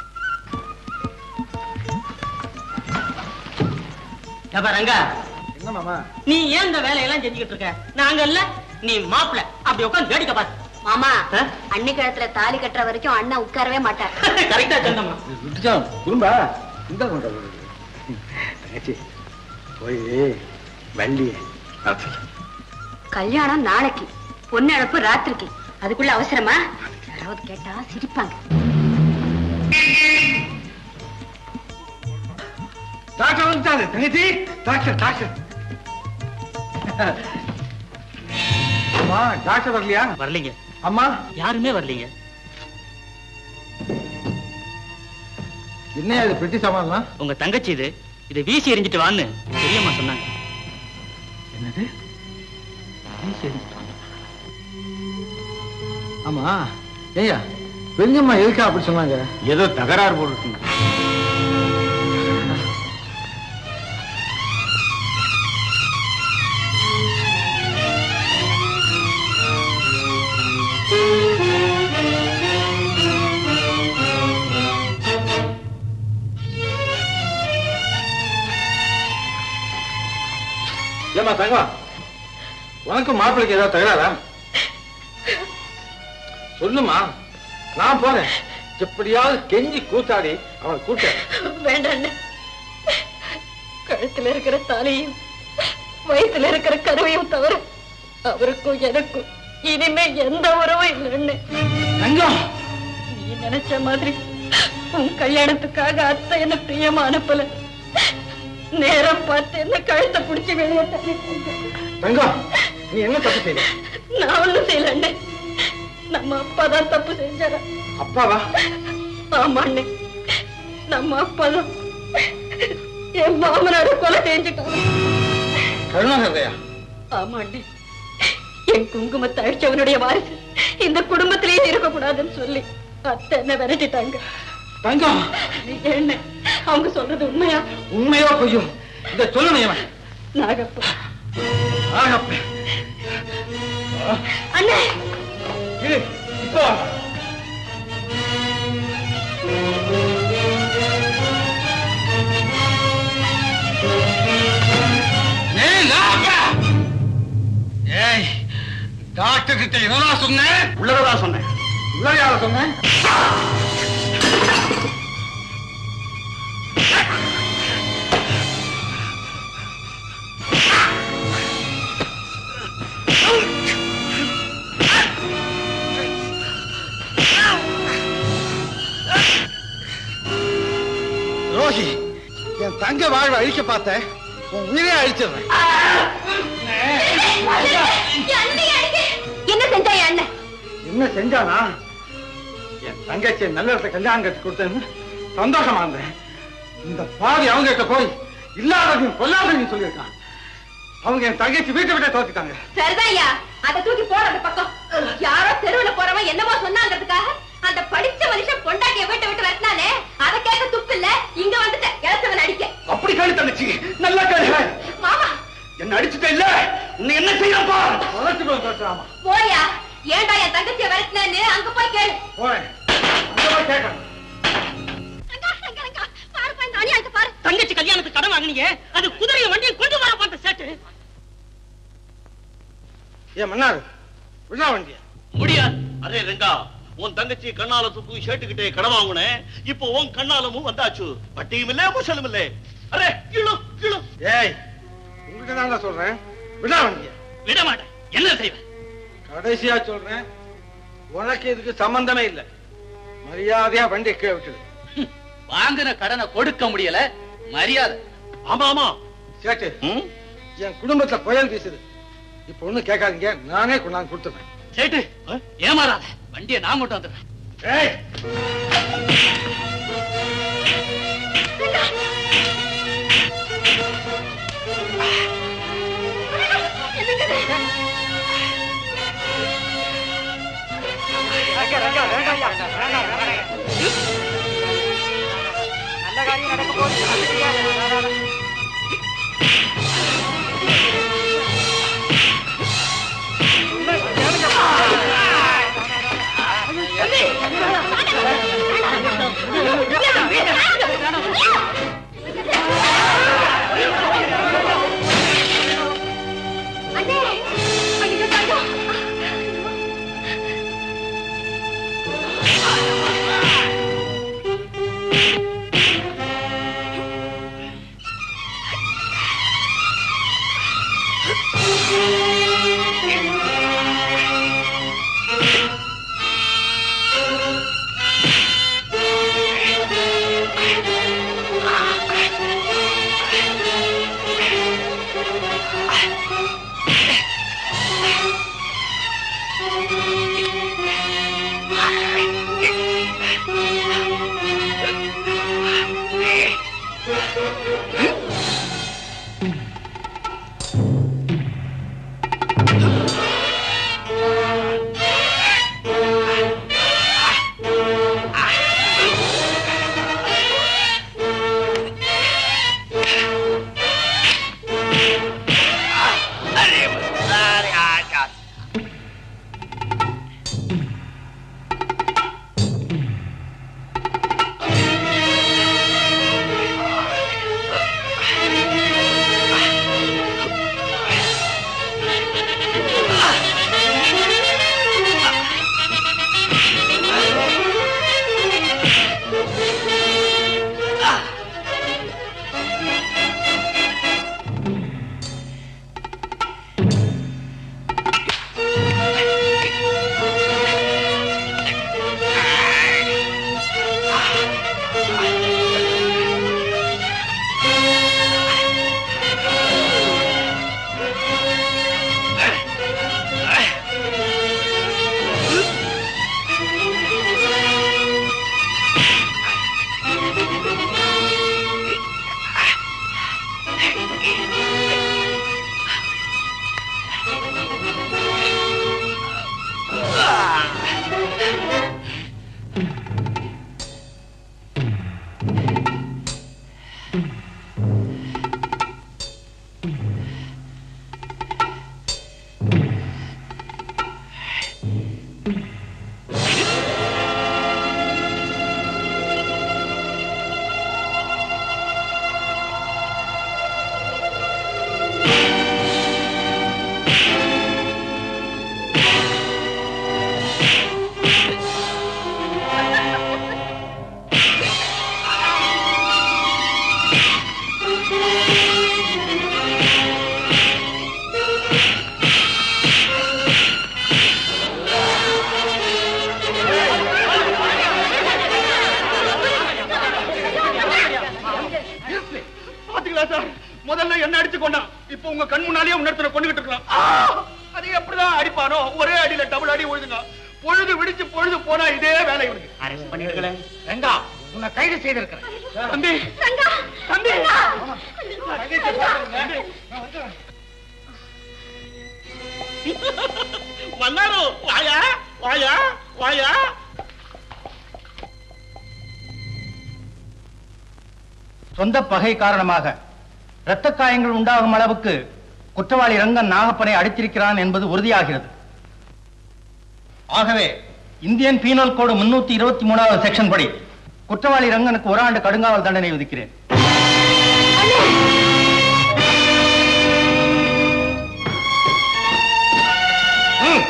Speaker 4: ஏப்பா ரங்கா
Speaker 2: என்ன மாமா
Speaker 4: நீ ஏன் இந்த வேலையெல்லாம் செஞ்சுக்கிட்டு இருக்க நாங்க இல்ல நீ மாப்பிள அப்படி உட்காந்து வேடிக்கை பாத்து
Speaker 10: மாமா அண்ணி கழுத்துல தாலி கட்டுற வரைக்கும் அண்ணன் உட்காரவே மாட்டார்
Speaker 4: கரெக்டா சொந்தமா
Speaker 2: விட்டுச்சான் குறும்பா இந்த பண்றது தங்கச்சி போய் வள்ளி
Speaker 10: கல்யாணம் நாளைக்கு பொண்ணு அழப்பு ராத்திரிக்கு அதுக்குள்ள அவசரமா யாராவது கேட்டா சிரிப்பாங்க
Speaker 2: டாக்டர் வந்துட்டாரு தங்கச்சி டாக்டர் டாக்டர் அம்மா டாக்டர் வரலையா
Speaker 4: வரலீங்க
Speaker 2: அம்மா
Speaker 4: யாருமே வரலீங்க
Speaker 2: என்ன இது பெட்டி சாமான்லாம்
Speaker 4: உங்க தங்கச்சி இது இதை வீசி எறிஞ்சிட்டு வான்னு பெரியம்மா சொன்னாங்க
Speaker 2: என்னது வீசி எறிஞ்சிட்டு வாங்க. ஆமா ஏய்யா பெரியம்மா எதுக்கா அப்படி சொன்னாங்க
Speaker 6: ஏதோ தகராறு போட்டு
Speaker 2: ஏமா தங்கம் உனக்கும் மாப்பிள்ளைக்கு ஏதாவது தகராறா சொல்லுமா நான் போறேன் எப்படியாவது கெஞ்சி கூத்தாடி அவனை கூட்ட
Speaker 12: வேண்டாம் கழுத்துல இருக்கிற தாலியும் வயித்துல இருக்கிற கருவையும் தவிர அவருக்கும் எனக்கும் இனிமே எந்த உறவும் இல்லைன்னு
Speaker 2: தங்கம்
Speaker 12: நீ நினைச்ச மாதிரி உன் கல்யாணத்துக்காக அத்தை என்ன பிரியமா அனுப்பல நேரம் பார்த்து என்ன கழுத்தை பிடிச்சு வெளியே தள்ளிட்டாங்க.
Speaker 2: தங்கம் நீ என்ன தப்பு செய்த
Speaker 12: நான் ஒண்ணும் செய்யல அண்ணே நம்ம அப்பா தான் தப்பு செஞ்சாரா
Speaker 2: அப்பாவா
Speaker 12: ஆமா அண்ணே நம்ம அப்பா தான் என் மாமனார கொலை செஞ்சுட்டாங்க
Speaker 2: கருணாகரையா
Speaker 12: ஆமா அண்ணே என் குங்குமத்தை அழிச்சவனுடைய வாரிசு இந்த குடும்பத்திலேயே இருக்கக்கூடாதுன்னு சொல்லி அத்தை என்ன விரட்டிட்டாங்க
Speaker 2: தங்கம்
Speaker 12: என்ன அவங்க சொல்றது உண்மையா
Speaker 2: உண்மையோ பொய்யோ இத சொல்லணும் இவன்
Speaker 12: நாகப்பா
Speaker 2: ஆகப்ப
Speaker 10: அண்ணே
Speaker 2: இரு இப்போ வா. டாக்டர் கிட்ட என்னதான் சொன்னேன்
Speaker 6: உள்ளதான் சொன்னேன்
Speaker 2: உள்ளதையால சொன்னேன் ரோஹி என் தங்க வாழ்வை அழிக்க பார்த்தேன் உன் உயிரே அழிச்சிடுறேன்
Speaker 8: என்ன செஞ்சா என் அண்ணன்
Speaker 2: என்ன செஞ்சானா என் தங்கச்சி நல்ல இடத்த கல்யாணம் கட்டி கொடுத்தேன்னு சந்தோஷமா இருந்தேன் இந்த பாவி அவங்க கிட்ட போய் இல்லாததையும் கொல்லாததையும் சொல்லியிருக்கான் அவங்க என் தங்கச்சி வீட்டை விட்டே தோத்துட்டாங்க
Speaker 8: சரிதான்யா அதை தூக்கி போற அந்த பக்கம் யாரோ தெருவுல போறவன் என்னமோ சொன்னாங்கிறதுக்காக அந்த படிச்ச மனுஷன் பொண்டாட்டிய வீட்டை விட்டு வரட்டினாலே அதை கேட்க துப்பு இல்ல இங்க வந்துட்ட இழச்சவன் அடிக்க
Speaker 6: அப்படி கேளு தங்கச்சி நல்லா கேளு
Speaker 8: மாமா
Speaker 6: என்ன அடிச்சுட்ட இல்ல உன்னை என்ன செய்யப்பா
Speaker 2: வளர்ச்சி பேசுறாமா
Speaker 8: போயா ஏன்டா என் தங்கச்சிய வரட்டினு அங்க போய் கேளு
Speaker 2: போறேன் அங்க போய் கேட்கறேன்
Speaker 8: பாருப்பா இந்த அநியாயத்தை பாரு
Speaker 4: தங்கச்சி கல்யாணத்துக்கு கடன் வாங்குனீங்க அது குதிரைய வண்டியை கொண்டு வர பார்த்த சேட்டு
Speaker 2: ஏன் மன்னாரு விழா வண்டிய
Speaker 13: முடியாது அரே ரெங்கா உன் தங்கச்சி கண்ணால தூக்கு ஷேட்டுக்கிட்டே கடன் வாங்குனேன் இப்போ உன் கண்ணாலமும் வந்தாச்சு வட்டியும் இல்ல முசலும் இல்ல அரே இழு இழு
Speaker 2: ஏய் உங்ககிட்ட தான் சொல்றேன் விழா வண்டிய
Speaker 4: விட மாட்டேன் என்ன செய்வேன்
Speaker 2: கடைசியா சொல்றேன் உனக்கு இதுக்கு சம்பந்தமே இல்ல மரியாதையா வண்டி கீழே விட்டுடு
Speaker 11: வாங்கின கடனை கொடுக்க முடியல மரியாதை
Speaker 13: ஆமா ஆமா
Speaker 2: சேட்டு என் குடும்பத்துல புயல் வீசுது இப்ப ஒண்ணும் கேட்காதீங்க நானே கொண்டாந்து கொடுத்துறேன்
Speaker 11: சேட்டு ஏமாறாத வண்டியை நான் கொண்டு வந்துடுறேன்
Speaker 2: ஏய்
Speaker 6: முதல்ல என்ன அடிச்சு கொண்டான் இப்ப உங்க கண் முன்னாலேயே உன்னத்துல கொண்டுகிட்டு இருக்கலாம் ஆ! அது எப்படிதான் அடிப்பானோ ஒரே அடியில டபுள் அடி விழுதுங்க பொழுது விடிச்சு பொழுது போனா இதே வேலை இவனுக்கு
Speaker 5: அரெஸ்ட் பண்ணிருக்கல ரங்கா உன்னை கைது செய்திருக்கிறேன்
Speaker 6: தம்பி தம்பி
Speaker 13: மன்னாரு வாயா வாயா வாயா
Speaker 14: சொந்த பகை காரணமாக இரத்த காயங்கள் உண்டாகும் அளவுக்கு குற்றவாளி ரங்கன் நாகப்பனை அடித்திருக்கிறான் என்பது உறுதியாகிறது ஆகவே இந்தியன் பீனல் கோடு முன்னூத்தி இருபத்தி மூணாவது செக்ஷன் படி குற்றவாளி ரங்கனுக்கு ஒரு ஆண்டு கடுங்காவல் தண்டனை விதிக்கிறேன் ம்.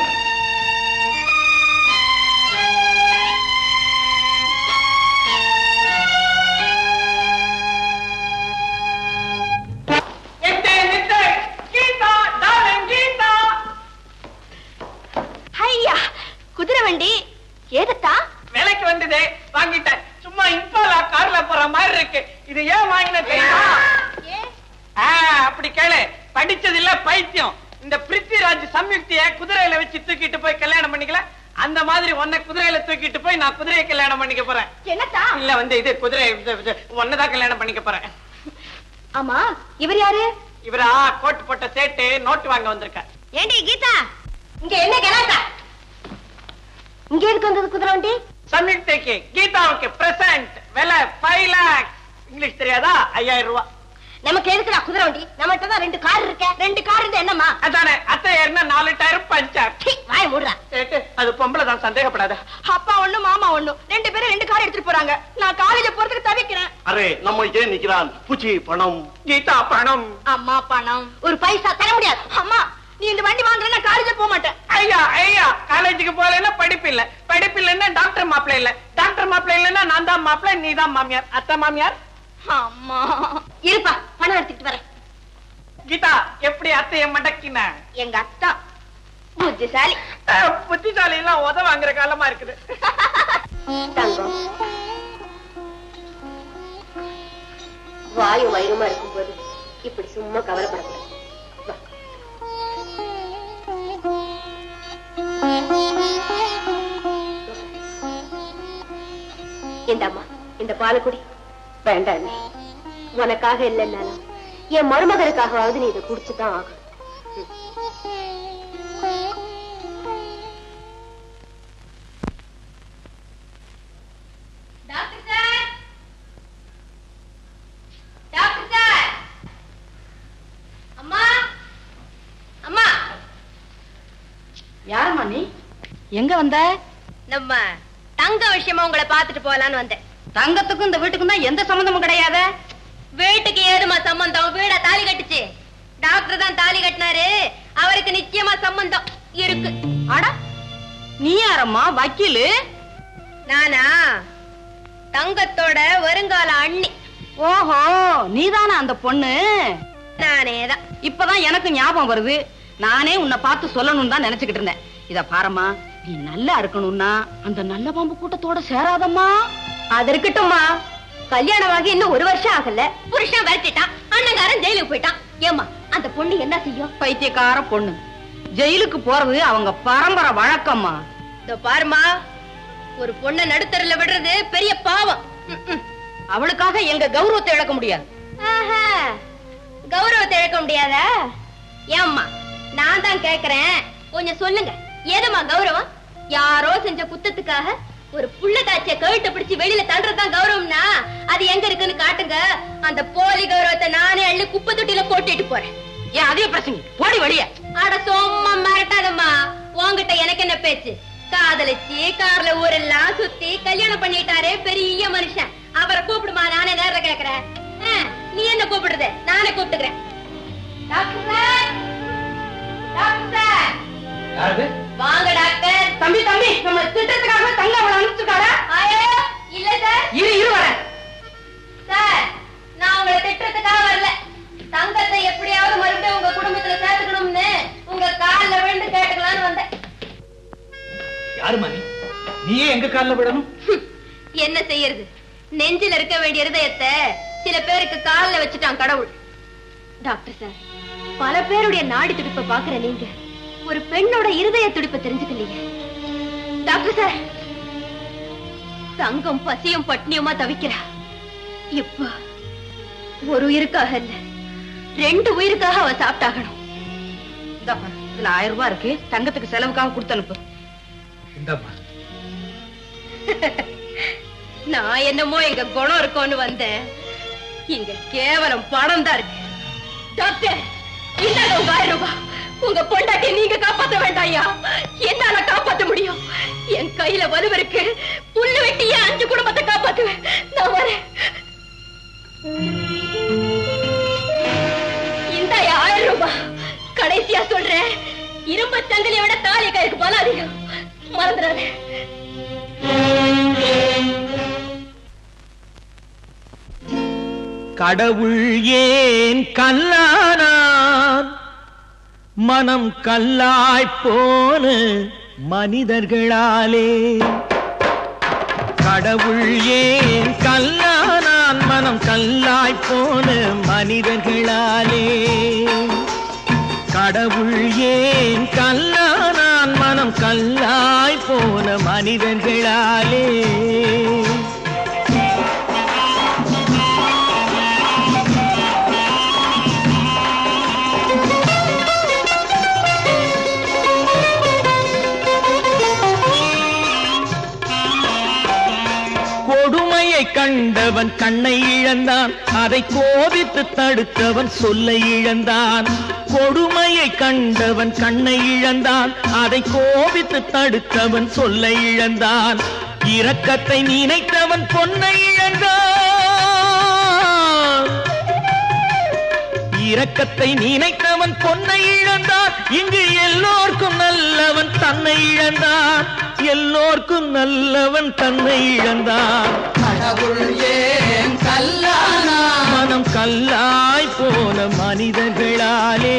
Speaker 8: ஐயா குதிரை வண்டி ஏதத்தா
Speaker 5: விலைக்கு வந்ததே வாங்கிட்டேன் சும்மா இம்பாலா கார்ல போற மாதிரி இருக்கு இது ஏன் வாங்கின தெரியுமா ஆ, அப்படி கேளு படிச்சது இல்ல பைத்தியம் இந்த பிருத்திவிராஜ் சம்யுக்திய குதிரையில வச்சு தூக்கிட்டு போய் கல்யாணம் பண்ணிக்கல அந்த மாதிரி உன்னை குதிரையில தூக்கிட்டு போய் நான் குதிரையை கல்யாணம் பண்ணிக்க போறேன்
Speaker 8: என்னத்தா
Speaker 5: இல்ல வந்து இது குதிரை இது, இது, உன்னைதான் கல்யாணம் பண்ணிக்க போறேன்
Speaker 8: ஆமா இவர் யாரு
Speaker 5: இவரா கோட்டு போட்ட சேட்டு நோட்டு வாங்க வந்திருக்க
Speaker 10: ஏண்டி கீதா இங்க என்ன கலாட்டா இங்க இருக்கு வந்தது குதிரை வண்டி
Speaker 5: சம்யுக்திக்கு கீதாவுக்கு பிரசன்ட் விலை ஃபைவ் லேக்ஸ் இங்கிலீஷ் தெரியாதா ஐயாயிரம் ரூபாய்
Speaker 10: நமக்கு எதுக்குடா குதிரை வண்டி நம்மகிட்ட தான் ரெண்டு கார் இருக்க ரெண்டு கார் இருந்தா என்னம்மா
Speaker 5: அதானே அத்தை ஏறினா நாலு டயர் பஞ்சர்
Speaker 10: வாய் மூடுறா
Speaker 5: சேட்டு அது பொம்பளை தான் சந்தேகப்படாத
Speaker 8: அப்பா ஒண்ணு மாமா ஒண்ணு ரெண்டு பேரும் ரெண்டு கார் எடுத்துட்டு போறாங்க நான் காலேஜ் போறதுக்கு தவிக்கிறேன்
Speaker 13: அரே நம்ம ஏன் நிக்கிறான் பூச்சி பணம்
Speaker 5: கீதா பணம்
Speaker 8: அம்மா பணம்
Speaker 10: ஒரு பைசா தர முடியாது
Speaker 8: அம்மா நீ இந்த வண்டி வாங்குற நான் காலேஜ் போக மாட்டேன்
Speaker 5: ஐயா ஐயா காலேஜுக்கு போகலன்னா படிப்பு இல்ல படிப்பு இல்லைன்னா டாக்டர் மாப்பிள்ளை இல்ல டாக்டர் மாப்பிள்ளை இல்லைன்னா நான் தான் மாப்பிள்ளை நீ தான் மாமியார் அத்தை மாமியார்
Speaker 8: அம்மா
Speaker 10: இருப்பா பணம் எடுத்துக்கிட்டு வரேன்
Speaker 5: கீதா எப்படி அத்தைய மடக்கின
Speaker 8: எங்க அத்தா புத்திசாலி
Speaker 5: அஹ், புத்திசாலி எல்லாம் உத வாங்குற காலமா இருக்குது
Speaker 10: தங்கம் வாயும் வயிறுமா இருக்கும்போது இப்படி சும்மா கவலைப்படக்கூடாது வா. இந்தாம்மா இந்த பாலக்குடி வேண்டாம் அண்ணே. உனக்காக இல்லைன்னாலும் என் மருமகனுக்காகவாவது நீ இதை குடிச்சுதான் ஆகணும்
Speaker 8: டாக்டர் சார் டாக்டர் சார் அம்மா அம்மா
Speaker 12: யாரம்மா நீ எங்க வந்த
Speaker 8: நம்ம தங்க விஷயமா உங்களை பார்த்துட்டு போலான்னு வந்தேன்
Speaker 12: தங்கத்துக்கும் இந்த வீட்டுக்கும் தான் எந்த சம்பந்தமும் கிடையாது
Speaker 8: வீட்டுக்கு ஏதுமா சம்பந்தம் வீட தாலி கட்டுச்சு டாக்டர் தான் தாலி கட்டினாரு அவருக்கு நிச்சயமா சம்பந்தம் இருக்கு
Speaker 12: அட நீ யாரம்மா வக்கீலு
Speaker 8: நானா தங்கத்தோட வருங்கால அண்ணி
Speaker 12: ஓஹோ நீதானா அந்த பொண்ணு
Speaker 8: நானேதான்
Speaker 12: இப்பதான் எனக்கு ஞாபகம் வருது நானே உன்னை பார்த்து சொல்லணும்னு தான் நினைச்சுக்கிட்டு இருந்தேன் இத பாரம்மா நீ நல்லா இருக்கணும்னா அந்த நல்ல பாம்பு கூட்டத்தோட சேராதம்மா
Speaker 8: அது இருக்கட்டும்மா கல்யாணமாகி இன்னும் ஒரு வருஷம் ஆகல புருஷன் விரட்டிட்டான் அண்ணங்காரன் ஜெயிலுக்கு போயிட்டான் ஏமா அந்த பொண்ணு என்ன செய்யும்
Speaker 12: பைத்தியக்கார பொண்ணு ஜெயிலுக்கு போறது அவங்க பரம்பரை வழக்கம்மா
Speaker 8: இதோ பாருமா ஒரு பொண்ணை நடுத்தரில் விடுறது பெரிய பாவம் ம், ம்.
Speaker 12: அவளுக்காக எங்க கௌரவத்தை இழக்க முடியாது
Speaker 8: ஆஹா, கௌரவத்தை இழக்க முடியாதா ஏம்மா நான் தான் கேக்குறேன் கொஞ்சம் சொல்லுங்க ஏதுமா கௌரவம் யாரோ செஞ்ச குத்தத்துக்காக ஒரு புள்ள காய்ச்ச கழுத்தை பிடிச்சு வெளியில தள்ளுறதுதான் கௌரவம்னா அது எங்க இருக்குன்னு காட்டுங்க அந்த போலி கௌரவத்தை நானே அள்ளி குப்பை தொட்டியில போட்டுட்டு போறேன்
Speaker 12: ஏன் அதே பிரசங்க போடி வழிய
Speaker 8: அட சும்மா மிரட்டாதம்மா உன்கிட்ட எனக்கு என்ன பேச்சு காதலிச்சு கார்ல ஊரெல்லாம் சுத்தி கல்யாணம் பண்ணிட்டாரே பெரிய மனுஷன் அவரை கூப்பிடுமா நானே நேரில் கேக்குறேன் ஆ, நீ என்ன கூப்பிடுறது நானே கூப்பிட்டுக்கிறேன் டாக்டர் சார் டாக்டர் சார்
Speaker 14: யாரு
Speaker 8: வாங்க டாக்டர்
Speaker 12: தம்பி தம்பி நம்ம திட்டத்துக்காக தங்க அவளை அனுப்பிச்சிருக்காரா
Speaker 8: ஐயோ இல்ல சார்
Speaker 12: இரு இரு வரேன்
Speaker 8: சார் நான் உங்களை திட்டுறதுக்காக வரல தங்கத்தை எப்படியாவது மறுபடியும் உங்க குடும்பத்துல சேர்த்துக்கணும்னு உங்க கால்ல விழுந்து கேட்டுக்கலாம்னு வந்தேன்
Speaker 9: யாருமா நீ நீயே எங்க கால்ல விடணும்
Speaker 8: என்ன செய்யறது நெஞ்சில இருக்க வேண்டிய இருதயத்தை சில பேருக்கு கால்ல வச்சுட்டான் கடவுள் டாக்டர் சார் பல பேருடைய நாடி துடிப்பை பாக்குற நீங்க ஒரு பெண்ணோட இருதய துடிப்பை தெரிஞ்சுக்கலையே டாக்டர் சார் தங்கம் பசியும் பட்னியுமா தவிக்கிறா இப்ப ஒரு உயிருக்காக இல்ல ரெண்டு உயிருக்காக அவ சாப்பிட்டாகணும்
Speaker 12: இந்தாப்பா இதுல ஆயிரம் ரூபாய் இருக்கு தங்கத்துக்கு செலவுக்காக கொடுத்து அனுப்பு
Speaker 9: இந்தாம்மா
Speaker 8: நான் என்னமோ எங்க குணம் இருக்கும்னு வந்தேன் இங்க கேவலம் பணம் தான் இருக்கு டாக்டர் இந்தாங்க உங்க ஆயிரம் ரூபாய் உங்க பொண்டாட்டி நீங்க காப்பாத்த வேண்டாயா என்னால காப்பாத்த முடியும் என் கையில வலுவு இருக்கு புல்லு வெட்டியே அஞ்சு குடும்பத்தை காப்பாத்துவேன் நான் வரேன் இந்த ஆயிரம் ரூபாய் கடைசியா சொல்றேன் இரும்பு சங்கிலியை விட தாலி கயிறுக்கு பலம் அதிகம் மறந்துடாதே
Speaker 1: கடவுள் ஏன் கல்லானான் மனம் கல்லாய் போன மனிதர்களாலே கடவுள் ஏன் கல்லானான் மனம் கல்லாய் போன மனிதர்களாலே கடவுள் ஏன் கல்லானான் மனம் கல்லாய் போன மனிதர்களாலே கொடுமையை கண்டவன் கண்ணை இழந்தான் அதை கோபித்து தடுத்தவன் சொல்லை இழந்தான் கொடுமையை கண்டவன் கண்ணை இழந்தான் அதை கோபித்து தடுத்தவன் சொல்லை இழந்தான் இரக்கத்தை நினைத்தவன் பொன்னை இழந்தான் இரக்கத்தை நினைத்தவன் பொன்னை இழந்தான் இங்கு எல்லோர்க்கும் நல்லவன் தன்னை இழந்தான் எல்லோர்க்கும் நல்லவன் தன்னை இழந்தான்
Speaker 15: கடவுள் ஏன் கல்லானா
Speaker 1: மனம் கல்லாய் போன மனிதர்களாலே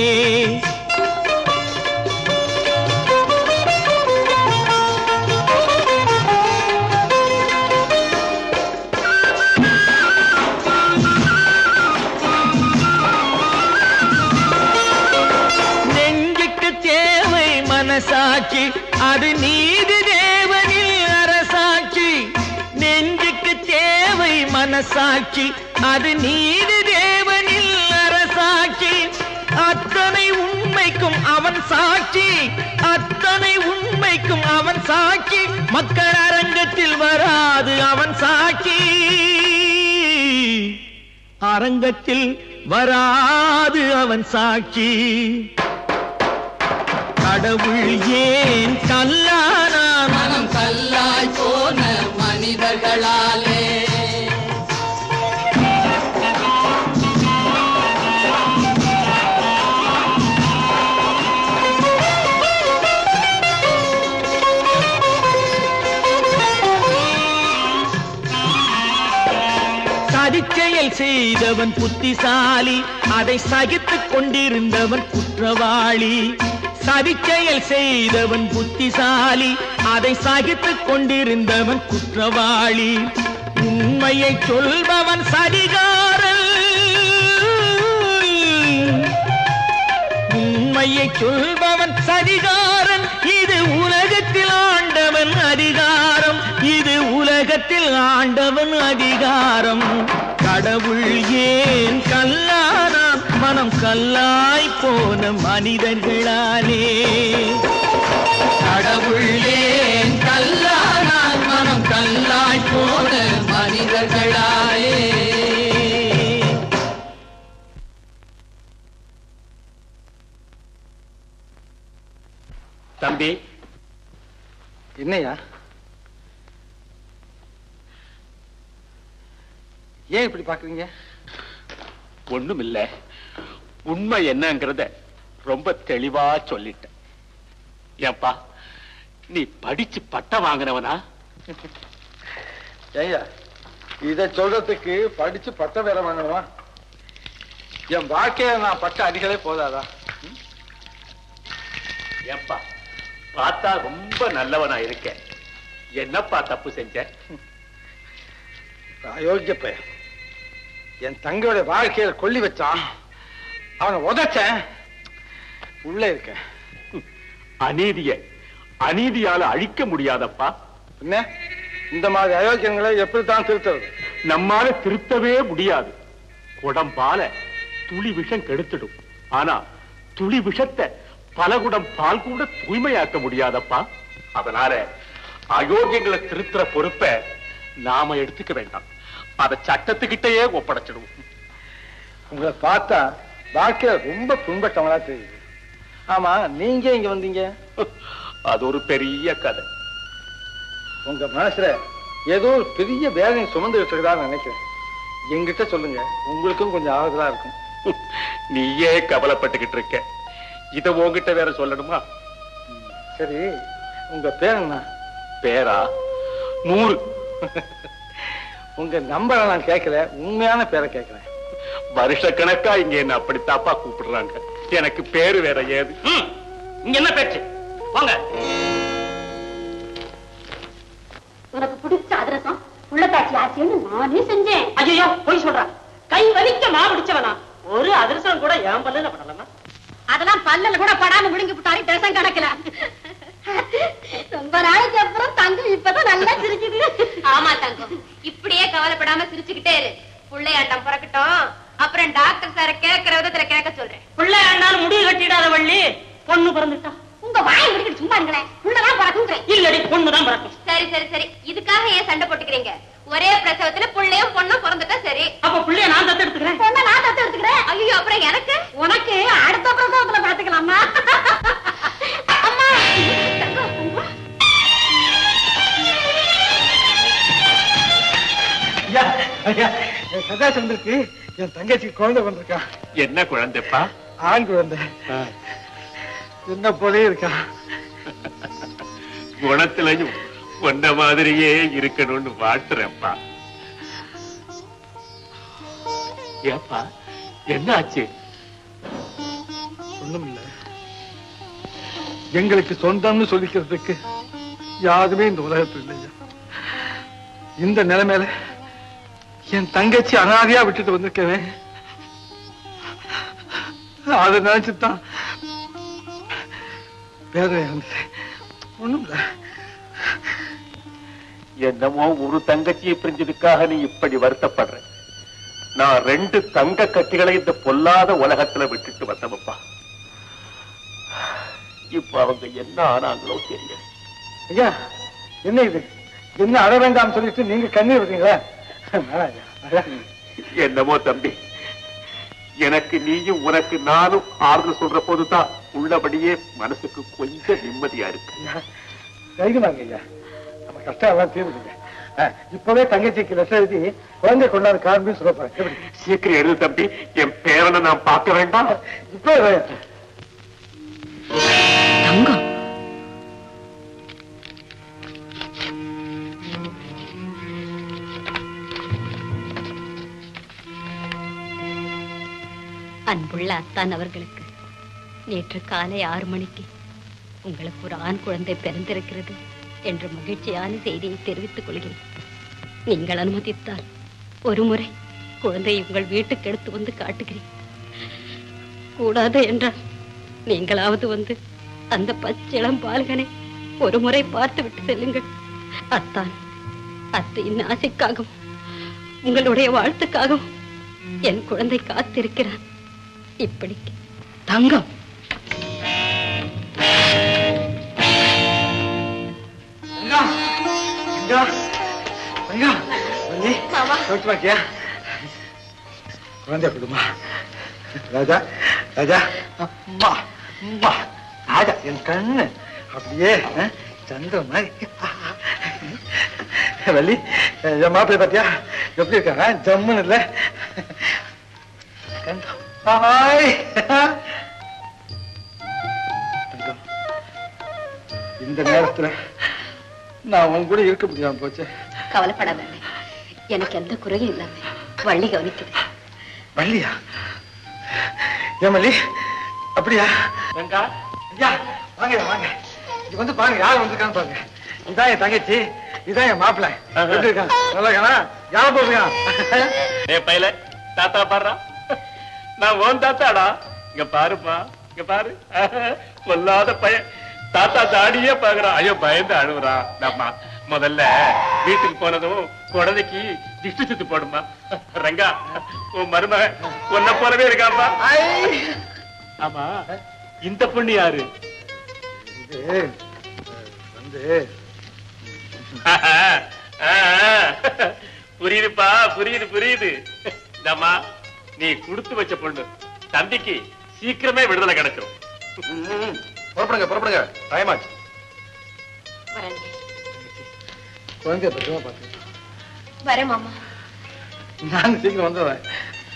Speaker 1: நெஞ்சுக்கு தேவை மனசாட்சி அது நீதி தேவனில் அரசாட்சி நெஞ்சுக்கு தேவை மனசாட்சி அது நீதி தேவனில் அரசாட்சி அத்தனை உண்மைக்கும் அவன் சாட்சி அத்தனை உண்மைக்கும் அவன் சாட்சி மக்கள் அரங்கத்தில் வராது அவன் சாட்சி அரங்கத்தில் வராது அவன் சாட்சி கடவுள் ஏன் கல்லானான்
Speaker 15: மனம் கல்லாய் போன மனிதர்களாலே
Speaker 1: சதிச்செயல் செய்தவன் புத்திசாலி அதை சகித்துக் கொண்டிருந்தவன் குற்றவாளி சதிச்செயல் செய்தவன் புத்திசாலி அதை சகித்துக் கொண்டிருந்தவன் குற்றவாளி உண்மையை சொல்பவன் சதிகாரன் உண்மையை சொல்பவன் சதிகாரன் இது உலகத்தில் ஆண்டவன் அதிகாரம் இது உலகத்தில் ஆண்டவன் அதிகாரம் கடவுள் ஏன் கல்லானான் மனம் கல்லாய் போன மனிதர்களாலே
Speaker 15: கடவுள் ஏன் கல்லானா மனம் கல்லாய் போன மனிதர்களாலே
Speaker 11: தம்பி
Speaker 2: என்னையா ஏன் இப்படி பாக்குறீங்க
Speaker 11: ஒண்ணும் இல்ல உண்மை என்னங்கறத ரொம்ப தெளிவா சொல்லிட்ட ஏப்பா நீ படிச்சு பட்டம் வாங்கினவனா
Speaker 2: ஏய்யா இத சொல்றதுக்கு படிச்சு பட்டம் வேற வாங்கணுமா என் வாழ்க்கையில நான் பட்ட அடிகளே போதாதா
Speaker 11: ஏப்பா பார்த்தா ரொம்ப நல்லவனா இருக்க என்னப்பா தப்பு செஞ்ச
Speaker 2: அயோக்கிய பையன் என் தங்கையோட வாழ்க்கையில கொல்லி வச்சான் அவனை உதைச்சேன் உள்ள இருக்க
Speaker 16: அநீதிய அநீதியால அழிக்க முடியாதப்பா
Speaker 2: என்ன இந்த மாதிரி அயோக்கியங்களை எப்படித்தான் திருத்துறது
Speaker 16: நம்மால திருத்தவே முடியாது குடம்பால துளி விஷம் கெடுத்துடும் ஆனா துளி விஷத்தை பல குடம் பால் கூட தூய்மையாக்க முடியாதப்பா அதனால அயோக்கியங்களை திருத்துற பொறுப்பை நாம எடுத்துக்க வேண்டாம் அத சட்டத்துக்கிட்டயே ஒப்படைச்சிடுவோம்
Speaker 2: உங்களை பார்த்தா வாழ்க்கையில ரொம்ப புண்பட்டவங்களா தெரியுது ஆமா நீங்க இங்க வந்தீங்க
Speaker 16: அது ஒரு பெரிய கதை
Speaker 2: உங்க மனசுல ஏதோ ஒரு பெரிய வேதனை சுமந்துட்டு இருக்கதா நினைக்கிறேன் என்கிட்ட சொல்லுங்க உங்களுக்கும் கொஞ்சம் ஆறுதலா இருக்கும்
Speaker 16: நீயே கவலைப்பட்டுக்கிட்டு இருக்க இத உன்கிட்ட வேற சொல்லணுமா
Speaker 2: சரி உங்க பேர் என்ன
Speaker 16: பேரா நூறு
Speaker 2: உங்க நம்பரை நான் கேட்கல உண்மையான பேரை கேட்கிறேன்
Speaker 16: வருஷக்கணக்கா இங்க என்ன அப்படித்தாப்பா கூப்பிடுறாங்க எனக்கு பேரு வேற ஏது
Speaker 4: இங்க என்ன பேச்சு வாங்க
Speaker 3: உனக்கு பிடிச்ச அதிரசம் உள்ளத்தாச்சி ஆச்சின்னு நானே செஞ்சேன்
Speaker 4: ஐயோ போய் சொல்றா கை வலிக்க மா பிடிச்சவனா ஒரு அதிர்ஷ்டம் கூட என் பல்லுல படலமா
Speaker 3: அதெல்லாம் பல்லல கூட படாம விழுங்கி விட்டாரு டசன் கணக்குல ரொம்ப நாளைக்கு அப்புறம் தங்கம் இப்பதான் நல்லா சிரிக்குது
Speaker 8: ஆமா தங்கம் இப்படியே கவலைப்படாம சிரிச்சுக்கிட்டே இரு புள்ளையாட்டம் பிறக்கட்டும் அப்புறம் டாக்டர் சார கேட்கிற விதத்துல கேட்க சொல்றேன்
Speaker 4: பிள்ளை ஆண்டாலும் முடிவு கட்டிடாத வள்ளி பொண்ணு பிறந்துட்டா
Speaker 3: உங்க வாய் முடிக்கிட்டு சும்மா இருங்களேன் உள்ளதான் பறக்குன்றேன்
Speaker 4: இல்லடி பொண்ணுதான் பிறக்கும்
Speaker 8: சரி சரி சரி இதுக்காக ஏன் சண்டை போட்டுக்கிறீங்க ஒரே பிரசவத்துல புள்ளையும் பொண்ணும் பிறந்துட்டா சரி
Speaker 4: அப்ப புள்ளைய நான் தத்து எடுத்துக்கிறேன்
Speaker 3: பொண்ணை நான் தத்து எடுத்துக்கிறேன்
Speaker 8: ஐயோ அப்புறம் எனக்கு
Speaker 3: உனக்கு அடுத்த பிரசவத்துல பாத்துக்கலாமா அம்மா தங்கம், தங்கம்.
Speaker 2: ஐயா ஐயா என் சதாச்சந்திரக்கு என் தங்கச்சி குழந்தை வந்திருக்கா
Speaker 16: என்ன குழந்தைப்பா
Speaker 2: ஆண் குழந்தை என்ன போலே இருக்கா
Speaker 16: குணத்திலையும் உன்ன மாதிரியே இருக்கணும்னு வாழ்த்துறேன்ப்பா ஏப்பா என்ன ஆச்சு
Speaker 2: ஒண்ணும் இல்ல எங்களுக்கு சொந்தம்னு சொல்லிக்கிறதுக்கு யாருமே இந்த உலகத்துல இல்லையா இந்த நிலைமையில என் தங்கச்சி அனாதையா விட்டுட்டு வந்திருக்கவேன் அதை நினைச்சுதான் வேதனை இருந்தது ஒண்ணும் இல்ல
Speaker 16: என்னமோ ஒரு தங்கச்சியை பிரிஞ்சதுக்காக நீ இப்படி வருத்தப்படுற நான் ரெண்டு தங்க கட்டிகளை இந்த பொல்லாத உலகத்துல விட்டுட்டு வந்தவப்பா இப்ப அவங்க என்ன ஆனாங்களோ தெரியல
Speaker 2: ஐயா என்ன இது என்ன அழ வேண்டாம் சொல்லிட்டு நீங்க கண்ணீர் விடுறீங்களா வேணாம் ஐயா, வேணாம்.
Speaker 16: என்னமோ தம்பி எனக்கு நீயும் உனக்கு நானும் ஆறுதல் சொல்ற போதுதான் உள்ளபடியே மனசுக்கு கொஞ்சம் நிம்மதியா இருக்கு
Speaker 2: ஐயா, தைரியமாங்க ஐயா நம்ம கஷ்டம் எல்லாம் தீருதுங்க அஹ், இப்பவே தங்கச்சிக்கு லெட்டர் எழுதி குழந்தை கொண்டாந்து காரணம் சொல்ல போறேன் எப்படி
Speaker 16: சீக்கிரம் எழுது தம்பி என் பேரனை நான் பார்க்க வேண்டாம்
Speaker 2: இப்போ
Speaker 12: தங்கம்
Speaker 17: அன்புள்ள அத்தான் அவர்களுக்கு நேற்று காலை ஆறு மணிக்கு உங்களுக்கு ஒரு ஆண் குழந்தை பிறந்திருக்கிறது என்ற மகிழ்ச்சியான செய்தியை தெரிவித்துக் கொள்கிறேன் நீங்கள் அனுமதித்தால் ஒரு முறை குழந்தையை உங்கள் வீட்டுக்கு எடுத்து வந்து காட்டுகிறேன் கூடாது என்றால் நீங்களாவது வந்து அந்த பச்சிளம் பால்கனை ஒரு முறை பார்த்து விட்டு செல்லுங்கள் அத்தான் அத்தையின் ஆசைக்காகவும் உங்களுடைய வாழ்த்துக்காகவும் என் குழந்தை காத்திருக்கிறான் இப்படிக்கு
Speaker 12: தங்கம்
Speaker 2: ஐயா ஐயா ஐயா வள்ளி சௌக்கியமா இருக்கியா குழந்தை கொடுமா ராஜா ராஜா அம்மா அம்மா ராஜா என் கண்ணு அப்படியே அஹ், சந்திரன் மாதிரி வள்ளி என் மாப்பிள்ளை பாத்தியா எப்படி இருக்காங்க ஜம்முன்னு இல்ல கண்டம். ஹாய் தங்கம், இந்த நேரத்துல நான் உன் கூட இருக்க முடியாம போச்சு
Speaker 17: கவலைப்படாத எனக்கு எந்த குறையும் இல்லாம வள்ளி கவனிக்குது
Speaker 2: வள்ளியா ஏன் வள்ளி அப்படியா
Speaker 16: ரங்கா
Speaker 2: ஐயா வாங்க வாங்க இங்க வந்து பாருங்க யார் வந்திருக்கான்னு பாருங்க இதான் என் தங்கச்சி இதான் என் மாப்பிள்ளை எப்படி இருக்கான் நல்லா இருக்கானா யார் போட்டுருக்கான்
Speaker 16: ஏ பையல தாத்தா பாடுறா நான் ஓன் தாத்தாடா இங்க பாருப்பா இங்க பாரு கொல்லாத பையன் தாத்தா தாடியே பாக்குறான் ஐயோ பயந்து அழுகுறான் நம்ம முதல்ல வீட்டுக்கு போனதும் குழந்தைக்கு திஷ்டி சுத்து போடுமா ரங்கா உன் மருமகன் உன்னை போலவே இருக்காப்பா ஆமா இந்த பொண்ணு யாரு
Speaker 2: இது வந்து
Speaker 16: புரியுதுப்பா புரியுது புரியுது இந்தம்மா நீ கொடுத்து வச்ச பொண்ணு தம்பிக்கு சீக்கிரமே விடுதலை கிடைச்சிரும்
Speaker 2: புறப்படுங்க புறப்படுங்க டைம் ஆச்சு
Speaker 8: வரேன்
Speaker 2: குழந்தைய பத்திரமா பார்த்து
Speaker 8: வரேன் மாமா
Speaker 2: நான் சீக்கிரம் வந்துடுறேன்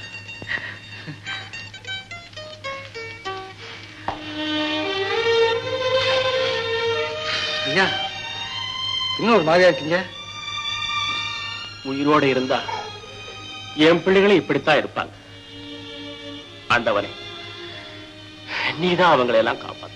Speaker 2: ஐயா இன்னும் ஒரு மாதிரியா இருக்கீங்க
Speaker 16: உயிரோட இருந்தா என் பிள்ளைகளும் இப்படித்தான் இருப்பாங்க ஆண்டவனே நீதான் அவங்களை எல்லாம் காப்பாத்த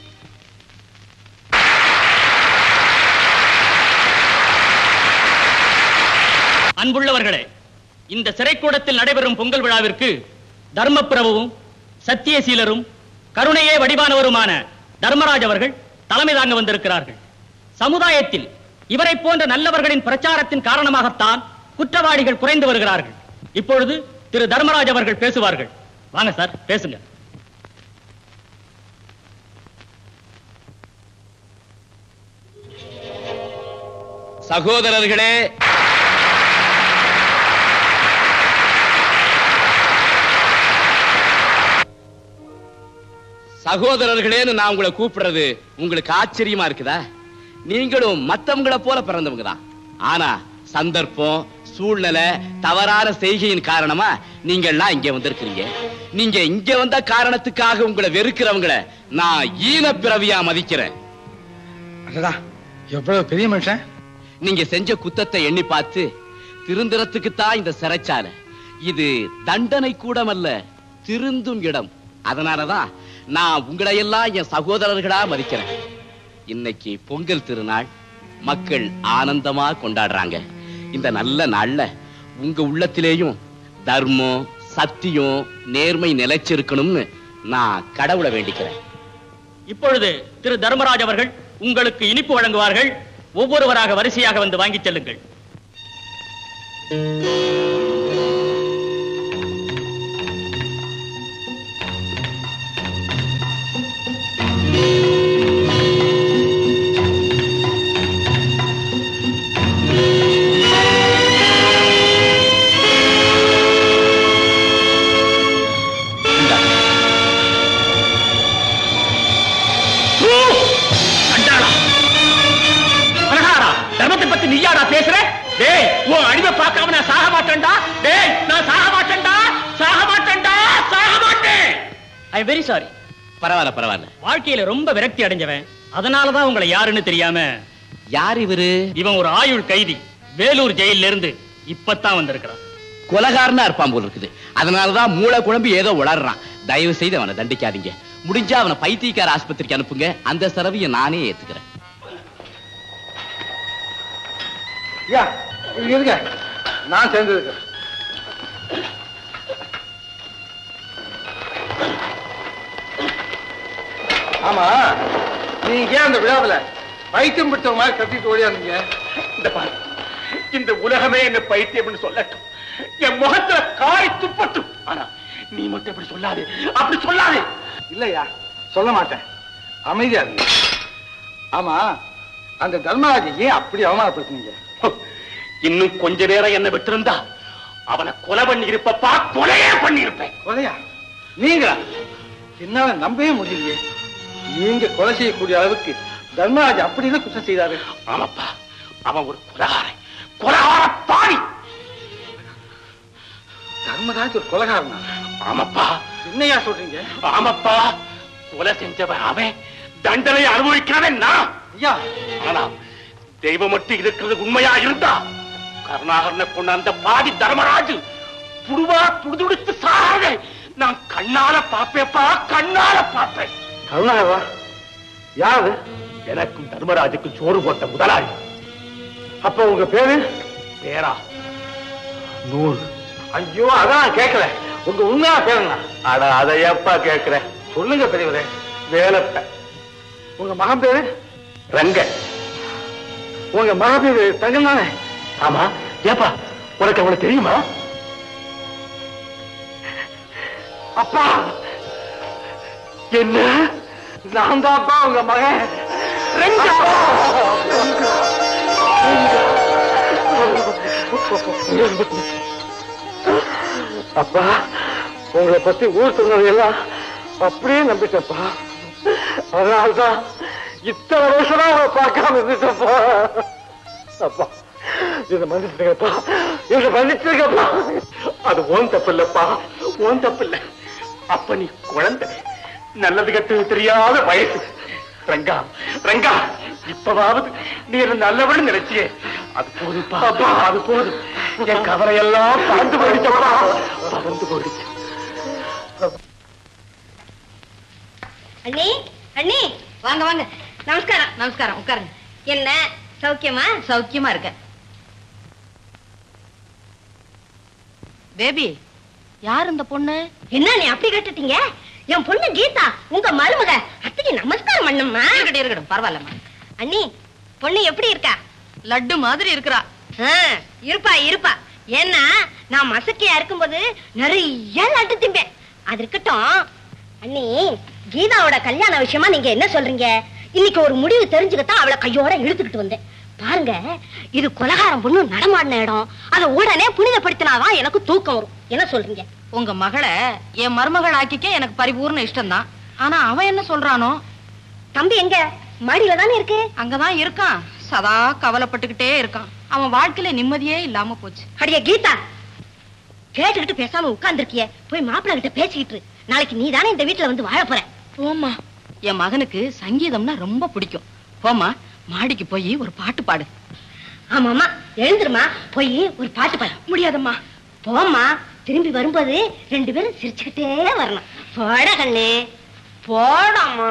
Speaker 1: அன்புள்ளவர்களே இந்த சிறைக்கூடத்தில் நடைபெறும் பொங்கல் விழாவிற்கு தர்மப்பிரபுவும் சத்தியசீலரும் கருணையே வடிவானவருமான தர்மராஜ் அவர்கள் தலைமை தாங்க வந்திருக்கிறார்கள் சமுதாயத்தில் இவரை போன்ற நல்லவர்களின் பிரச்சாரத்தின் காரணமாகத்தான் குற்றவாளிகள் குறைந்து வருகிறார்கள் இப்பொழுது திரு தர்மராஜ் அவர்கள் பேசுவார்கள் வாங்க சார் பேசுங்க
Speaker 11: சகோதரர்களே சகோதரர்களேன்னு நான் உங்களை கூப்பிடுறது உங்களுக்கு ஆச்சரியமா இருக்குதா நீங்களும் மத்தவங்கள போல பிறந்தவங்க தான் ஆனா சந்தர்ப்பம் சூழ்நிலை தவறான செய்கையின் காரணமா நீங்க எல்லாம் இங்க வந்திருக்கிறீங்க நீங்க இங்க வந்த காரணத்துக்காக உங்களை வெறுக்கிறவங்கள நான் ஈன பிறவியா மதிக்கிறேன்
Speaker 2: அடடா எவ்வளவு பெரிய மனுஷன்
Speaker 11: நீங்க செஞ்ச குத்தத்தை எண்ணி பார்த்து திருந்திரத்துக்கு தான் இந்த சிறைச்சாலை இது தண்டனை கூடமல்ல திருந்தும் இடம் அதனாலதான் நான் உங்களை எல்லாம் என் சகோதரர்களா மதிக்கிறேன் இன்னைக்கு பொங்கல் திருநாள் மக்கள் ஆனந்தமா கொண்டாடுறாங்க இந்த நல்ல நாள்ல உங்க உள்ளத்திலேயும் தர்மம் சத்தியம் நேர்மை நிலைச்சிருக்கணும்னு நான் கடவுளை வேண்டிக்கிறேன்
Speaker 1: இப்பொழுது திரு தர்மராஜ் அவர்கள் உங்களுக்கு இனிப்பு வழங்குவார்கள் ஒவ்வொருவராக வரிசையாக வந்து வாங்கிச் செல்லுங்கள்
Speaker 16: அண்டாளா பலகாரா தர்மத்தை பத்தி நீயாடா பேசுற டேய் உன் அழிவை பார்க்காம நான் சாக மாட்டேன்டா டேய் நான் சாக மாட்டேன்டா சாக மாட்டேன்டா சாக மாட்டேன்
Speaker 1: ஐ வெரி சாரி
Speaker 11: பரவாயில்ல பரவாயில்ல
Speaker 1: வாழ்க்கையில ரொம்ப விரக்தி அடைஞ்சவன் அதனாலதான் உங்களை யாருன்னு தெரியாம
Speaker 11: யார் இவரு
Speaker 1: இவன் ஒரு ஆயுள் கைதி வேலூர் ஜெயில இருந்து இப்பதான் வந்திருக்கிறான்
Speaker 11: கொலகாரனா இருப்பான் போல இருக்குது அதனாலதான் மூளை குழம்பு ஏதோ உளறான் தயவு செய்து அவனை தண்டிக்காதீங்க முடிஞ்சா அவனை பைத்தியக்கார ஆஸ்பத்திரிக்கு அனுப்புங்க அந்த செலவையை நானே ஏத்துக்கிறேன்
Speaker 2: ஐயா இங்க இருங்க நான் சேர்ந்து ஆமா நீங்க ஏன் அந்த விழாவுல பைத்தியம் பிடிச்ச மாதிரி கத்திட்டு ஓடியாந்தீங்க
Speaker 16: இந்த பாரு இந்த உலகமே என்ன பைத்தியம்னு சொல்லட்டும் என் முகத்துல காரி துப்பட்டும் ஆனா நீ மட்டும் இப்படி சொல்லாதே அப்படி சொல்லாதே
Speaker 2: இல்லையா சொல்ல மாட்டேன் அமைதியா இருங்க ஆமா அந்த தர்மராஜை ஏன் அப்படி அவமானப்படுத்துனீங்க
Speaker 16: இன்னும் கொஞ்ச நேரம் என்ன விட்டிருந்தா அவனை கொலை பண்ணி இருப்பப்பா கொலையே பண்ணி இருப்பேன்
Speaker 2: கொலையா நீங்களா என்னால நம்பவே முடியலையே நீங்க கொலை செய்யக்கூடிய அளவுக்கு தர்மராஜ் அப்படின்னு குற்றம் செய்தாரு
Speaker 16: ஆமாப்பா அவன் ஒரு கொலகாரன் கொலகார பாவி
Speaker 2: தர்மராஜ் ஒரு கொலகாரனா
Speaker 16: ஆமாப்பா
Speaker 2: என்னையா சொல்றீங்க
Speaker 16: ஆமாப்பா கொலை செஞ்சவன் அவன் தண்டனை அனுபவிக்கிறவன் நான்
Speaker 2: ஐயா
Speaker 16: ஆனா தெய்வம் மட்டும் இருக்கிறது உண்மையா இருந்தா கருணாகரனை கொண்ட அந்த பாதி தர்மராஜு புடுவா துடுதுடித்து சாக நான் கண்ணால பாப்பேப்பா கண்ணால பாப்பேன்
Speaker 2: கருணாகரா யாரு
Speaker 16: எனக்கும் தர்மராஜுக்கும் சோறு போட்ட முதலாளி
Speaker 2: அப்ப உங்க பேரு
Speaker 16: பேரா
Speaker 2: நூல் ஐயோ அதான் கேட்கல உங்க உண்மையா பேருங்க
Speaker 16: அட அதை எப்பா கேக்குறேன்
Speaker 2: சொல்லுங்க பெரியவரே
Speaker 16: வேலப்ப
Speaker 2: உங்க மகன் பேரு
Speaker 16: ரங்க
Speaker 2: உங்க மகன் பேரு தங்கம் தானே
Speaker 16: ஆமா ஏப்பா உனக்கு அவளை தெரியுமா
Speaker 2: அப்பா என்ன நான் தான்ப்பா உங்க மகன் ரெங்கா. அப்பா உங்களை பத்தி ஊர் சொன்னதையெல்லாம் அப்படியே நம்பிட்டப்பா அதனால்தான் இத்தனை வருஷமா உங்களை பார்க்காம இருந்துட்டப்பா அப்பா இதை மன்னிச்சிருங்கப்பா இதை மன்னிச்சிருங்கப்பா
Speaker 16: அது ஓன் தப்பு இல்லப்பா ஓன் தப்பு இல்ல அப்ப நீ குழந்தை நல்லது கெட்டது தெரியாத வயசு ரங்கா ரங்கா இப்பவாவது நீ என்ன நல்லவன் நினைச்சியே அது போதுப்பா அப்பா அது போதும் என் கவலையெல்லாம் பறந்து போயிடுச்சப்பா பறந்து போயிடுச்சு
Speaker 10: அண்ணி அண்ணி வாங்க வாங்க நமஸ்காரம் நமஸ்காரம் உட்காருங்க என்ன சௌக்கியமா
Speaker 12: சௌக்கியமா இருக்க பேபி யார் இந்த பொண்ணு
Speaker 10: என்ன நீ அப்படி கேட்டுட்டீங்க என் பொண்ணு கீதா உங்க மருமக அத்தைக்கு நமஸ்காரம் பண்ணும்மா
Speaker 12: இருக்கட்டும் இருக்கட்டும் பரவாயில்லம்மா
Speaker 10: அண்ணி பொண்ணு எப்படி இருக்கா
Speaker 12: லட்டு மாதிரி இருக்கிறா
Speaker 10: ஆ, இருப்பா இருப்பா ஏன்னா நான் மசக்கையா இருக்கும்போது நிறைய லட்டு திம்பேன் அது இருக்கட்டும் அண்ணி கீதாவோட கல்யாண விஷயமா நீங்க என்ன சொல்றீங்க இன்னைக்கு ஒரு முடிவு தெரிஞ்சுக்கத்தான் அவளை கையோட இழுத்துக்கிட்டு வந்தேன் பாருங்க இது கொலகாரம் பொண்ணு நடமாடின இடம் அதை உடனே புனிதப்படுத்தினாதான் எனக்கு தூக்கம் வரும் என்ன சொல்றீங்க
Speaker 12: உங்க மகளை என் மருமகள் ஆக்கிக்க எனக்கு பரிபூர்ண இஷ்டம்தான் ஆனா அவன் என்ன சொல்றானோ
Speaker 10: தம்பி எங்க மாடியில தானே இருக்கு
Speaker 12: அங்கதான் இருக்கான் சதா கவலைப்பட்டுக்கிட்டே இருக்கான் அவன் வாழ்க்கையில நிம்மதியே இல்லாம போச்சு
Speaker 10: அடியே கீதா கேட்டுக்கிட்டு பேசாம உட்கார்ந்துருக்கிய போய் மாப்பிள்ளை கிட்ட பேசிக்கிட்டு இரு. நாளைக்கு நீ தானே இந்த வீட்டுல வந்து வாழ போற
Speaker 12: போம்மா என் மகனுக்கு சங்கீதம்னா ரொம்ப பிடிக்கும் போம்மா மாடிக்கு போய் ஒரு பாட்டு பாடு
Speaker 10: ஆமாமா எழுந்துருமா போய் ஒரு பாட்டு பாடு முடியாதம்மா போம்மா திரும்பி வரும்போது ரெண்டு பேரும் சிரிச்சுக்கிட்டே வரணும் போட கண்ணே போடாமா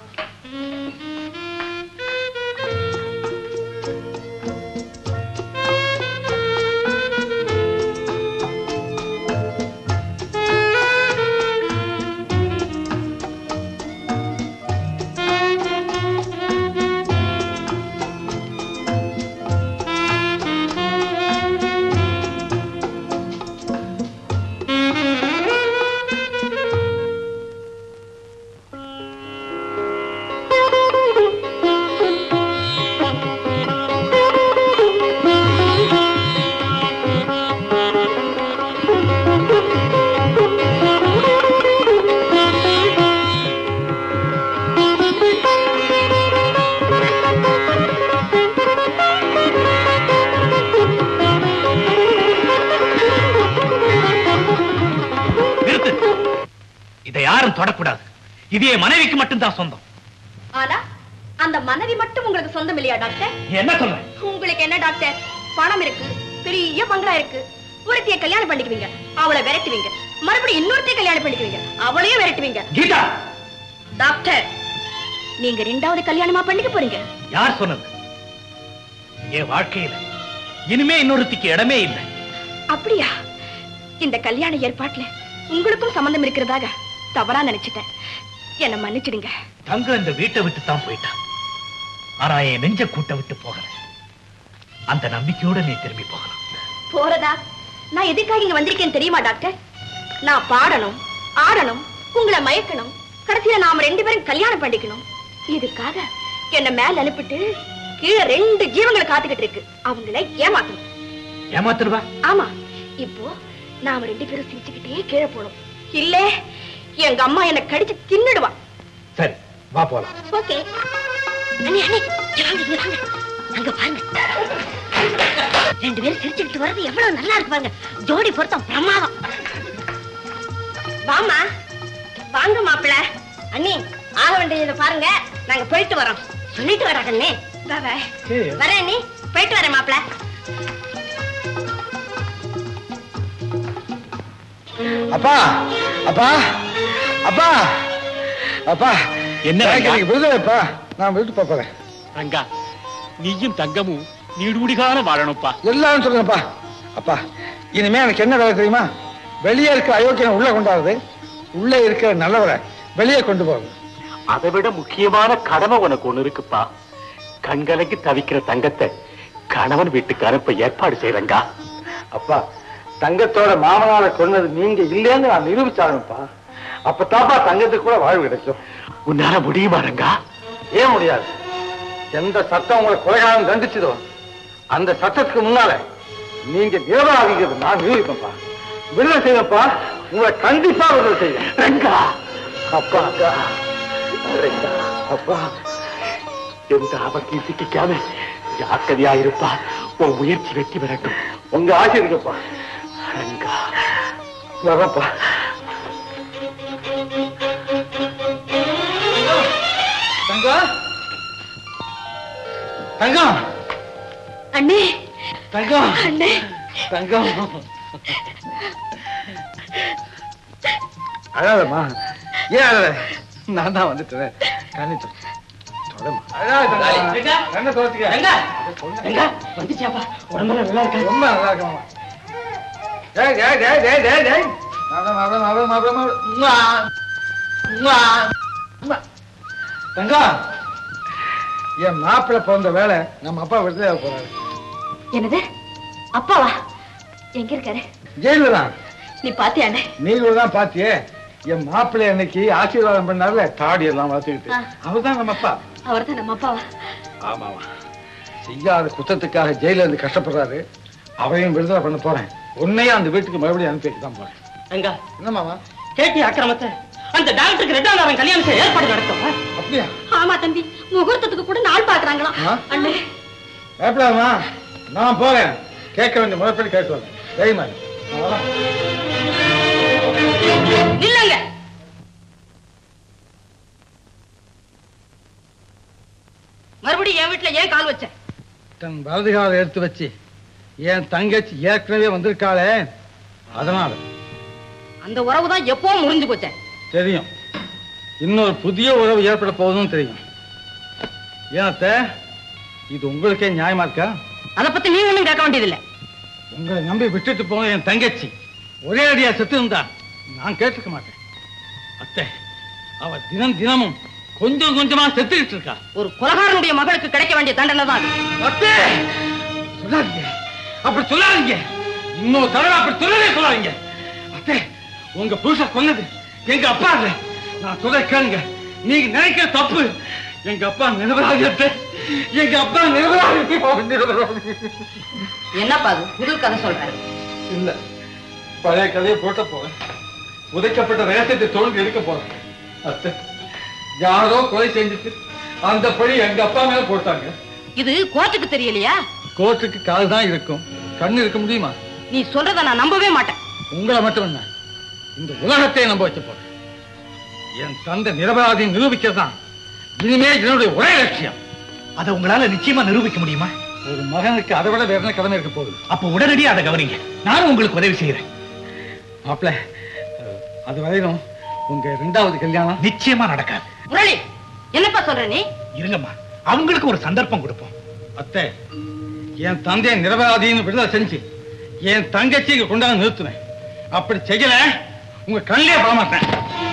Speaker 9: நிறுத்து இதை யாரும் தொடக்கூடாது இது என் மனைவிக்கு மட்டும்தான் சொந்தம்
Speaker 8: ஆனா அந்த மனைவி மட்டும் உங்களுக்கு சொந்தம் இல்லையா டாக்டர்
Speaker 9: நீ என்ன சொல்ற
Speaker 8: உங்களுக்கு என்ன டாக்டர் பணம் இருக்கு பெரிய பங்களா இருக்கு ஒருத்திய கல்யாணம் பண்ணிக்குவீங்க அவளை விரட்டுவீங்க மறுபடியும் இன்னொருத்தைய கல்யாணம் பண்ணிக்குவீங்க அவளையும் விரட்டுவீங்க
Speaker 9: கீதா
Speaker 8: டாக்டர் நீங்க ரெண்டாவது கல்யாணமா பண்ணிக்க போறீங்க
Speaker 9: யார் சொன்னது என் வாழ்க்கையில இனிமே இன்னொருத்திக்கு இடமே இல்லை
Speaker 8: அப்படியா இந்த கல்யாண ஏற்பாட்டுல உங்களுக்கும் சம்பந்தம் இருக்கிறதாக தவறா நினைச்சிட்டேன் என்ன மன்னிச்சிடுங்க
Speaker 9: தங்க இந்த வீட்டை விட்டு தான் போயிட்டான் ஆனா என் நெஞ்ச கூட்ட விட்டு போகல அந்த நம்பிக்கையோட நீ திரும்பி போகலாம்
Speaker 8: போறதா நான் எதுக்காக இங்க வந்திருக்கேன் தெரியுமா டாக்டர் நான் பாடணும் ஆடணும் உங்களை மயக்கணும் கடைசியில நாம ரெண்டு பேரும் கல்யாணம் பண்ணிக்கணும் இதுக்காக என்ன மேல அனுப்பிட்டு கீழே ரெண்டு ஜீவங்களை காத்துக்கிட்டு இருக்கு அவங்கள ஏமாத்தணும்
Speaker 9: ஏமாத்துருவா
Speaker 8: ஆமா இப்போ நாம ரெண்டு பேரும் சிரிச்சுக்கிட்டே கீழே போனோம் இல்ல எங்க அம்மா என்ன கடிச்சு தின்னுடுவா
Speaker 9: சரி வா போலாம்
Speaker 10: ஓகே அண்ணி அண்ணி இங்க வாங்க இங்க வாங்க அங்க பாருங்க ரெண்டு பேரும் சிரிச்சுக்கிட்டு வர்றது எவ்வளவு நல்லா இருக்கு பாருங்க ஜோடி பொருத்தம் பிரமாதம் வாமா வாங்க மாப்பிள அண்ணி ஆக வேண்டியதை பாருங்க நாங்க போயிட்டு வரோம் சொல்லிட்டு வரா கண்ணே வரேன் அண்ணி போயிட்டு வரேன் மாப்பிள
Speaker 2: அப்பா அப்பா அப்பா அப்பா
Speaker 9: என்ன
Speaker 2: எனக்கு இன்னைக்கு விருதுப்பா நான் வீட்டு போறேன்
Speaker 9: ரங்கா நீயும் தங்கமும் நீடுடிகால வாழணும்ப்பா
Speaker 2: எல்லாரும் சொல்லுங்கப்பா அப்பா இனிமே எனக்கு என்ன வேலை தெரியுமா வெளியே இருக்கிற அயோக்கியனை உள்ள கொண்டாடுது உள்ளே இருக்கிற நல்லவரை வெளியே கொண்டு போகுது
Speaker 16: அதை விட முக்கியமான கடமை உனக்கு ஒண்ணு இருக்குப்பா கண்கலங்கி தவிக்கிற தங்கத்தை கணவன் வீட்டுக்கு அனுப்ப ஏற்பாடு செய்யறங்கா
Speaker 2: அப்பா தங்கத்தோட மாமனாரை கொன்னது நீங்க இல்லைன்னு நான் நிரூபிச்சாருப்பா அப்பதாப்பா தங்கத்துக்கு கூட வாழ்வு கிடைக்கும்
Speaker 16: உன்னால முடியுமா ரங்கா
Speaker 2: ஏன் முடியாது எந்த சட்டம் உங்களை கொலைகாலம் தண்டிச்சதோ அந்த சட்டத்துக்கு முன்னால நீங்க நிரபராதிக்கிறது நான் நிரூபிப்பேன்ப்பா விடுதலை செய்வேன்ப்பா உங்களை கண்டிப்பா விடுதலை செய்வேன்
Speaker 16: ரங்கா
Speaker 2: அப்பா
Speaker 16: ரங்கா அப்பா எந்த ஆபத்தையும் சிக்கிக்காம ஜாக்கிரதையா இருப்பா உன் முயற்சி வெற்றி பெறட்டும்
Speaker 2: உங்க ஆசை இருக்குப்பா
Speaker 16: ரங்கா
Speaker 2: வரப்பா தங்கம் தங்கம்
Speaker 8: அண்ணே
Speaker 2: தங்கம்
Speaker 8: அண்ணே
Speaker 2: தங்கம் அழாதம்மா ஏன் அழாத நான் தான் வந்துட்டேன் கண்ணி தொடமா அழாத தங்கம் கண்ணை துவச்சிக்க
Speaker 4: வந்துச்சாப்பா உடம்புல நல்லா இருக்கா
Speaker 2: ரொம்ப நல்லா இருக்கம்மா டேய் டேய் டேய் டேய் டேய் டேய் மாப்ள மாப்ள மாப்ள மாப்ள மாப்ள உம்மா. உம்மா. உம்மா. தங்கம் என் மாப்பிள்ளை பிறந்த வேலை நம்ம அப்பா விடுதலை போறாரு
Speaker 8: என்னது அப்பாவா எங்க இருக்காரு
Speaker 2: ஜெயில தான்
Speaker 8: நீ பாத்தியா அண்ணே
Speaker 2: நீங்களும் தான் பாத்தியே என் மாப்பிள்ளை அன்னைக்கு ஆசீர்வாதம் பண்ணார்ல தாடி எல்லாம் வளர்த்துக்கிட்டு
Speaker 8: ஆ.
Speaker 2: அவர்தான் நம்ம அப்பா
Speaker 8: அவர்தான் நம்ம அப்பாவா
Speaker 2: ஆமாவா செய்யாத குத்தத்துக்காக ஜெயில இருந்து கஷ்டப்படுறாரு அவரையும் விடுதலை பண்ண போறேன் உன்னையும் அந்த வீட்டுக்கு மறுபடியும் அனுப்பி வைக்க தான் போறேன்
Speaker 4: எங்க
Speaker 2: என்னமாமா
Speaker 4: கேட்டி அக்கிரமத்தை அந்த டாக்டருக்கு ரெண்டாவது கல்யாணம் செய்ய ஏற்பாடு நடத்தும்
Speaker 2: அப்படியா
Speaker 8: ஆமா தம்பி முகூர்த்தத்துக்கு கூட நாள் பாக்குறாங்களாம்
Speaker 2: ஆ?
Speaker 8: அண்ணே
Speaker 2: பயப்படாதம்மா நான் போறேன் கேட்க வேண்டிய முறைப்படி கேட்டு வரேன் தைரியமா இரு. நான் வரேன்.
Speaker 4: இல்லங்க மறுபடியும் என் வீட்டுல ஏன் கால் வச்ச
Speaker 2: தன் வலதுகால எடுத்து வச்சு என் தங்கச்சி ஏற்கனவே வந்திருக்காளே அதனால
Speaker 4: அந்த உறவு தான் எப்பவும் முறிஞ்சு போச்சேன்
Speaker 2: தெரியும் இன்னொரு புதிய உறவு ஏற்பட போகுதுன்னு தெரியும் ஏன் அத்தை இது உங்களுக்கே நியாயமா இருக்கா
Speaker 4: அதை பத்தி நீ ஒண்ணும் கேட்க வேண்டியதில்லை
Speaker 2: உங்களை நம்பி விட்டுட்டு போன என் தங்கச்சி ஒரே அடியா செத்து இருந்தா நான் கேட்டுக்க மாட்டேன் அத்தை அவ தினம் தினமும் கொஞ்சம் கொஞ்சமா செத்துக்கிட்டு இருக்கா
Speaker 4: ஒரு கொலகாரனுடைய மகளுக்கு கிடைக்க வேண்டிய தண்டனை தான் அது.
Speaker 2: அத்தை சொல்லாதீங்க அப்படி சொல்லாதீங்க இன்னொரு தடவை அப்படி சொல்லவே சொல்லாதீங்க அத்தை உங்க புருஷ கொன்னது எங்க அப்பா இல்ல நான் சொல்ல கேளுங்க நீங்க நினைக்கிற தப்பு எங்க அப்பா நிரபராதி அத்தை எங்க அப்பா நிரபராதி நிரபராதி
Speaker 4: என்னப்பா அது புது கதை சொல்றேன்
Speaker 2: இல்ல பழைய கதையை போட்ட போறேன் உதைக்கப்பட்ட ரகசியத்தை தோல்வி எடுக்க போறேன் அத்தை யாரோ கொலை செஞ்சுட்டு அந்த பழி எங்க அப்பா மேல போட்டாங்க
Speaker 4: இது கோர்ட்டுக்கு தெரியலையா
Speaker 2: கோர்ட்டுக்கு கால் தான் இருக்கும் கண்ணு இருக்க முடியுமா
Speaker 4: நீ சொல்றத நான் நம்பவே மாட்டேன்
Speaker 2: உங்களை மட்டும் என்ன இந்த உலகத்தை நம்ப வச்ச போறேன் என் தந்தை நிரபராதியை நிரூபிக்கதான் இனிமே என்னுடைய ஒரே லட்சியம்
Speaker 9: அதை உங்களால நிச்சயமா நிரூபிக்க முடியுமா
Speaker 2: ஒரு மகனுக்கு அதை விட வேற என்ன கடமை இருக்க போகுது
Speaker 9: அப்ப உடனடியா அதை கவனிங்க நானும் உங்களுக்கு உதவி செய்யறேன்
Speaker 2: மாப்பிள்ள அது வரையும் உங்க ரெண்டாவது கல்யாணம்
Speaker 9: நிச்சயமா நடக்காது
Speaker 4: முரளி என்னப்பா சொல்ற நீ
Speaker 9: இருங்கம்மா அவங்களுக்கு ஒரு சந்தர்ப்பம் கொடுப்போம்
Speaker 2: அத்தை என் தந்தையை நிரபராதின்னு விடுதலை செஞ்சு என் தங்கச்சி இங்க கொண்டாந்து நிறுத்துனேன் அப்படி செய்யல உங்க கண்ணிலே படமாட்டேன்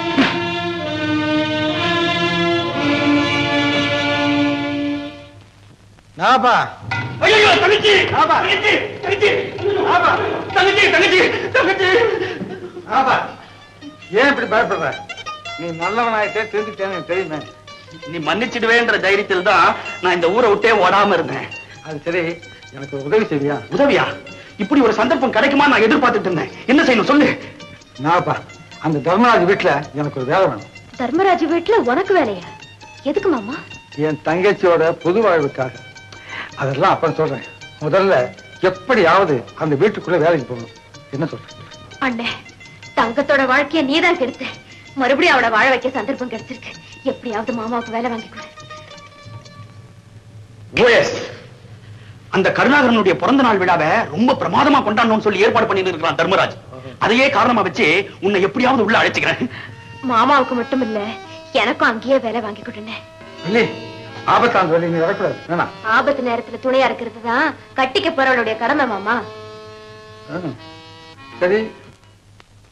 Speaker 2: நாப்பா
Speaker 9: ஐயோ தங்கச்சி தங்கச்சி தங்கச்சி
Speaker 2: ஆமா
Speaker 9: தங்கச்சி தங்கச்சி தங்கச்சி
Speaker 2: ஆமா ஏன் இப்படி பயப்படுற நீ நல்லவனாயிட்டே தெரிஞ்சுட்டேன்னு எனக்கு தெரியுமே
Speaker 6: நீ மன்னிச்சிடுவேன்ற தைரியத்தில் தான் நான் இந்த ஊரை விட்டே ஓடாம இருந்தேன்
Speaker 2: அது சரி எனக்கு ஒரு உதவி செய்வியா
Speaker 6: உதவியா இப்படி ஒரு சந்தர்ப்பம் கிடைக்குமா நான் எதிர்பார்த்துட்டு இருந்தேன் என்ன செய்யணும் சொல்லு
Speaker 2: நாப்பா அந்த தர்மராஜ் வீட்டுல எனக்கு ஒரு வேலை வேணும்
Speaker 8: தர்மராஜ் வீட்டுல உனக்கு வேலையா எதுக்கு மாமா
Speaker 2: என் தங்கச்சியோட புது வாழ்வுக்காக அதெல்லாம் அப்புறம் சொல்றேன் முதல்ல எப்படியாவது அந்த வீட்டுக்குள்ள வேலைக்கு போகணும் என்ன சொல்றேன்
Speaker 8: அண்ணே தங்கத்தோட வாழ்க்கைய நீதான் கெடுத்த மறுபடியும் அவளை வாழ வைக்க சந்தர்ப்பம் கிடைச்சிருக்கு எப்படியாவது மாமாவுக்கு வேலை வாங்கி கொடு
Speaker 6: ஓஎஸ் அந்த கருணாகரனுடைய பிறந்த நாள் விழாவை ரொம்ப பிரமாதமா கொண்டாடணும்னு சொல்லி ஏற்பாடு பண்ணிட்டு இருக்கிறான் தர்மராஜ் அதையே காரணமா வச்சு உன்னை எப்படியாவது உள்ள அழைச்சுக்கிறேன்
Speaker 8: மாமாவுக்கு மட்டும் இல்ல எனக்கும் அங்கேயே வேலை வாங்கி கொடுங்க
Speaker 2: இல்லை ஆபத்தாந்து வேலை நீ வரக்கூடாது வேணாம்
Speaker 8: ஆபத்து நேரத்துல துணையா இருக்கிறது தான் கட்டிக்க போறவளுடைய கடமை மாமா
Speaker 2: ஆ. சரி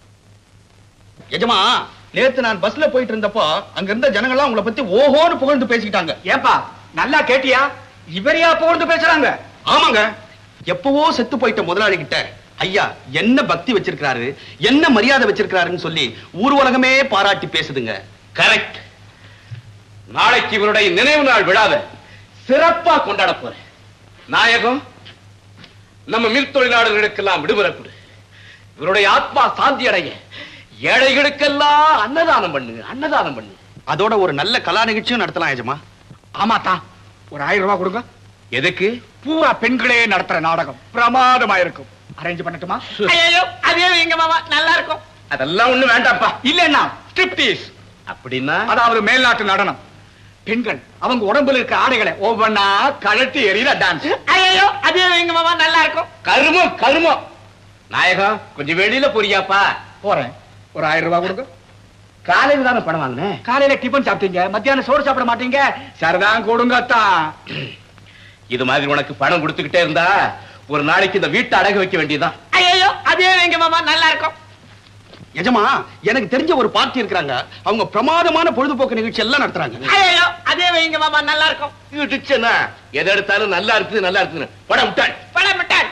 Speaker 6: எஜமா நேத்து நான் பஸ்ல போயிட்டு இருந்தப்போ அங்க இருந்த ஜனங்கள்லாம் உங்களை பத்தி ஓஹோன்னு புகழ்ந்து பேசிக்கிட்டாங்க
Speaker 7: ஏன்பா நல்லா கேட்டியா இவரையா புகழ்ந்து பேசுறாங்க
Speaker 6: ஆமாங்க எப்பவோ செத்து போயிட்ட முதலாளி கிட்ட ஐயா என்ன பக்தி வச்சிருக்கிறாரு என்ன மரியாதை வச்சிருக்கிறாருன்னு சொல்லி ஊர் உலகமே பாராட்டி பேசுதுங்க
Speaker 11: கரெக்ட் நாளைக்கு இவருடைய நினைவு நாள் விழாவை சிறப்பா கொண்டாட போறேன் நாயகம் நம்ம மில் தொழிலாளர்களுக்கெல்லாம் விடுமுறை கொடு இவருடைய ஆத்மா சாந்தி அடைய ஏழைகளுக்கெல்லாம் அன்னதானம் பண்ணு அன்னதானம் பண்ணு
Speaker 6: அதோட ஒரு நல்ல கலா நிகழ்ச்சியும் நடத்தலாம் எஜமா
Speaker 7: ஆமாத்தா ஒரு ஆயிரம் ரூபாய் கொடுங்க
Speaker 11: எதுக்கு
Speaker 7: பூரா பெண்களே நடத்துற நாடகம் பிரமாதமா இருக்கும் அரேஞ்ச் பண்ணட்டுமா
Speaker 5: ஐயோ அதே எங்க மாமா நல்லா இருக்கும்
Speaker 11: அதெல்லாம் ஒண்ணு வேண்டாம்ப்பா
Speaker 7: இல்லன்னா ஸ்ட்ரிப்டீஸ்
Speaker 11: அப்படின்னா
Speaker 7: அதாவது மேல்நாட்டு நடனம் பெண்கள் அவங்க உடம்புல இருக்க ஆடைகளை ஒவ்வொன்னா கழட்டி எறிகிற டான்ஸ்
Speaker 5: ஐயோ அதே எங்க மாமா நல்லா இருக்கும்
Speaker 11: கருமம் கருமம் நாயகம் கொஞ்சம் வெளியில போறியாப்பா
Speaker 7: போறேன் ஒரு ஆயிரம் ரூபாய் கொடுங்க
Speaker 11: காலையில தானே பணம் வாங்கினேன்
Speaker 7: காலையில டிபன் சாப்பிட்டீங்க மத்தியானம் சோறு சாப்பிட மாட்டீங்க சரிதான் கொடுங்கத்தா
Speaker 11: இது மாதிரி உனக்கு பணம் கொடுத்துக்கிட்டே இருந்தா ஒரு நாளைக்கு இந்த வீட்டை அடகு வைக்க வேண்டியதுதான்
Speaker 5: ஐயோ அதே எங்க மாமா நல்லா இருக்கும்
Speaker 6: எஜமா எனக்கு தெரிஞ்ச ஒரு பார்ட்டி இருக்கிறாங்க அவங்க பிரமாதமான பொழுதுபோக்கு நிகழ்ச்சி எல்லாம் நடத்துறாங்க
Speaker 5: ஐயோ அதே எங்க மாமா நல்லா இருக்கும்
Speaker 11: இடிச்சனா எதை எடுத்தாலும் நல்லா இருக்குது நல்லா இருக்குதுன்னு பணம் விட்டாள்
Speaker 5: பழம் மிட்டாய்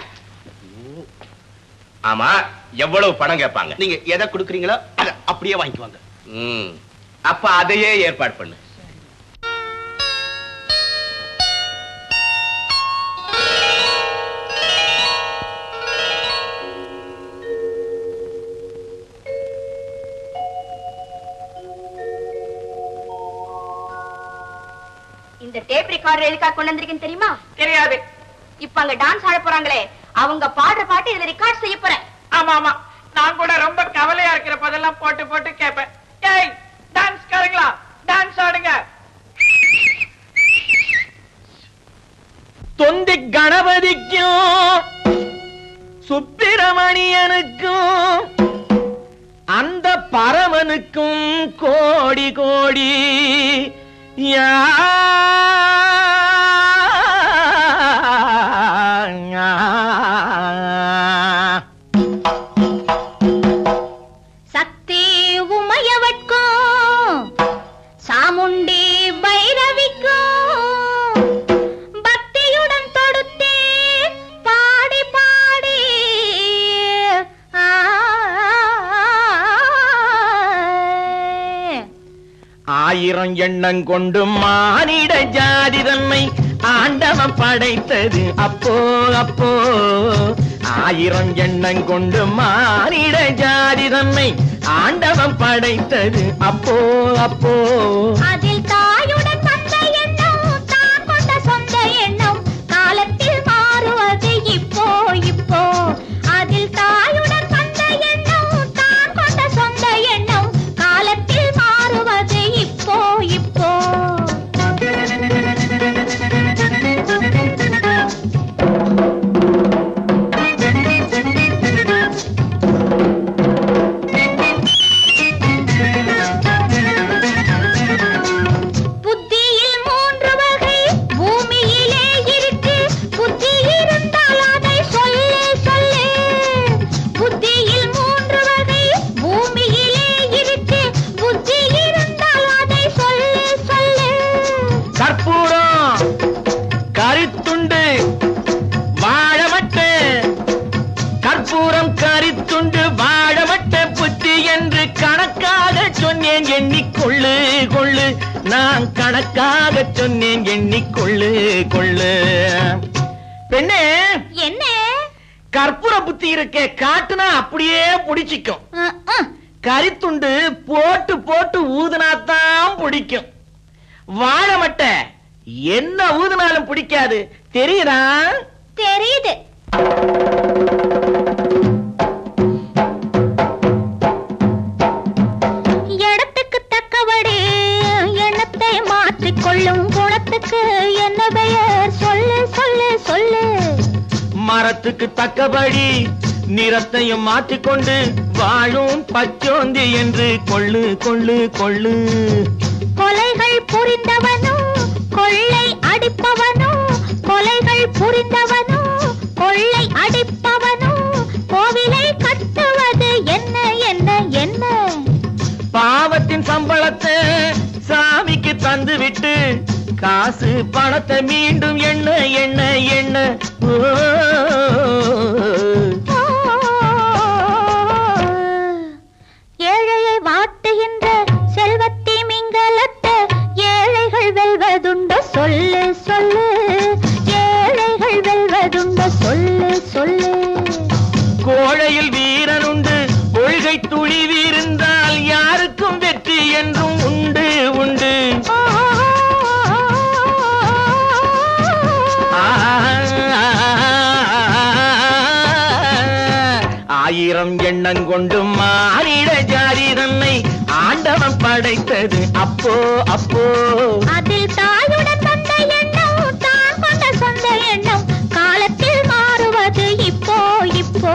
Speaker 11: ஆமா எவ்வளவு பணம் கேட்பாங்க
Speaker 6: நீங்க எதை கொடுக்குறீங்களோ அதை அப்படியே வாங்கிக்குவாங்க
Speaker 11: ம். அப்ப அதையே ஏற்பாடு பண்ணு
Speaker 3: இந்த டேப் ரெக்கார்டர் எதுக்காக கொண்டு வந்திருக்கேன்னு தெரியுமா
Speaker 5: தெரியாது
Speaker 3: இப்ப அங்க டான்ஸ் ஆட போறாங்களே அவங்க பாடுற பாட்டு இதுல ரெக்கார்ட் செய்ய போறேன்
Speaker 5: ஆமா ஆமா நான் கூட ரொம்ப கவலையா இருக்கிற போதெல்லாம் போட்டு போட்டு கேட்பேன் ஏய் டான்ஸ் காரங்களா டான்ஸ் ஆடுங்க
Speaker 1: தொந்தி கணபதிக்கும் சுப்பிரமணியனுக்கும் அந்த பரமனுக்கும் கோடி கோடி யா
Speaker 3: சக்தி உமையவட்கும் சாமுண்டி பைரவிக்கும் பக்தியுடன் தொடுத்தே பாடி பாடி ஆ,
Speaker 1: ஆயிரம் எண்ணம் கொண்டு மானிட ஜாதி தன்னை ஆண்டவன் படைத்தது அப்போ அப்போ ஆயிரம் எண்ணம் கொண்டு மானிட ஜாதி தன்னை ஆண்டவன் படைத்தது அப்போ அப்போ
Speaker 3: அதில் தாயுடன் வந்த எண்ணம் தான் கொண்ட சொந்த எண்ணம் காலத்தில் மாறுவது இப்போ இப்போ அதில் தாயுடன் வந்த எண்ணம் தான் கொண்ட சொந்த எண்ணம் காலத்தில் மாறுவது இப்போ இப்போ புத்தியில் மூன்று வகை பூமியிலே இருக்கு புத்தி இருந்தால் அதை சொல்லு சொல்லு புத்தியில் மூன்று வகை பூமியிலே இருக்கு புத்தி இருந்தால் அதை சொல்லு சொல்லு
Speaker 1: கற்பூரம் கரித்துண்டு வாழமட்டு கற்பூரம் கரித்துண்டு வாழமட்ட புத்தி என்று கணக்காக சொன்னேன் எண்ணிக்கொள்ளு கொள்ளு நான் கணக்காக சொன்னேன் எண்ணிக்கொள்ளு கொள்ளு பெண்ணே
Speaker 3: என்ன
Speaker 1: கற்பூர புத்தி இருக்கே காட்டுனா அப்படியே பிடிச்சிக்கும் கரித்துண்டு போட்டு போட்டு ஊதுனாத்தான் பிடிக்கும் வாழமட்டை என்ன ஊதுனாலும் பிடிக்காது தெரியுதா
Speaker 3: தெரியுது இடத்துக்கு தக்கபடி எண்ணத்தை மாற்றிக்கொள்ளும் குணத்துக்கு என்ன பெயர் சொல்லு சொல்லு சொல்லு
Speaker 1: மரத்துக்கு தக்கபடி நிறத்தையும் மாற்றிக்கொண்டு வாழும் பச்சோந்தி என்று கொள்ளு கொள்ளு கொள்ளு
Speaker 3: கொலைகள் புரிந்தவனும் கொள்ளை அடிப்பவனும் கொலைகள் புரிந்தவனும் கொள்ளை அடிப்பவனும் கோவிலை கட்டுவது என்ன என்ன என்ன
Speaker 1: காசு பணத்தை மீண்டும் எண்ண எண்ண எண்ண ஓ.
Speaker 3: ஏழையை வாட்டுகின்ற செல்வத்தி மிங்கலத்த ஏழைகள் வெல்வதுண்டோ சொல்லு சொல்லு ஏழைகள் வெல்வதுண்டோ சொல்லு சொல்லு
Speaker 1: கோழையில் வீரன் உண்டு கொள்கை துணிவிருந்தால் யாருக்கும் வெற்றி என்றும் உண்டு உண்டு ஆயிரம் எண்ணம் கொண்டு மாறிட ஜாதி தன்னை ஆண்டவன் படைத்தது அப்போ அப்போ
Speaker 3: அதில் தாயுடன் வந்த எண்ணம் தான் கொண்ட சொந்த எண்ணம் காலத்தில் மாறுவது இப்போ இப்போ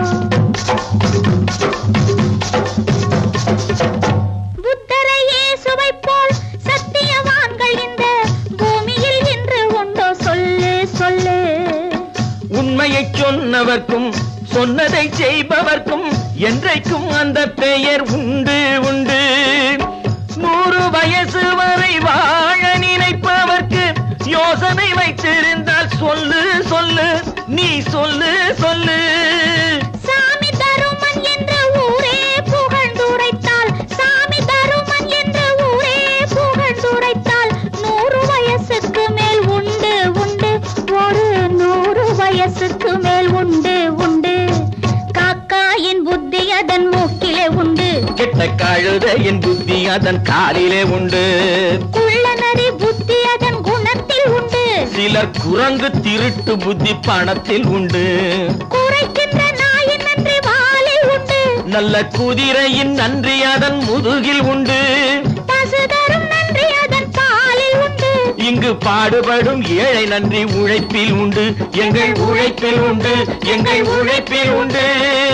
Speaker 3: புத்தரை இயேசுவை போல் சத்தியவான்கள் இந்த பூமியில் இன்று உண்டோ சொல்லு சொல்லு
Speaker 1: உண்மையை சொன்னவர்க்கும் சொன்னதை செய்பவர்க்கும் என்றைக்கும் அந்த பெயர் உண்டு உண்டு நூறு வயசு வரை வாழ நினைப்பவர்க்கு யோசனை வைத்திருந்தால் சொல்லு சொல்லு நீ சொல்லு சொல்லு
Speaker 3: சாமி தருமன் என்று ஊரே புகழ்ந்துரைத்தால் சாமி தருமன் என்று ஊரே புகழ்ந்துரைத்தால் நூறு வயசுக்கு மேல் உண்டு உண்டு ஒரு நூறு வயசுக்கு மேல் உண்டு உண்டு காக்காயின் புத்தி அதன் மூக்கிலே உண்டு
Speaker 1: கெட்ட கழுதையின் புத்தி அதன் காலிலே உண்டு
Speaker 3: குள்ள நரி புத்தி அதன் குணத்தில் உண்டு
Speaker 1: சிலர் குரங்கு திருட்டு புத்தி பணத்தில் உண்டு
Speaker 3: குறைக்கின்ற நாயின் நன்றி வாலில் உண்டு
Speaker 1: நல்ல குதிரையின் நன்றி அதன் முதுகில் உண்டு
Speaker 3: பசு தரும் நன்றி அதன் பாலில் உண்டு
Speaker 1: இங்கு பாடுபடும் ஏழை நன்றி உழைப்பில் உண்டு எங்கள் உழைப்பில் உண்டு எங்கள் உழைப்பில் உண்டு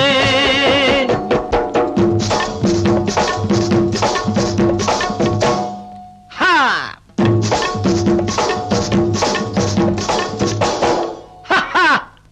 Speaker 1: ஹா! ஹா, ஹா!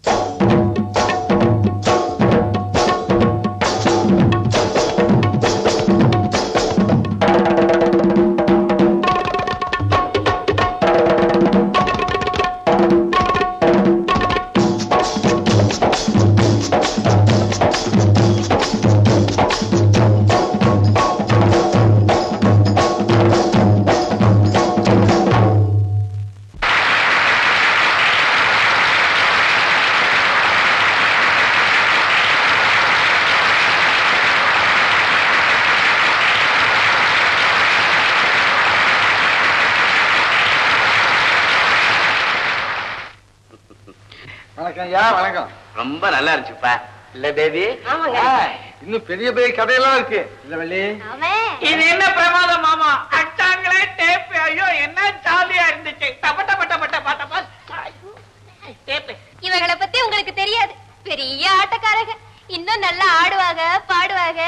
Speaker 2: வணக்கம் ஐயா வணக்கம்
Speaker 11: ரொம்ப நல்லா இருந்துச்சுப்பா இல்ல பேபி
Speaker 10: ஆமாங்க
Speaker 2: இன்னும் பெரிய பெரிய கதையெல்லாம் இருக்கு இல்ல வள்ளி
Speaker 5: இது என்ன பிரமாதம் மாமா அட்டாங்களே டேப் ஐயோ என்ன ஜாலியா இருந்துச்சு டப டப டப டப டப டேப்
Speaker 8: இவங்களை பத்தி உங்களுக்கு தெரியாது பெரிய ஆட்டக்காரங்க இன்னும் நல்லா ஆடுவாங்க பாடுவாங்க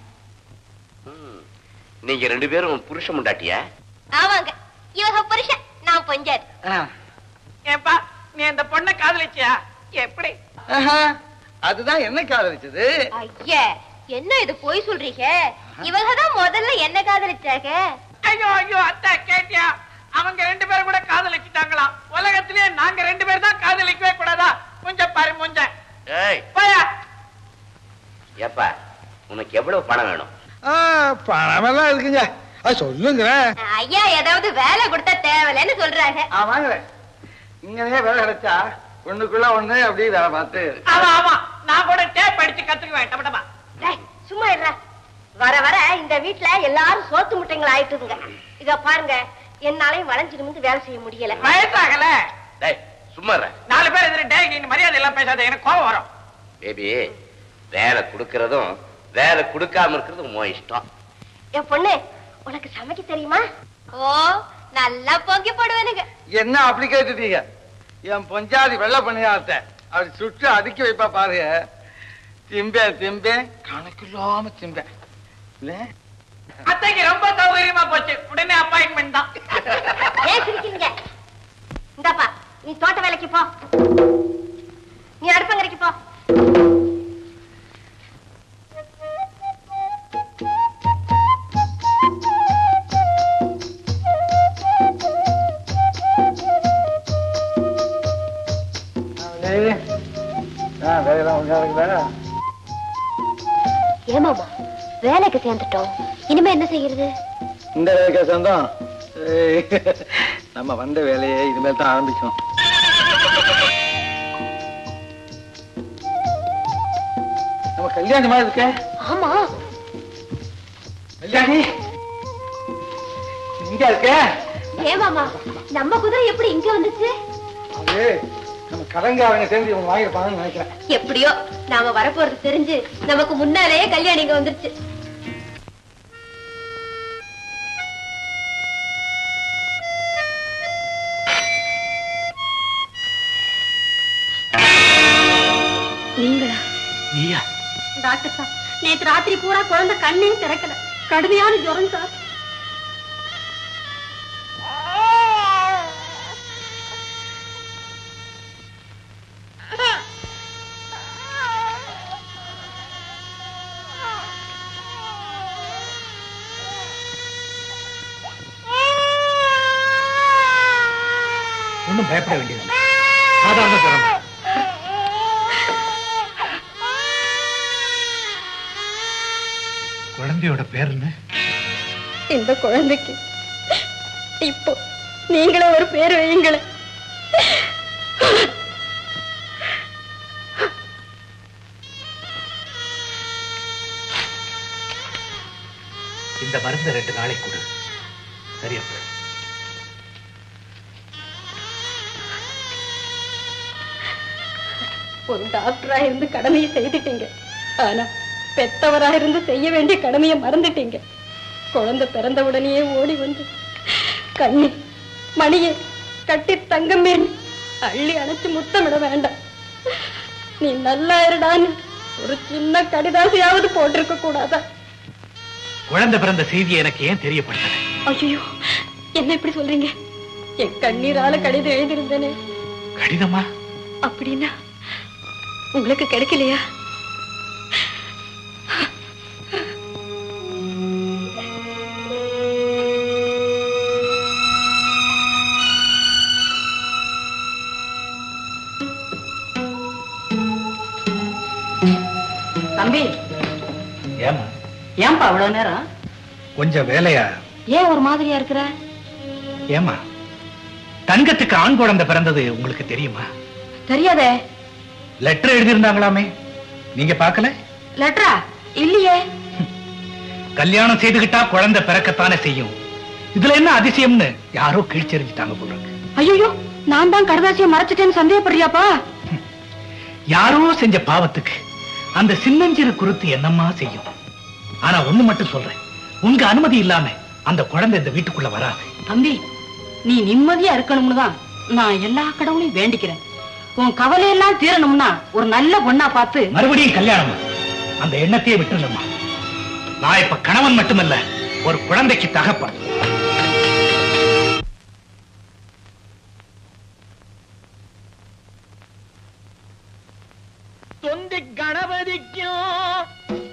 Speaker 11: நீங்க ரெண்டு பேரும் புருஷ முண்டாட்டியா
Speaker 8: ஆமாங்க இவங்க புருஷன் நான் பொஞ்சாது
Speaker 5: ஏப்பா நீ அந்த பொண்ணை காதலிச்சியா எப்படி
Speaker 2: ஆஹா, அதுதான் என்ன காதலிச்சது
Speaker 8: ஐயா என்ன இது போய் சொல்றீங்க இவங்க தான் முதல்ல என்ன காதலிச்சாங்க
Speaker 5: ஐயோ ஐயோ அத்தை கேட்டியா அவங்க ரெண்டு பேரும் கூட காதலிச்சுட்டாங்களாம் உலகத்திலேயே நாங்க ரெண்டு பேரும் தான் காதலிக்கவே கூடாதா கொஞ்சம் பாரு முஞ்ச
Speaker 11: ஏய்
Speaker 5: போயா
Speaker 11: ஏப்பா உனக்கு எவ்வளவு பணம் வேணும்
Speaker 2: ஆ, பணமெல்லாம் இருக்குங்க அது சொல்லுங்கிறேன்
Speaker 8: ஐயா ஏதாவது வேலை கொடுத்தா தேவையில்லைன்னு சொல்றாங்க
Speaker 2: ஆ வாங்குறேன் இங்கனே வேலை கிடைச்சா ஒண்ணுக்குள்ள ஒண்ணு அப்படியே வேலை பார்த்து
Speaker 5: ஆமா ஆமா நான் கூட டேப் அடிச்சு கத்துக்குவேன் டப டபா
Speaker 10: டேய், சும்மா இருடா வர வர இந்த வீட்ல எல்லாரும் சோத்து முட்டைங்கள் ஆயிட்டுதுங்க இத பாருங்க என்னாலையும் வளைஞ்சு நிமிந்து வேலை செய்ய முடியல
Speaker 5: வயசாகல
Speaker 11: டேய் சும்மா இரு.
Speaker 5: நாலு பேர் எதிர டேய் நீ மரியாதை எல்லாம் பேசாத எனக்கு கோவம் வரும்
Speaker 11: பேபி வேலை கொடுக்கறதும் வேலை கொடுக்காம இருக்கிறதும் உன் இஷ்டம்
Speaker 10: என் பொண்ணு உனக்கு சமைக்க தெரியுமா
Speaker 8: ஓ நல்லா பொங்கி போடுவேனுங்க
Speaker 2: என்ன அப்படி கேட்டுட்டீங்க என் பொஞ்சாதி வெள்ள பண்ணியாத்த அப்படி சுட்டு அடுக்கி வைப்பா பாருங்க திம்பேன் திம்பேன் கணக்கில்லாம திம்பேன் இல்ல
Speaker 5: அத்தைக்கு ரொம்ப சௌகரியமா போச்சு உடனே அப்பாயின்மெண்ட் தான்
Speaker 10: ஏன் சிரிக்கிறீங்க இந்தாப்பா நீ தோட்ட வேலைக்கு போ நீ அடுப்பங்கரைக்கு போ
Speaker 2: சரி ஆ வேலையெல்லாம் ஒழுங்கா இருக்குதா
Speaker 3: ஏமாமா வேலைக்கு சேர்ந்துட்டோம் இனிமே என்ன செய்யறது
Speaker 2: இந்த வேலைக்கா சேர்ந்தோம் ஏய், நம்ம வந்த வேலையை இனிமேல் தான் ஆரம்பிக்கணும் நம்ம கல்யாணி மாதிரி இருக்க
Speaker 3: ஆமா
Speaker 2: கல்யாணி இங்க இருக்க
Speaker 3: ஏமாமா நம்ம குதிரை எப்படி இங்க வந்துச்சு
Speaker 2: அது நம்ம கடங்காரங்க சேர்ந்து இவங்க வாங்கியிருப்பாங்கன்னு நினைக்கிறேன்
Speaker 3: எப்படியோ நாம வரப்போறது தெரிஞ்சு நமக்கு முன்னாலேயே கல்யாணம் இங்க வந்துருச்சு
Speaker 8: நீங்களா
Speaker 9: நீயா
Speaker 8: டாக்டர் சார் நேத்து ராத்திரி பூரா குழந்தை கண்ணே திறக்கல கடுமையான ஜுரம் சார்
Speaker 9: ஒண்ணும் பயப்பட வேண்டியது சாதாரண ஜுரம் குழந்தையோட பேர் என்ன
Speaker 8: இந்த குழந்தைக்கு இப்போ நீங்களே ஒரு பேர் வையுங்களேன்
Speaker 9: இந்த மருந்து ரெண்டு நாளைக்கு கொடு சரியா போயிடும்
Speaker 8: ஒரு டாக்டரா இருந்து கடமையை செய்துட்டீங்க ஆனா பெத்தவரா இருந்து செய்ய வேண்டிய கடமையை மறந்துட்டீங்க குழந்தை பிறந்த உடனேயே ஓடி வந்து கண்ணி மணியே கட்டி தங்கமே அள்ளி அணைச்சு முத்தமிட வேண்டாம் நீ நல்லா இருடான்னு ஒரு சின்ன கடிதாசியாவது போட்டிருக்க கூடாதா
Speaker 9: குழந்தை பிறந்த செய்தி எனக்கு ஏன் தெரியப்படுத்தல
Speaker 8: ஐயோ என்ன இப்படி சொல்றீங்க என் கண்ணீரால கடிதம் எழுதியிருந்தேனே
Speaker 9: கடிதமா
Speaker 8: அப்படின்னா உங்களுக்கு கிடைக்கலையா
Speaker 12: தம்பி
Speaker 9: ஏமா
Speaker 12: ஏன்பா அவ்வளவு நேரம்
Speaker 9: கொஞ்சம் வேலையா
Speaker 12: ஏன் ஒரு மாதிரியா இருக்கிற
Speaker 9: ஏமா தங்கத்துக்கு ஆண் குழந்தை பிறந்தது உங்களுக்கு தெரியுமா
Speaker 12: தெரியாதே
Speaker 9: லெட்டர் எழுதியிருந்தாங்களாமே நீங்க பார்க்கல
Speaker 12: லெட்டரா இல்லையே
Speaker 9: கல்யாணம் செய்துகிட்டா குழந்தை பிறக்கத்தானே செய்யும் இதுல என்ன அதிசயம்னு யாரோ கிழிச்செறிஞ்சிட்டாங்க போல இருக்கு.
Speaker 12: ஐயோ நான் தான் கடதாசியை மறைச்சிட்டேன்னு சந்தேகப்படுறியாப்பா
Speaker 9: யாரோ செஞ்ச பாவத்துக்கு அந்த சின்னஞ்சிறு குருத்து என்னம்மா செய்யும் ஆனா ஒண்ணு மட்டும் சொல்றேன் உங்க அனுமதி இல்லாம அந்த குழந்தை இந்த வீட்டுக்குள்ள வராது
Speaker 12: தம்பி நீ நிம்மதியா இருக்கணும்னு தான் நான் எல்லா கடவுளையும் வேண்டிக்கிறேன் உன் கவலையெல்லாம் தீரணும்னா ஒரு நல்ல பொண்ணா பார்த்து
Speaker 9: மறுபடியும் கல்யாணமா அந்த எண்ணத்தையே விட்டுருங்கம்மா நான் இப்ப கணவன் மட்டுமல்ல ஒரு குழந்தைக்கு தகப்பன்
Speaker 1: தொந்தி கணபதிக்கும்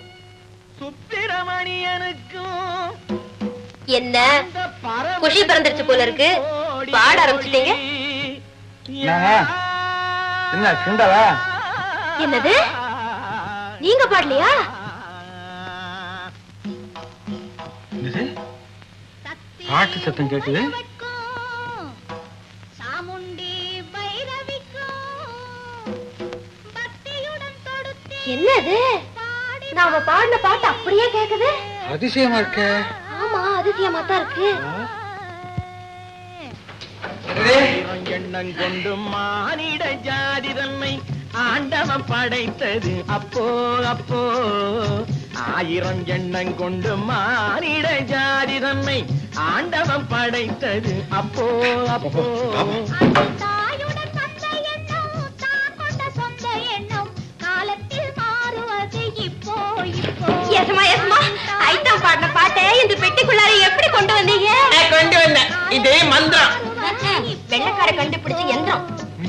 Speaker 1: சுப்பிரமணியனுக்கும்
Speaker 3: என்ன குஷி பிறந்துருச்சு போல இருக்கு பாட ஆரம்பிச்சிட்டீங்க
Speaker 2: என்னங்க? என்ன கிண்டலா
Speaker 3: என்னது நீங்க பாடலையா
Speaker 2: என்னது? பாட்டு சத்தம் கேக்குது
Speaker 3: என்னது நாம பாடின பாட்டு அப்படியே கேக்குது
Speaker 2: அதிசயமா இருக்க
Speaker 3: ஆமா அதிசயமா தான் இருக்கு
Speaker 1: எண்ணம் கொண்டு மானிட ஜாதி தன்னை ஆண்டவன் படைத்தது அப்போ அப்போ ஆயிரம் எண்ணம் கொண்டு மானிட ஜாதி தன்னை ஆண்டவன் படைத்தது அப்போ அப்போ
Speaker 3: எசமா எசமா ஐட்டம் பாடின பாட்டை இந்த பெட்டிக்குள்ளார எப்படி கொண்டு வந்தீங்க
Speaker 1: கொண்டு வந்தேன் இது மந்திரம்
Speaker 3: வெள்ளக்கார கண்டுபிடிச்ச யந்திரம்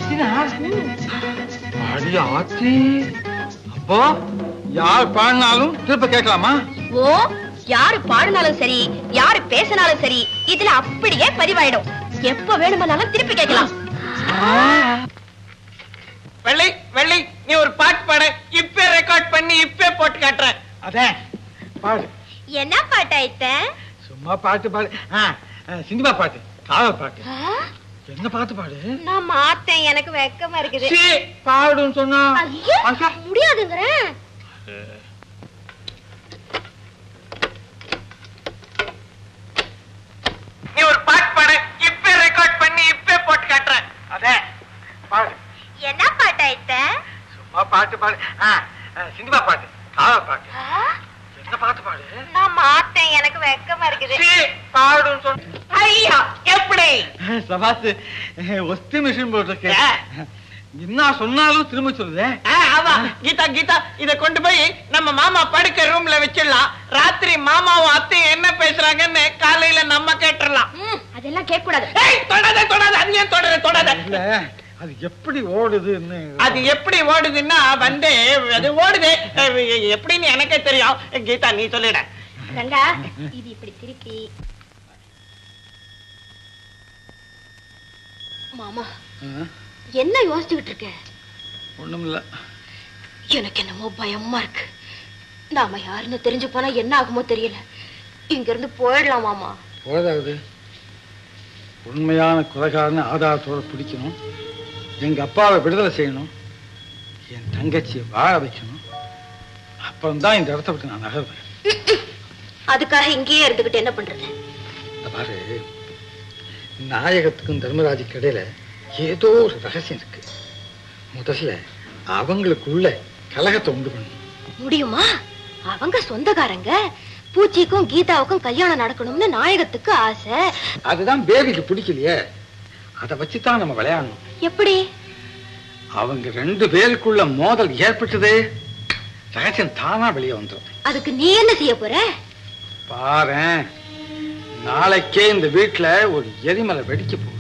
Speaker 2: அடி ஆத்தி அப்போ யார் பாடினாலும் திருப்ப கேட்கலாமா
Speaker 3: ஓ யாரு பாடினாலும் சரி யாரு பேசினாலும் சரி இதுல அப்படியே பதிவாயிடும் எப்ப வேணுமானாலும் திருப்பி கேட்கலாம்
Speaker 18: வெள்ளை வெள்ளை நீ ஒரு பாட்டு பாட இப்ப ரெக்கார்ட் பண்ணி இப்ப போட்டு காட்டுறேன்
Speaker 2: அதான் பாடு
Speaker 8: என்ன பாட்டாயித்த
Speaker 2: சும்மா பாட்டு பாடு ஆ, ஆ, சினிமா பாட்டு காவல் பாட்டு என்ன பாட்டு பாடு
Speaker 8: நான் மாத்தேன் எனக்கு வெக்கமா இருக்குது
Speaker 2: சீ, பாடுன்னு சொன்னா
Speaker 8: ஐயே, முடியாதுங்கிறேன்
Speaker 18: நீ ஒரு பாட்டு பாட இப்ப ரெக்கார்ட் பண்ணி இப்ப போட்டு காட்டுறேன்
Speaker 2: அதான் பாடு
Speaker 8: என்ன பாட்டாயித்த
Speaker 2: சும்மா பாட்டு பாடு ஆ, ஆ, சினிமா பாட்டு காவல் பாட்டு என்ன பாட்டு பாடு
Speaker 8: நான் மாத்தேன் எனக்கு வெக்கமா இருக்குது
Speaker 2: சீ, பாடுன்னு சொன்ன
Speaker 18: ஐயா எப்படி
Speaker 2: சபாத்து ஒஸ்தி மிஷின் போட்டிருக்கு என்ன சொன்னாலும் திரும்ப சொல்லுதே
Speaker 18: ஆ, ஆமா கீதா கீதா இத கொண்டு போய் நம்ம மாமா படுக்க ரூம்ல வச்சிடலாம் ராத்திரி மாமாவும் அத்தையும் என்ன பேசுறாங்கன்னு காலையில நம்ம கேட்டுறலாம்
Speaker 8: அதெல்லாம் கேட்க கூடாது
Speaker 18: ஏய், தொடாத தொடாத அது ஏன் தொடர தொடாத
Speaker 2: இல்ல அது எப்படி ஓடுதுன்னு
Speaker 18: அது எப்படி ஓடுதுன்னா வந்து அது ஓடுது அஹ், எப்படின்னு எனக்கே தெரியும் கீதா நீ சொல்லிட
Speaker 8: ரங்கா இது இப்படி திருப்பி மாமா என்ன யோசிச்சுக்கிட்டு இருக்க
Speaker 2: ஒண்ணுமில்ல
Speaker 8: எனக்கு என்னமோ பயமா இருக்கு நாம யாருன்னு தெரிஞ்சு போனா என்ன ஆகுமோ தெரியல இங்க இருந்து போயிடலாம் மாமா
Speaker 2: போதாவது உண்மையான கொலைகாரனை ஆதாரத்தோட பிடிக்கணும் எங்க அப்பாவை விடுதலை செய்யணும் என் தங்கச்சியை வாழ வைக்கணும் அப்புறம் தான் இந்த இடத்த விட்டு நான் நகர்வேன்
Speaker 8: அதுக்காக இங்கேயே இருந்துகிட்டு என்ன பண்றது
Speaker 2: இந்த பாரு நாயகத்துக்கும் தர்மராஜுக்கு இடையில ஏதோ ஒரு ரகசியம் இருக்கு முதல்ல அவங்களுக்குள்ள கலகத்தை உண்டு பண்ணணும்
Speaker 8: முடியுமா அவங்க சொந்தக்காரங்க பூச்சிக்கும் கீதாவுக்கும் கல்யாணம் நடக்கணும்னு நாயகத்துக்கு ஆசை
Speaker 2: அதுதான் பேபிக்கு பிடிக்கலையே அதை வச்சுதான் நம்ம விளையாடணும்
Speaker 8: எப்படி
Speaker 2: அவங்க ரெண்டு பேருக்குள்ள மோதல் ஏற்பட்டதே ரகசியம் தானா வெளியே வந்துடும்
Speaker 8: அதுக்கு நீ என்ன செய்ய போற
Speaker 2: பாரேன் நாளைக்கே இந்த வீட்டுல ஒரு எரிமலை வெடிக்க போகுது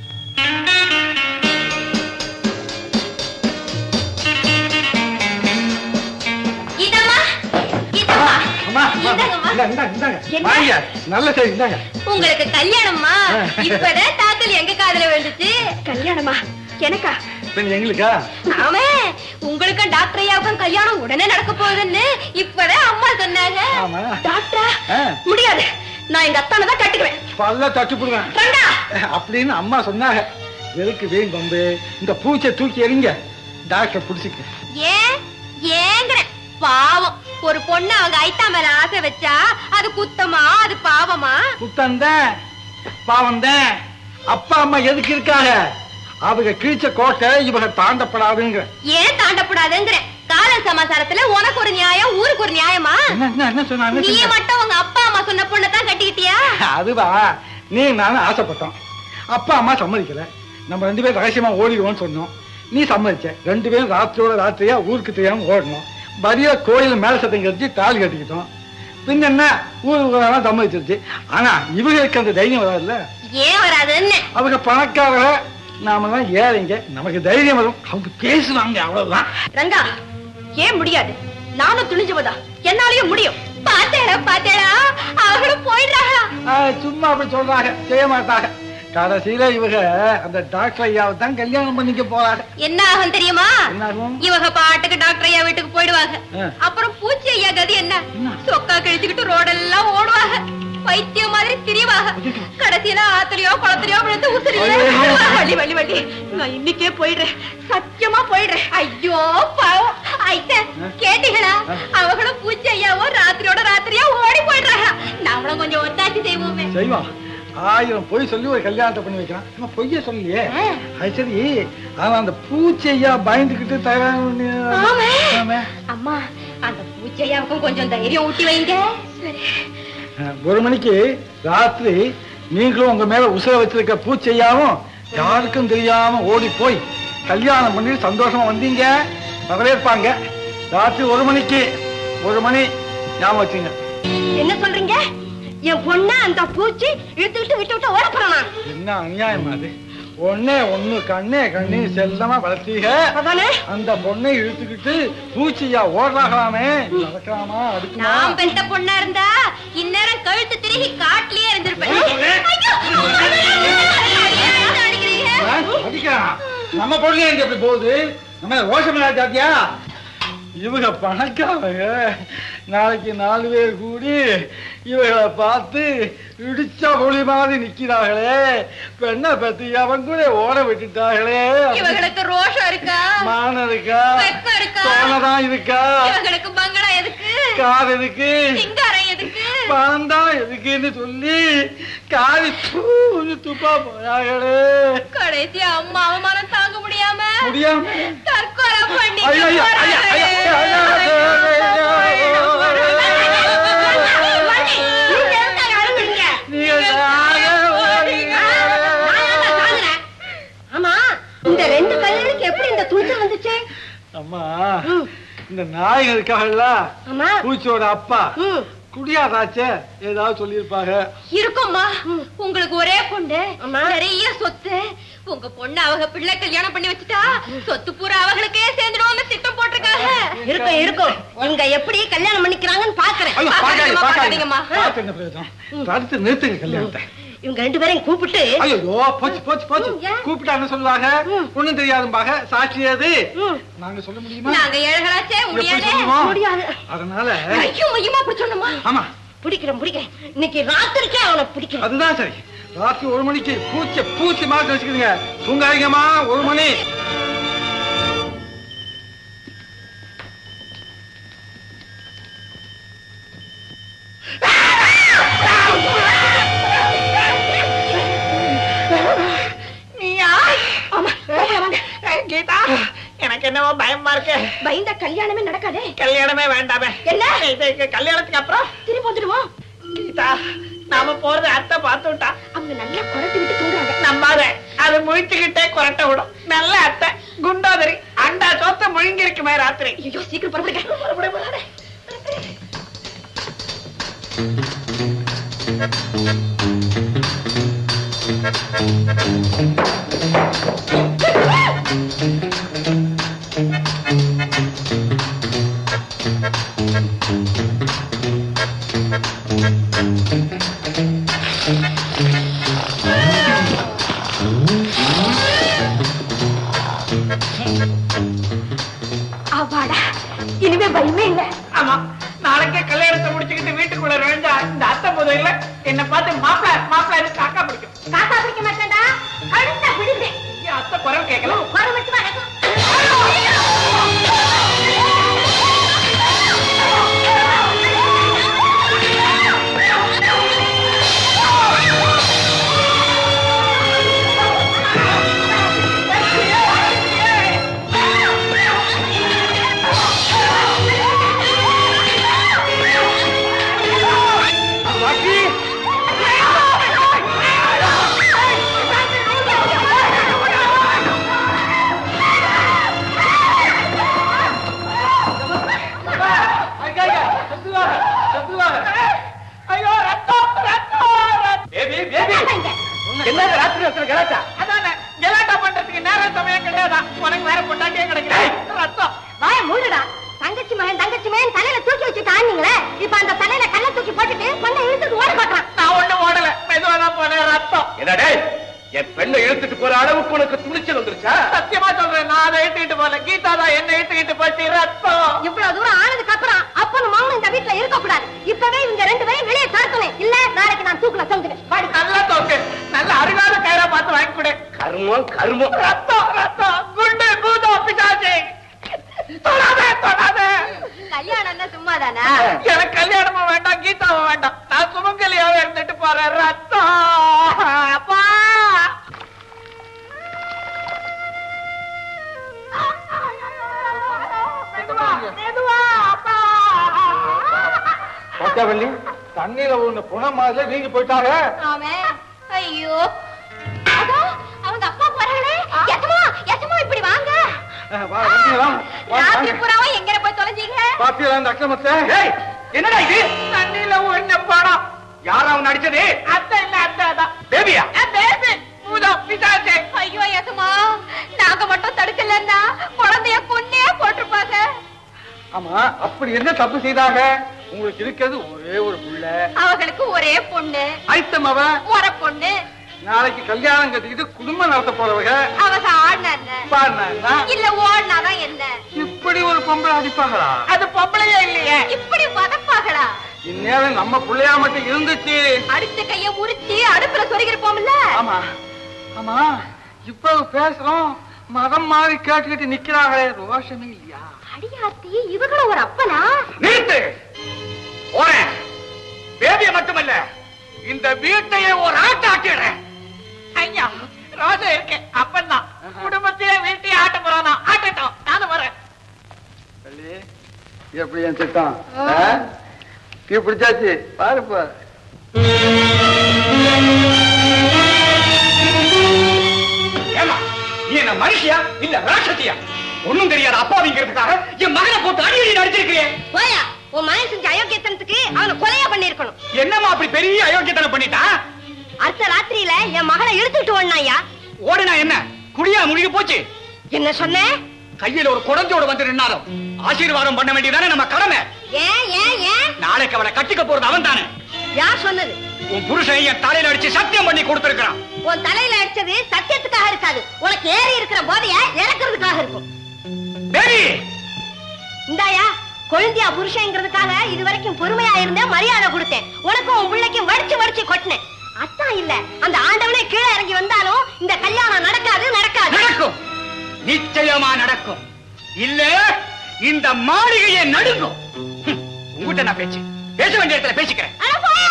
Speaker 8: கீதாமா கீதாமா
Speaker 2: அம்மா, அம்மா,
Speaker 8: இந்தாங்கம்மா.
Speaker 2: இந்தா, இந்தா, இந்தாங்க.
Speaker 8: என்ன?
Speaker 2: வாங்க, நல்ல செய்தி இந்தாங்க
Speaker 8: உங்களுக்கு கல்யாணமா இப்பதான் தாக்கல் எங்க காதுல விழுந்துச்சு கல்யாணமா எனக்கா
Speaker 2: பின்ன எங்களுக்கா
Speaker 8: ஆமே உங்களுக்கும் டாக்டர் ஐயாவுக்கும் கல்யாணம் உடனே நடக்க போகுதுன்னு இப்பதான் அம்மா சொன்னாங்க
Speaker 2: ஆமா.
Speaker 8: டாக்டரா
Speaker 2: ஆ,
Speaker 8: முடியாது நான் எங்க அத்தானை தான் கட்டிக்குவேன்
Speaker 2: பல்ல தட்டி போடுவேன்
Speaker 8: ரங்கா
Speaker 2: அப்படின்னு அம்மா சொன்னாங்க எதுக்கு வீண் பம்பு இந்த பூச்சை தூக்கி எறிங்க டாக்டர் பிடிச்சிக்க
Speaker 8: ஏன் ஏங்குறேன் பாவம் ஒரு பொண்ணு அவங்க ஐத்தா மேல ஆசை வச்சா அது குத்தமா அது பாவமா
Speaker 2: புத்தந்தான் பாவம்தான் அப்பா அம்மா எதுக்கு இருக்காங்க அவங்க கிழிச்ச கோட்டை இவங்க தாண்டப்படாதுங்கிற
Speaker 8: ஏன் தாண்டப்படாதுங்கிற கால சமாசாரத்துல உனக்கு ஒரு நியாயம் ஊருக்கு ஒரு நியாயமா
Speaker 2: என்ன என்ன என்ன சொன்னா என்ன
Speaker 8: நீ
Speaker 2: சொன்னா?
Speaker 8: மட்டும் உங்க அப்பா அம்மா சொன்ன பொண்ணை தான் கட்டிக்கிட்டியா
Speaker 2: அதுவா நீ நானும் ஆசைப்பட்டோம் அப்பா அம்மா சம்மதிக்கல நம்ம ரெண்டு பேரும் ரகசியமா ஓடிடுவோம்னு சொன்னோம் நீ சம்மதிச்ச ரெண்டு பேரும் ராத்திரியோட ராத்திரியா ஊருக்கு தெரியாம ஓடணும் வரியா கோயில் மேல சத்தம் கழிச்சு தாலி கட்டிக்கிட்டோம் பின்ன என்ன ஊருக்கு சம்மதிச்சிருச்சு ஆனா இவங்களுக்கு அந்த தைரியம் வராதுல்ல
Speaker 8: ஏன் வராதுன்னு
Speaker 2: அவங்க பணக்காரங்க நாம தான் ஏழைங்க நமக்கு தைரியம் வரும் அவங்க பேசுவாங்க அவ்வளவுதான்
Speaker 8: ரங்கா ஏன் முடியாது நானும் துணிஞ்சவதா என்னாலயும் முடியும் பாத்தேடா பாத்தேடா அவங்களும் போயிடுறாங்களா
Speaker 2: ஆஹ், சும்மா அப்படி சொல்றாங்க செய்ய மாட்டாங்க கடைசியில இவங்க அந்த டாக்டர் ஐயாவை தான் கல்யாணம் பண்ணிக்க போறாங்க
Speaker 8: என்ன ஆகும் தெரியுமா
Speaker 2: என்ன ஆகும்?
Speaker 8: இவங்க பாட்டுக்கு டாக்டர் ஐயா வீட்டுக்கு போயிடுவாங்க
Speaker 2: ஆ.
Speaker 8: அப்புறம் பூச்சி ஐயா கதி என்ன சொக்கா கிழிச்சுக்கிட்டு ரோடெல்லாம் ஓடுவாங்க பைத்தியம் மாதிரி திரிவாங்க கடைசியில ஆத்துலயோ குளத்துலயோ விழுந்து உசுரியே
Speaker 2: ஐயோ.
Speaker 8: வலி வலி வலி நான் இன்னைக்கே போயிடுறேன் சத்தியமா போயிடுறேன் ஐயோ பாவம் ஐயா கேட்டீங்களா அவங்களும் பூச்சி ஐயாவோ ராத்திரியோட ராத்திரியா ஓடி போயிடுறாங்க நாமளும் கொஞ்சம் ஒத்தாச்சி செய்வோமே
Speaker 2: செய்வான் ஆயிரம் பொய் சொல்லி ஒரு கல்யாணத்தை பண்ணி வைக்கிறான் நம்ம பொய்ய சொல்லியே அது சரி அவன் அந்த பூச்சையா பயந்துகிட்டு
Speaker 8: ஆமே.
Speaker 2: தயாரான
Speaker 8: அம்மா அந்த பூச்சி ஐயாவுக்கும் கொஞ்சம் தைரியம் ஊட்டி வைங்க சரி
Speaker 2: ஒரு மணிக்கு ராத்திரி நீங்களும் உங்க மேல உசுர வச்சிருக்க பூச்சையாவும் யாருக்கும் தெரியாம ஓடி போய் கல்யாணம் பண்ணி சந்தோஷமா வந்தீங்க வரவேற்பாங்க ராத்திரி ஒரு மணிக்கு ஒரு மணி ஞாபகம் வச்சுங்க
Speaker 10: என்ன சொல்றீங்க என் பொண்ண அந்த பூச்சி இழுத்து விட்டு விட்டு விட்டு ஓட போறானா
Speaker 2: என்ன அநியாயம் அது ஒண்ணே ஒண்ணு கண்ணே கண்ணு செல்லமா வளர்த்தீங்க அந்த பொண்ணை இழுத்துக்கிட்டு பூச்சியா ஓடுறாங்களாமே நடக்கலாமா அடுக்குமா
Speaker 8: நான் பெத்த பொண்ணா இருந்தா இந்நேரம் கழுத்து திருகி காட்டுலயே இருந்திருப்பேன் ஐயோ! அடிக்கிறீங்க?
Speaker 2: அடிக்கிறான் நம்ம பொண்ணு எங்க எப்படி போகுது நம்ம ரோஷமலா ஜாத்தியா இவங்க பணக்காரங்க நாளைக்கு நாலு பேர் கூடி இவங்களை பார்த்து இடிச்ச புலி மாதிரி நிக்கிறார்களே பெண்ணை பத்தி அவன் கூட ஓட விட்டுட்டார்களே
Speaker 8: இவங்களுக்கு ரோஷம் இருக்கா
Speaker 2: மானம் இருக்கா
Speaker 8: வெக்கம் இருக்கா
Speaker 2: தோணதான் இருக்கா
Speaker 8: இவங்களுக்கு பங்களா எதுக்கு
Speaker 2: கார் எதுக்கு
Speaker 8: சிங்காரம் எதுக்கு
Speaker 2: பணம் தான் எதுக்குன்னு சொல்லி காரி தூணு துப்பா போறாங்களே
Speaker 8: கடைசி அம்மா அவமானம் தாங்க முடியாம
Speaker 2: முடியாம
Speaker 8: தற்கொலை பண்ணி
Speaker 2: ஐயோ, ஐயோ, ஐயோ, ஐயோ, ஐயோ, ஐயோ,
Speaker 10: ஆமா இந்த ரெண்டு கல்யாணுக்கு எப்படி இந்த துணிச்சல் வந்துச்சு
Speaker 2: அம்மா இந்த நாய் இருக்காங்கல்ல
Speaker 10: ஆமா
Speaker 2: பூச்சியோட அப்பா குடியாதாச்சே ஏதாவது சொல்லியிருப்பாங்க
Speaker 8: இருக்கும்மா உங்களுக்கு ஒரே பொண்ணு நிறைய சொத்து உங்க பொண்ணு அவங்க பிள்ளை கல்யாணம் பண்ணி வச்சுட்டா சொத்து பூரா அவங்களுக்கே சேர்ந்துடுவோம்னு திட்டம் போட்டிருக்காங்க
Speaker 10: இருக்கும் இருக்கும் இவங்க எப்படி கல்யாணம் பண்ணிக்கிறாங்கன்னு பாக்குறேன்
Speaker 2: ஐயோ, பார்க்காதீங்க,
Speaker 10: பார்க்காதீங்கம்மா.
Speaker 2: பார்க்காதீங்க. பார்த்து என்ன பிரயோஜனம்? தடுத்து நிறுத்துங்க கல்யாணத்தை
Speaker 10: இவங்க ரெண்டு பேரையும் கூப்பிட்டு
Speaker 2: ஐயோ போச்சு போச்சு போச்சு கூப்பிட்டா என்ன சொல்லுவாங்க ஒண்ணும் தெரியாதும்பாங்க சாட்சி அது நாங்க சொல்ல முடியுமா
Speaker 8: நாங்க ஏழைகளாச்சே
Speaker 2: எப்படி
Speaker 8: முடியாது
Speaker 2: சொல்லுவோம்?
Speaker 10: முடியாது
Speaker 2: அதனால
Speaker 10: ஐயோ மையமா அப்படி சொன்னமா
Speaker 2: ஆமா
Speaker 10: பிடிக்கிறேன் பிடிக்கிறேன் இன்னைக்கு ராத்திரிக்கே அவனை பிடிக்கிறேன்
Speaker 2: அதுதான் சரி ராத்திரி ஒரு மணிக்கு பூச்சி பூச்சி மாதிரி வச்சுக்கிறீங்க தூங்காதீங்கம்மா ஒரு மணி
Speaker 18: நீயா கீதா எனக்கு என்னவோ பயமா இருக்கு
Speaker 10: பயந்த கல்யாணமே நடக்காதே
Speaker 18: கல்யாணமே வேண்டாமே
Speaker 10: என்ன?
Speaker 18: இது கல்யாணத்துக்கு அப்புறம்
Speaker 10: திரும்பி வந்துடுவோம்
Speaker 18: கீதா நாம போறது அத்தை பார்த்து விட்டா
Speaker 10: அவங்க நல்லா குறைத்து விட்டு தூங்குறாங்க
Speaker 18: நம்பாத அது முழிச்சுக்கிட்டே குரட்ட விடும் நல்ல அத்தை குண்டோதரி அண்டா சோத்த முழுங்கி இருக்குமே ராத்திரி
Speaker 10: ஐயோ சீக்கிரம் புறப்படுங்க
Speaker 18: அவாடா இனிமே பயமே இல்ல ஆமா நாளைக்கே கல்யாணத்தை முடிச்சுக்கிட்டு வீட்டுக்குள்ள நுழைஞ்சா இந்த அத்தை போதும் இல்ல என்ன பார்த்து மாப்பிள மாப்பிள எனக்கு காக்கா பிடிக்கும்
Speaker 10: காக்கா பிடிக்க மாட்டேன்டா கழுத்தா பிடிப்பேன்
Speaker 18: ஏன் அத்தை குரல் கேட்கல
Speaker 10: குறை மட்டும் வணக்கம்
Speaker 18: ஐயோ ரத்தம் ரத்தம்
Speaker 9: பேபி பேபி என்ன ராத்திரி நேரத்துல கலாட்டா
Speaker 18: அதானே கலாட்டா பண்றதுக்கு நேரம் சமயம் கிடையாதா உனக்கு வேற பொண்டாட்டியே கிடைக்கிறேன் ரத்தம்
Speaker 10: வாய மூடுடா தங்கச்சி மகன் தங்கச்சி மகன் தலையில தூக்கி வச்சு தாண்டிங்களே இப்ப அந்த தலையில கல்ல தூக்கி போட்டுட்டு பொண்ணை இழுத்துட்டு ஓட பாக்குறான்
Speaker 18: நான் ஒண்ணு ஓடல மெதுவா தான் போனேன் ரத்தம்
Speaker 9: என்னடே என் பெண்ணை இழுத்துட்டு போற அளவுக்கு உனக்கு துணிச்சல் வந்துருச்சா
Speaker 18: சத்தியமா சொல்றேன் நான் அதை இட்டுக்கிட்டு போல கீதா தான் என்ன இட்டுக்கிட்டு போச்சு ரத்தம்
Speaker 10: இவ்வளவு தூரம் ஆனதுக்கு அப்புறம் அப்பனும் மகனும் இந்த வீட்டுல இருக்க கூடாது இப்பவே இவங்க ரெண்டு பேரும் வெளியே தாழ்த்தணும் இல்ல நாளைக்கு நான் தூக்குல தொங்குவேன் வாடி
Speaker 18: நல்லா தோக்கு நல்ல அருகாத கயிறா பார்த்து வாங்கி கொடு
Speaker 9: கர்மம் கர்மம்
Speaker 18: ரத்தம் ரத்தம் குண்டு பூதம் பிசாசு தொடாத தொடாத
Speaker 8: கல்யாணம் என்ன சும்மாதானா
Speaker 18: எனக்கு கல்யாணமும் வேண்டாம் கீதாவும் வேண்டாம் நான் சுமங்கலியாவே இருந்துட்டு போறேன் ரத்தம் அப்பா மெதுவா, மெதுவா, அப்பா.
Speaker 2: பச்சவள்ளி தண்ணியில ஒண்ணு புன மாதிரி நீங்க போயிட்டாங்க
Speaker 8: ஆமே ஐயோ அதோ அவங்க அப்பா போறாங்களே எசமா எசமா இப்படி வாங்க
Speaker 2: அஹ், வா, வந்தீங்களா? வா,
Speaker 8: ராத்திரி
Speaker 2: வாங்க.
Speaker 8: பூராவும் எங்க போய் தொலைஞ்சீங்க
Speaker 2: பாத்தீங்களா இந்த அக்கிரமத்தை
Speaker 9: என்னடா இது
Speaker 18: தண்ணியில ஒண்ணு படம்
Speaker 9: யாரா அவன் அடிச்சது
Speaker 18: அத்தை இல்ல அத்தை தான்
Speaker 9: பேபியா
Speaker 18: பேபி பூதம் பிசாசு
Speaker 8: ஐயோ எசமா நாங்க மட்டும் தடுக்கலன்னா குழந்தைய கொன்னே போட்டிருப்பாங்க
Speaker 2: ஆமா அப்படி என்ன தப்பு செய்தாங்க உங்களுக்கு இருக்கிறது ஒரே ஒரு புள்ள
Speaker 8: அவங்களுக்கு ஒரே பொண்ணு
Speaker 2: ஐட்டம் அவ
Speaker 8: முறை பொண்ணு
Speaker 2: நாளைக்கு கல்யாணம் கட்டிக்கிட்டு குடும்பம் நடத்த போறவங்க
Speaker 8: அவங்க ஆடினாங்க
Speaker 2: பாடினாங்கன்னா
Speaker 8: இல்ல ஓடினாதான்
Speaker 2: பொம்பளை அடிப்பாங்களா
Speaker 18: அது பொம்பளையே இல்லையே
Speaker 8: இப்படி வதப்பாங்களா
Speaker 2: இந்நேரம் நம்ம பிள்ளையா மட்டும் இருந்துச்சு
Speaker 8: அடிச்ச கைய முறிச்சு அடுப்புல சொருகிருப்போம்ல
Speaker 2: ஆமா ஆமா இவ்வளவு பேசுறோம் மதம் மாதிரி கேட்டுக்கிட்டு நிக்கிறாங்களே ரோஷமே இல்லையா
Speaker 3: அடியாத்தி இவங்களும் ஒரு அப்பனா
Speaker 7: நிறுத்து போறேன் பேபிய மட்டுமல்ல இந்த வீட்டையே ஒரு ஆட்டாட்டிடுறேன்
Speaker 18: ஐயா ரோஜா இருக்கு அப்பந்தான் குடும்பத்தையே வீட்டையே ஆட்ட போறானா ஆட்டட்டும் நானும் வரேன்
Speaker 2: எப்படி என் திட்டம் தீ பிடிச்சாச்சு பாருப்பா
Speaker 7: ஏமா நீ என்ன மனுஷியா இல்ல ராட்சசியா ஒண்ணும் தெரியாத அப்பாவிங்கிறதுக்காக என் மகனை போட்டு அடி அடி நடிச்சிருக்கியே
Speaker 10: போயா உன் மகன் செஞ்ச அயோக்கியத்தனத்துக்கு அவனை கொலையா பண்ணிருக்கணும்
Speaker 7: என்னம்மா அப்படி பெரிய அயோக்கியத்தனம் பண்ணிட்டான்
Speaker 10: அடுத்த ராத்திரியில என் மகனை இழுத்துட்டு ஓடினாயா
Speaker 7: ஓடுனா என்ன குடியா முழுகி போச்சு
Speaker 10: என்ன சொன்ன
Speaker 7: கையில ஒரு குடஞ்சோடு வந்து நின்னாலும் ஆசீர்வாதம் பண்ண வேண்டியதானே நம்ம கடமை
Speaker 10: ஏன் ஏன் ஏன்
Speaker 7: நாளைக்கு அவளை கட்டிக்க போறது அவன் தானே
Speaker 10: யார் சொன்னது
Speaker 7: உன் புருஷன் என் தலையில அடிச்சு சத்தியம் பண்ணி கொடுத்திருக்கிறான்
Speaker 10: உன் தலையில அடிச்சது சத்தியத்துக்காக இருக்காது உனக்கு ஏறி இருக்கிற போதைய இறக்குறதுக்காக இருக்கும்
Speaker 7: பேபி
Speaker 10: இந்தாயா கொழுந்தியா புருஷங்கிறதுக்காக இது வரைக்கும் பொறுமையா இருந்தேன் மரியாதை கொடுத்தேன் உனக்கும் உன் பிள்ளைக்கும் வடிச்சு வடிச்சு கொட்டினேன் அத்தான் இல்ல அந்த ஆண்டவனே கீழே இறங்கி வந்தாலும் இந்த கல்யாணம் நடக்காது நடக்காது
Speaker 7: நடக்கும் நிச்சயமா நடக்கும் இல்ல இந்த மாளிகையை நடுங்கும் ஹம், உங்ககிட்ட நான் பேச்சு பேச வேண்டிய இடத்துல பேசிக்கிறேன்
Speaker 10: அட போயா.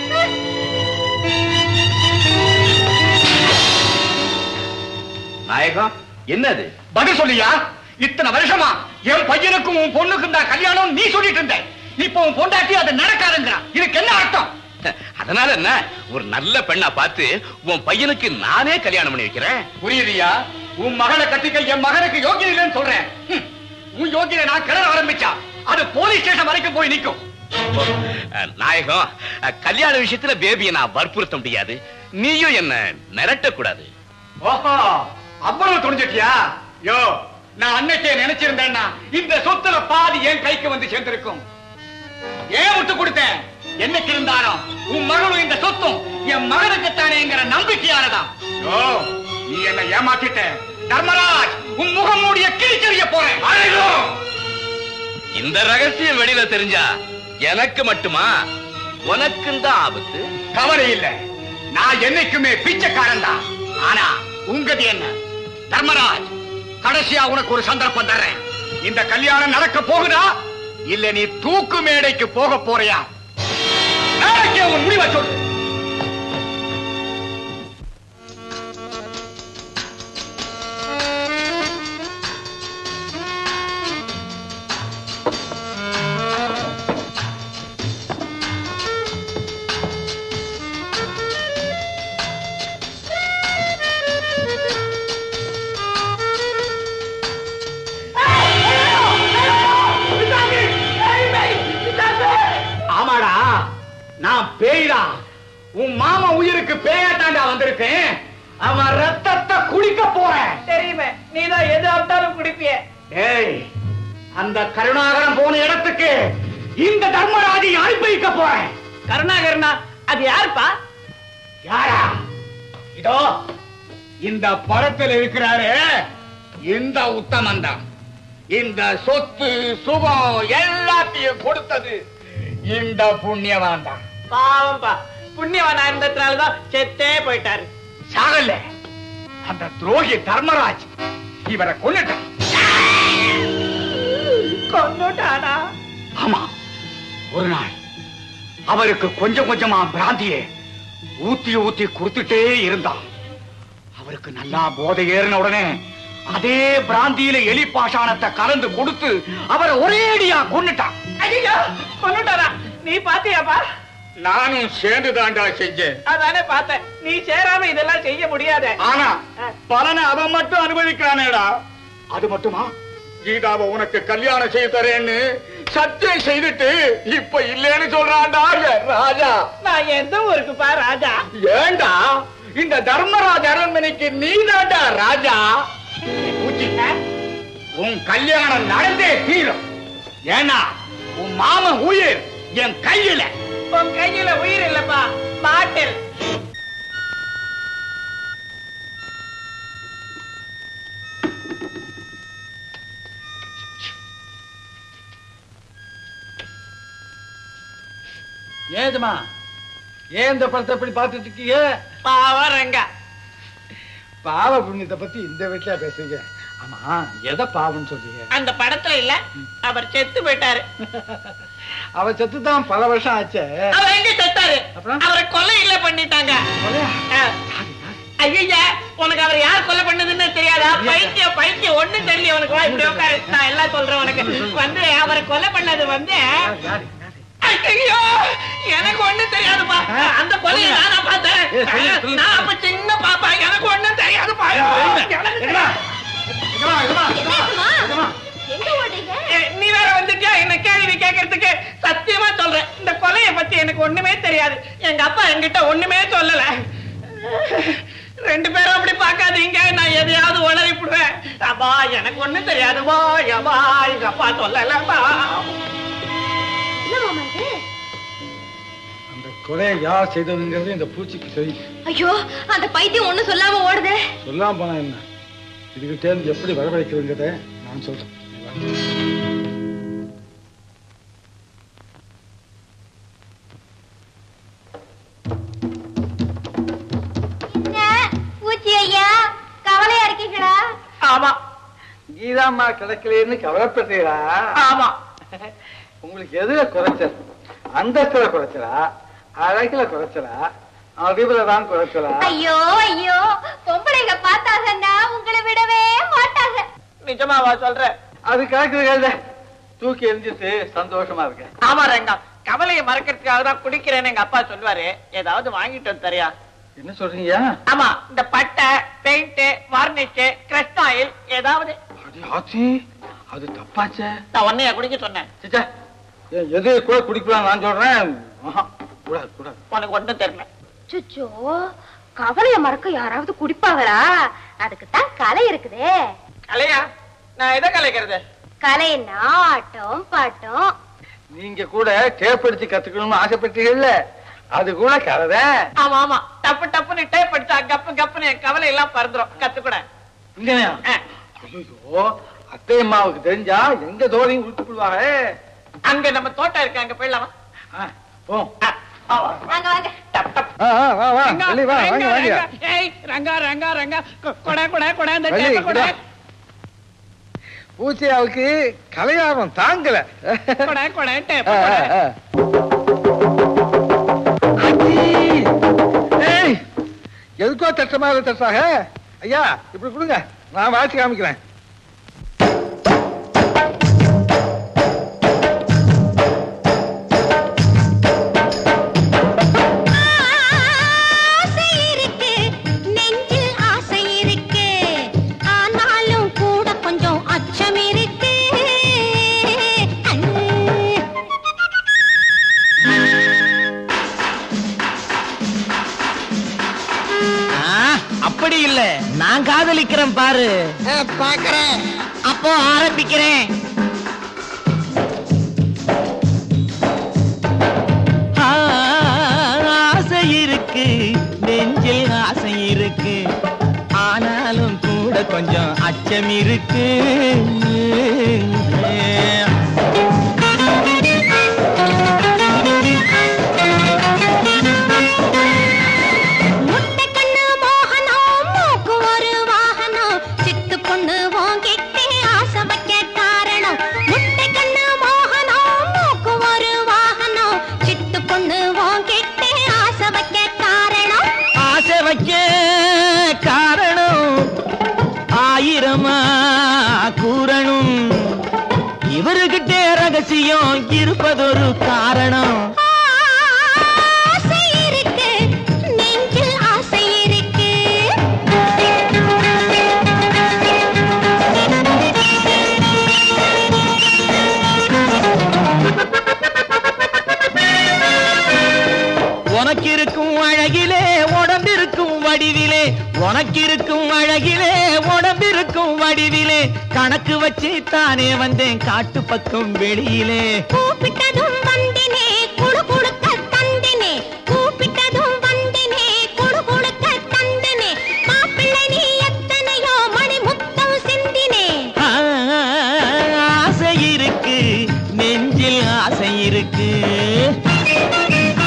Speaker 11: நாயகம் என்னது
Speaker 7: பதில் சொல்லியா இத்தனை வருஷமா என் பையனுக்கும் உன் பொண்ணுக்கும் தான் கல்யாணம் நீ சொல்லிட்டு இருந்த இப்போ உன் பொண்டாட்டி அது நடக்காதுங்கிறான் இதுக்கு என்ன அர்த்தம்
Speaker 11: அதனால என்ன ஒரு நல்ல பெண்ணா பார்த்து உன் பையனுக்கு நானே கல்யாணம் பண்ணி வைக்கிறேன்
Speaker 7: புரியுதியா உன் மகளை கட்டிக்க என் மகனுக்கு யோகியம் இல்லைன்னு சொல்றேன் ஹம், உன் யோகியதை நான் கிளற ஆரம்பிச்சா அது போலீஸ் ஸ்டேஷன் வரைக்கும் போய் நிக்கும்
Speaker 11: அஹ், நாயகம் அஹ், கல்யாண விஷயத்துல பேபியை நான் வற்புறுத்த முடியாது நீயும் என்ன மிரட்டக்கூடாது
Speaker 7: ஓஹோ அவ்வளவு துணிஞ்சிட்டியா யோ நான் அன்னைக்கே நினைச்சிருந்தேன்னா இந்த சொத்துல பாதி என் கைக்கு வந்து சேர்ந்திருக்கும் ஏன் விட்டு கொடுத்தேன் என்னைக்கு இருந்தாலும் உன் மகளும் இந்த சொத்தும் என் மகனுக்குத்தானேங்கிற நம்பிக்கையானதான் யோ நீ என்ன ஏமாத்திட்ட தர்மராஜ் உன் முகம் மூடிய கிழிச்செறிய போறேன் அழகோ
Speaker 11: இந்த ரகசியம் வெளியில தெரிஞ்சா எனக்கு மட்டுமா உனக்கும் தான் ஆபத்து
Speaker 7: கவலை இல்ல நான் என்னைக்குமே பிச்சைக்காரன் தான் ஆனா உங்கது என்ன தர்மராஜ் கடைசியா உனக்கு ஒரு சந்தர்ப்பம் தர்றேன் இந்த கல்யாணம் நடக்க போகுதா இல்ல நீ தூக்கு மேடைக்கு போக போறியா நாளைக்கே உன் முடிவை சொல்லு ஆமாடா நான் பேய்தான் உன் மாமா உயிருக்கு பேயாட்டாண்டா வந்திருக்கேன் அவன் ரத்தத்தை குடிக்க போறேன்
Speaker 18: தெரியுமே நீதான் எது ஆட்டாலும் குடிப்பிய
Speaker 7: ஏய் அந்த கருணாகரன் போன இடத்துக்கு இந்த தர்மராஜை அனுப்பி வைக்க போறேன்
Speaker 18: கருணாகரனா அது யாருப்பா
Speaker 7: யாரா இதோ இந்த படத்தில் இருக்கிறாரு இந்த உத்தமன் தான் இந்த சொத்து சுகம் எல்லாத்தையும் கொடுத்தது இந்த புண்ணியவான் தான்
Speaker 18: பாவம்பா புண்ணியவனா இருந்ததுனாலதான் செத்தே போயிட்டாரு
Speaker 7: சாகல அந்த துரோகி தர்மராஜ் இவரை கொன்னுட்டான்
Speaker 18: கொண்டுட்டானா
Speaker 7: ஆமா ஒரு நாள் அவருக்கு கொஞ்சம் கொஞ்சமா பிராந்தியை ஊத்தி ஊத்தி கொடுத்துட்டே இருந்தான் அவருக்கு நல்லா போதை ஏறின உடனே அதே பிராந்தியில எலி பாஷாணத்தை கலந்து கொடுத்து அவரை ஒரேடியா கொன்னுட்டான்
Speaker 18: ஐயோ கொண்டுட்டானா நீ பாத்தியாப்பா
Speaker 7: நானும் சேர்ந்து தாண்டா செஞ்சேன்
Speaker 18: அதானே பார்த்தேன் நீ சேராம இதெல்லாம் செய்ய முடியாத
Speaker 7: ஆனா பலனை அவன் மட்டும் அனுபவிக்கிறானேடா அது மட்டுமா கீதாவை உனக்கு கல்யாணம் செய்து தரேன்னு சத்தியம் செய்துட்டு இப்ப இல்லேன்னு சொல்றான்டா என் ராஜா
Speaker 18: நான் எந்த ஊருக்குப்பா ராஜா
Speaker 7: ஏண்டா இந்த தர்மராஜ அரண்மனைக்கு நீதாண்டா ராஜா பூச்சி, உன் கல்யாணம் நடந்தே தீரும் ஏன்னா உன் மாமன் உயிர் என் கையில
Speaker 18: உன் கையில உயிர் இல்லப்பா பாட்டில்
Speaker 2: ஏதுமா ஏன் இந்த படத்தை இப்படி பார்த்துட்டு இருக்கீங்க
Speaker 18: பாவம் ரங்கா
Speaker 2: பாவ புண்ணியத்தை பத்தி இந்த வீட்டுல பேசுறீங்க ஆமா எதை பாவம்னு சொல்றீங்க
Speaker 18: அந்த படத்துல இல்ல அவர் செத்து போயிட்டாரு
Speaker 2: அவ செத்து தான் பல வருஷம் ஆச்சே
Speaker 18: அவர் எங்க செத்தாரு அவரை கொலை இல்ல பண்ணிட்டாங்க ஐயா உனக்கு அவர் யார் கொலை பண்ணதுன்னு தெரியாதா பைத்தியம் பைத்தியம் ஒண்ணும் தெரியல உனக்கு வா இப்படி உட்காரு நான் எல்லாம் சொல்றேன் உனக்கு வந்து அவரை கொலை பண்ணது வந்து ஐயோ எனக்கு ஒண்ணும் தெரியாதுப்பா அந்த கொலையை நானா பார்த்தேன் நான் அப்ப சின்ன பாப்பா எனக்கு ஒண்ணும் தெரியாதுப்பா
Speaker 3: எங்க ஓடுறீங்க
Speaker 18: ஏய், நீ வேற வந்துட்டியா என்ன கேள்வி கேட்கறதுக்கு சத்தியமா சொல்றேன் இந்த கொலைய பத்தி எனக்கு ஒண்ணுமே தெரியாது எங்க அப்பா என்கிட்ட ஒண்ணுமே சொல்லல ரெண்டு பேரும் அப்படி பார்க்காதீங்க நான் எதையாவது உளறிப்புடுவேன் அப்பா எனக்கு ஒண்ணும் தெரியாதுப்பா ஏப்பா எங்க அப்பா சொல்லலப்பா
Speaker 3: என்ன மாமா இது
Speaker 2: அந்த கொலையை யார் செய்ததுங்கிறது இந்த பூச்சிக்கு தெரியும்
Speaker 8: ஐயோ அந்த பைத்தியம் ஒண்ணும் சொல்லாம ஓடுதே
Speaker 2: சொல்லாம போனா என்ன இதுகிட்டே இருந்து எப்படி வரவழைக்கிறதுங்கிறத நான் சொல்றேன்
Speaker 3: என்ன பூச்சி ஐயா கவலையா இருக்கீங்களா
Speaker 18: ஆமா
Speaker 2: கீதாம்மா கிடைக்கலன்னு கவலைப்படுறீங்களா
Speaker 18: ஆமா
Speaker 2: உங்களுக்கு எதுல குறைச்சல் அந்தஸ்துல குறைச்சலா அழகுல குறைச்சலா அறிவுல தான் குறைச்சலா
Speaker 3: ஐயோ ஐயோ பொம்பளைங்க பார்த்தாங்கன்னா உங்களை விடவே மாட்டாங்க
Speaker 18: நிஜமாவா சொல்ற
Speaker 2: அது கேக்குறது தூக்கி எரிஞ்சிட்டு சந்தோஷமா இருக்கேன்
Speaker 18: ஆமா ரங்கா கவலையை மறக்கிறதுக்காக தான் குடிக்கிறேன்னு எங்க அப்பா சொல்லுவாரு ஏதாவது வாங்கிட்டு வந்து தரியா
Speaker 2: என்ன சொல்றீங்க
Speaker 18: ஆமா இந்த பட்டை பெயிண்ட் வார்னிஷ் கிரஸ்ட் ஆயில் ஏதாவது
Speaker 2: அடி ஆச்சி அது தப்பாச்சே
Speaker 18: நான் உன்னைய குடிக்க சொன்னேன்
Speaker 2: சிச்சா ஏன் எது கூட குடிக்கலாம் நான் சொல்றேன் ஆஹா, கூடாது கூடாது
Speaker 18: உனக்கு ஒண்ணும் தெரியல
Speaker 3: சுச்சோ கவலைய மறக்க யாராவது குடிப்பாங்களா அதுக்கு தான் கலை இருக்குதே
Speaker 18: கலையா நான் எதை கலைக்கிறது
Speaker 3: கலைன்னா ஆட்டம் பாட்டம்
Speaker 2: நீங்க கூட டேப் அடிச்சு கத்துக்கணும்னு ஆசைப்பட்டீங்கல்ல அது கூட கலதான்
Speaker 18: ஆமா ஆமா டப்பு டப்புன்னு டேப் அடிச்சா கப்பு கப்புன்னு என் கவலை எல்லாம் பறந்துரும் கத்துக்கூட
Speaker 2: இங்கனையா ஐயோ அத்தை அம்மாவுக்கு தெரிஞ்சா எங்க தோலையும் உடுத்து போடுவாங்க
Speaker 18: அங்க நம்ம தோட்டம் இருக்கு அங்க போயிடலாமா
Speaker 2: போ
Speaker 3: வாங்க வாங்க
Speaker 2: ஆ, ஆ, வா வா
Speaker 18: ரங்கா,
Speaker 2: வெளிய வா வாங்க
Speaker 18: ரங்கா,
Speaker 2: வாங்க
Speaker 18: ரங்கா. ஏய் ரங்கா ரங்கா ரங்கா கொ- கொடை கொடை கொடை அந்த
Speaker 2: வெளிய,
Speaker 18: டேப்பை கொடை
Speaker 2: பூச்சியாவுக்கு கலையாரம் தாங்கல
Speaker 18: கொடை கொடை
Speaker 2: ஆ,
Speaker 18: டேப்பை
Speaker 2: ஆ,
Speaker 18: கொடை
Speaker 2: ஆ. அடி! ஏய், எதுக்கோ தட்ட மாதிரி தட்டாக ஐயா இப்படி கொடுங்க நான் வாசி காமிக்கிறேன்
Speaker 3: ஆசை இருக்கு நெஞ்சில் ஆசை இருக்கு ஆனாலும் கூட கொஞ்சம் அச்சம் இருக்கு
Speaker 1: அப்படி இல்ல நான் காதலிக்கிறேன் பாரு
Speaker 18: பாக்குறேன் அப்போ ஆரம்பிக்கிறேன்
Speaker 1: ஆ, ஆசை இருக்கு நெஞ்சில் ஆசை இருக்கு ஆனாலும் கூட கொஞ்சம் அச்சம் இருக்கு
Speaker 3: முட்டை கண்ணு மோகனம் மூக்கு ஒரு வாகனம் சித்து பொண்ணு வாங்கிட்டே ஆசை வைக்க காரணம் முட்டை கண்ணு மோகனம் மூக்கு ஒரு வாகனம் சித்து பொண்ணு வாங்கிட்டே ஆசை வைக்க காரணம்
Speaker 1: ஆசை வைக்க காரணம் ஆயிரமா கூறணும் இவருகிட்டே ரகசியம் இருப்பதொரு காரணம்
Speaker 3: ஆசை இருக்கு நெஞ்சில் ஆசை இருக்கு
Speaker 1: உனக்கு இருக்கும் அழகிலே உடம்பிருக்கும் வடிவிலே உனக்கு இருக்கும் அழகிலே உடம்பிருக்கும் வடிவிலே கணக்கு வச்சு தானே வந்தேன் காட்டு பக்கம் வெளியிலே
Speaker 3: கூப்பிட்டதும் வந்தினே குடு குடுக்க தந்தினே கூப்பிட்டதும் வந்தினே குடு குடுக்க தந்தினே மாப்பிள்ளை நீ எத்தனையோ மணி முத்தம் சிந்தினே
Speaker 1: ஆ, ஆசை இருக்கு நெஞ்சில் ஆசை இருக்கு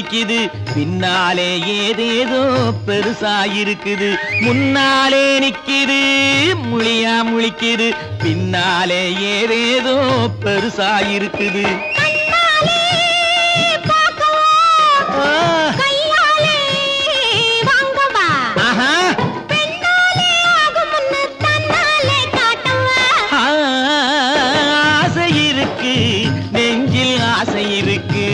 Speaker 1: நிக்குது பின்னாலே ஏதேதோ பெருசா இருக்குது முன்னாலே நிக்குது முழியா முழிக்குது பின்னாலே ஏதேதோ பெருசா இருக்குது ஆ. ஆஹா. ஆ, ஆசை இருக்கு நெஞ்சில் ஆசை இருக்கு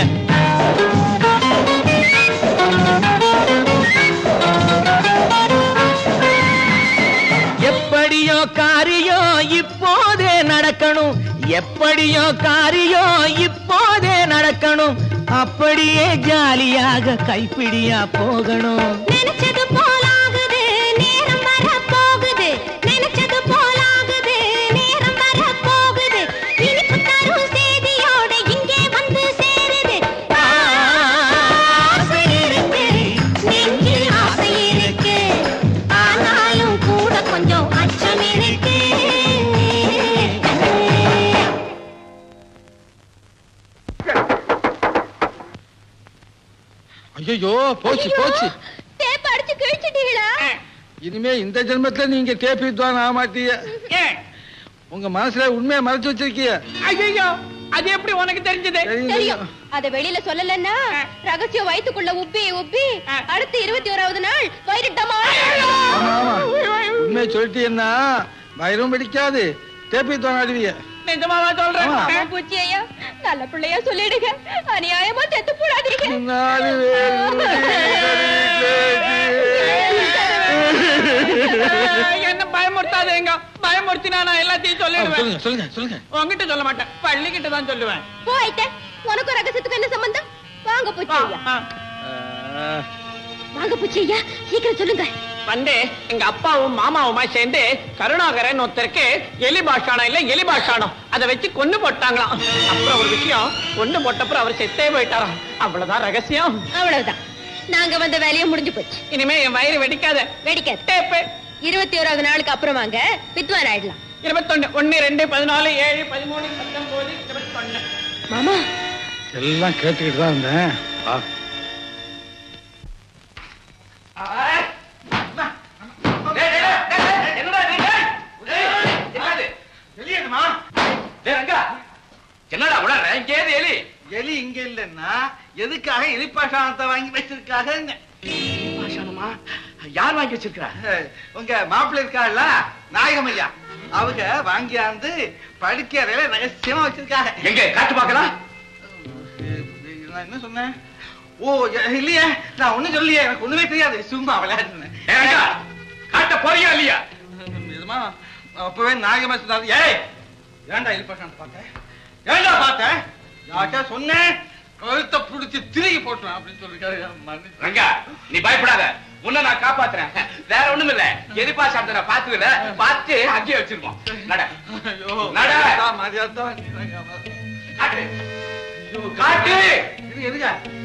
Speaker 1: எப்படியோ காரியோ இப்போதே நடக்கணும் எப்படியோ காரியோ இப்போதே நடக்கணும் அப்படியே ஜாலியாக கைப்பிடியா போகணும்
Speaker 3: நினைச்சது போலாகுது நேரம் வர போகுது நினைச்சது போலாகுது நேரம் வர போகுது இனிப்பு தரும் செய்தியோட இங்கே வந்து சேருது ஆசை இருக்கு நெஞ்சில் ஆசை இருக்கு ஆனாலும் கூட கொஞ்சம் அச்சம் இருக்கு
Speaker 2: ஐயோ போச்சு போச்சு
Speaker 3: டேப் அடிச்சு கிழிச்சிட்டீங்களா
Speaker 2: இனிமே இந்த ஜென்மத்துல நீங்க டேப் வித்வான் ஆக மாட்டீங்க உங்க மனசுல உண்மையை மறைச்சு வச்சிருக்கீங்க
Speaker 18: ஐயோ அது எப்படி உனக்கு தெரிஞ்சது
Speaker 8: தெரியும் அத வெளியில சொல்லலன்னா ரகசியம் வயித்துக்குள்ள உப்பி உப்பி அடுத்து இருபத்தி ஓராவது நாள் வயிறு டமால்
Speaker 2: ஆமா ஆமா உண்மையை சொல்லிட்டீங்கன்னா வயிறும் பிடிக்காது டேப் வித்வான் ஆடுவீங்க
Speaker 18: நிஜமாவா சொல்றேன்
Speaker 8: ஆமா, பூச்சி ஐயா நல்ல பிள்ளையா சொல்லிடுங்க அநியாயமா செத்து போடாதீங்க
Speaker 2: நாலு
Speaker 18: என்ன பயமுறுத்தாதேங்க பயமுறுத்தினா நான் எல்லாத்தையும் சொல்லிடுவேன்
Speaker 2: சொல்லுங்க சொல்லுங்க சொல்லுங்க
Speaker 18: உங்ககிட்ட சொல்ல மாட்டேன் பள்ளிக்கிட்ட தான் சொல்லுவேன்
Speaker 8: போயிட்ட உனக்கும் ரகசியத்துக்கு என்ன சம்பந்தம் வாங்க பூச்சி ஐயா வாங்க பூச்சி ஐயா சீக்கிரம் சொல்லுங்க
Speaker 18: வந்து எங்க அப்பாவும் மாமாவுமா சேர்ந்து கருணாகரன் ஒருத்தருக்கு எலி பாஷானம் இல்ல எலி பாஷானம் அதை வச்சு கொண்டு போட்டாங்களாம் அப்புறம் ஒரு விஷயம் கொண்டு போட்டப்புறம் அவர் செத்தே போயிட்டாராம் அவ்வளவுதான் ரகசியம்
Speaker 8: அவ்வளவுதான் நாங்க வந்த வேலையும் முடிஞ்சு போச்சு
Speaker 18: இனிமே என் வயிறு வெடிக்காத
Speaker 8: வெடிக்காது
Speaker 18: டேப்பு
Speaker 8: இருபத்தி ஓராவது நாளுக்கு அப்புறம் வாங்க வித்வான் ஆயிடலாம்
Speaker 18: இருபத்தொன்னு ஒன்னு ரெண்டு பதினாலு ஏழு பதிமூணு பத்தொன்பது இருபத்தொன்னு
Speaker 8: மாமா
Speaker 2: எல்லாம் கேட்டுக்கிட்டு தான் இருந்தேன் வா.
Speaker 11: என்னடா உளற இங்க ஏது எலி
Speaker 2: எலி இங்க இல்லன்னா எதுக்காக எலிப்பாஷானத்தை வாங்கி வச்சிருக்காக
Speaker 11: பாஷாணமா யார் வாங்கி வச்சிருக்கா
Speaker 2: உங்க மாப்பிள்ளை இருக்காள்ல நாயகம் ஐயா அவங்க வாங்கியாந்து படிக்கிறதுல ரகசியமா வச்சிருக்காங்க
Speaker 11: எங்க காட்டு பார்க்கலாம்
Speaker 2: நான் என்ன சொன்னேன் ஓ எ- இல்லையே நான் ஒண்ணும் சொல்லலையே எனக்கு ஒண்ணுமே தெரியாது சும்மா விளையாடுனேன்
Speaker 11: காட்ட போறியா இல்லையா
Speaker 2: நிஜமா அப்பவே நாயகமா சொன்னாரு ஏய் ஏன்டா எலிப்பாஷானத்தை பார்த்தேன் ஏன்டா பார்த்தேன் யார்கிட்ட சொன்னேன் கழுத்தை பிடிச்சி திருகி போட்டுருவேன் அப்படின்னு சொல்லிருக்காரு
Speaker 11: ரங்கா நீ பயப்படாத உன்னை நான் காப்பாத்துறேன் வேற ஒண்ணும் இல்ல எதிர்ப்பா சாப்பிட்ட நான் பார்த்தது இல்ல பார்த்து அங்கேயே வச்சிருக்கோம் நட
Speaker 2: ஐயோ
Speaker 11: நட
Speaker 2: மரியாதை
Speaker 11: காட்டு காட்டு
Speaker 2: இது எதுங்க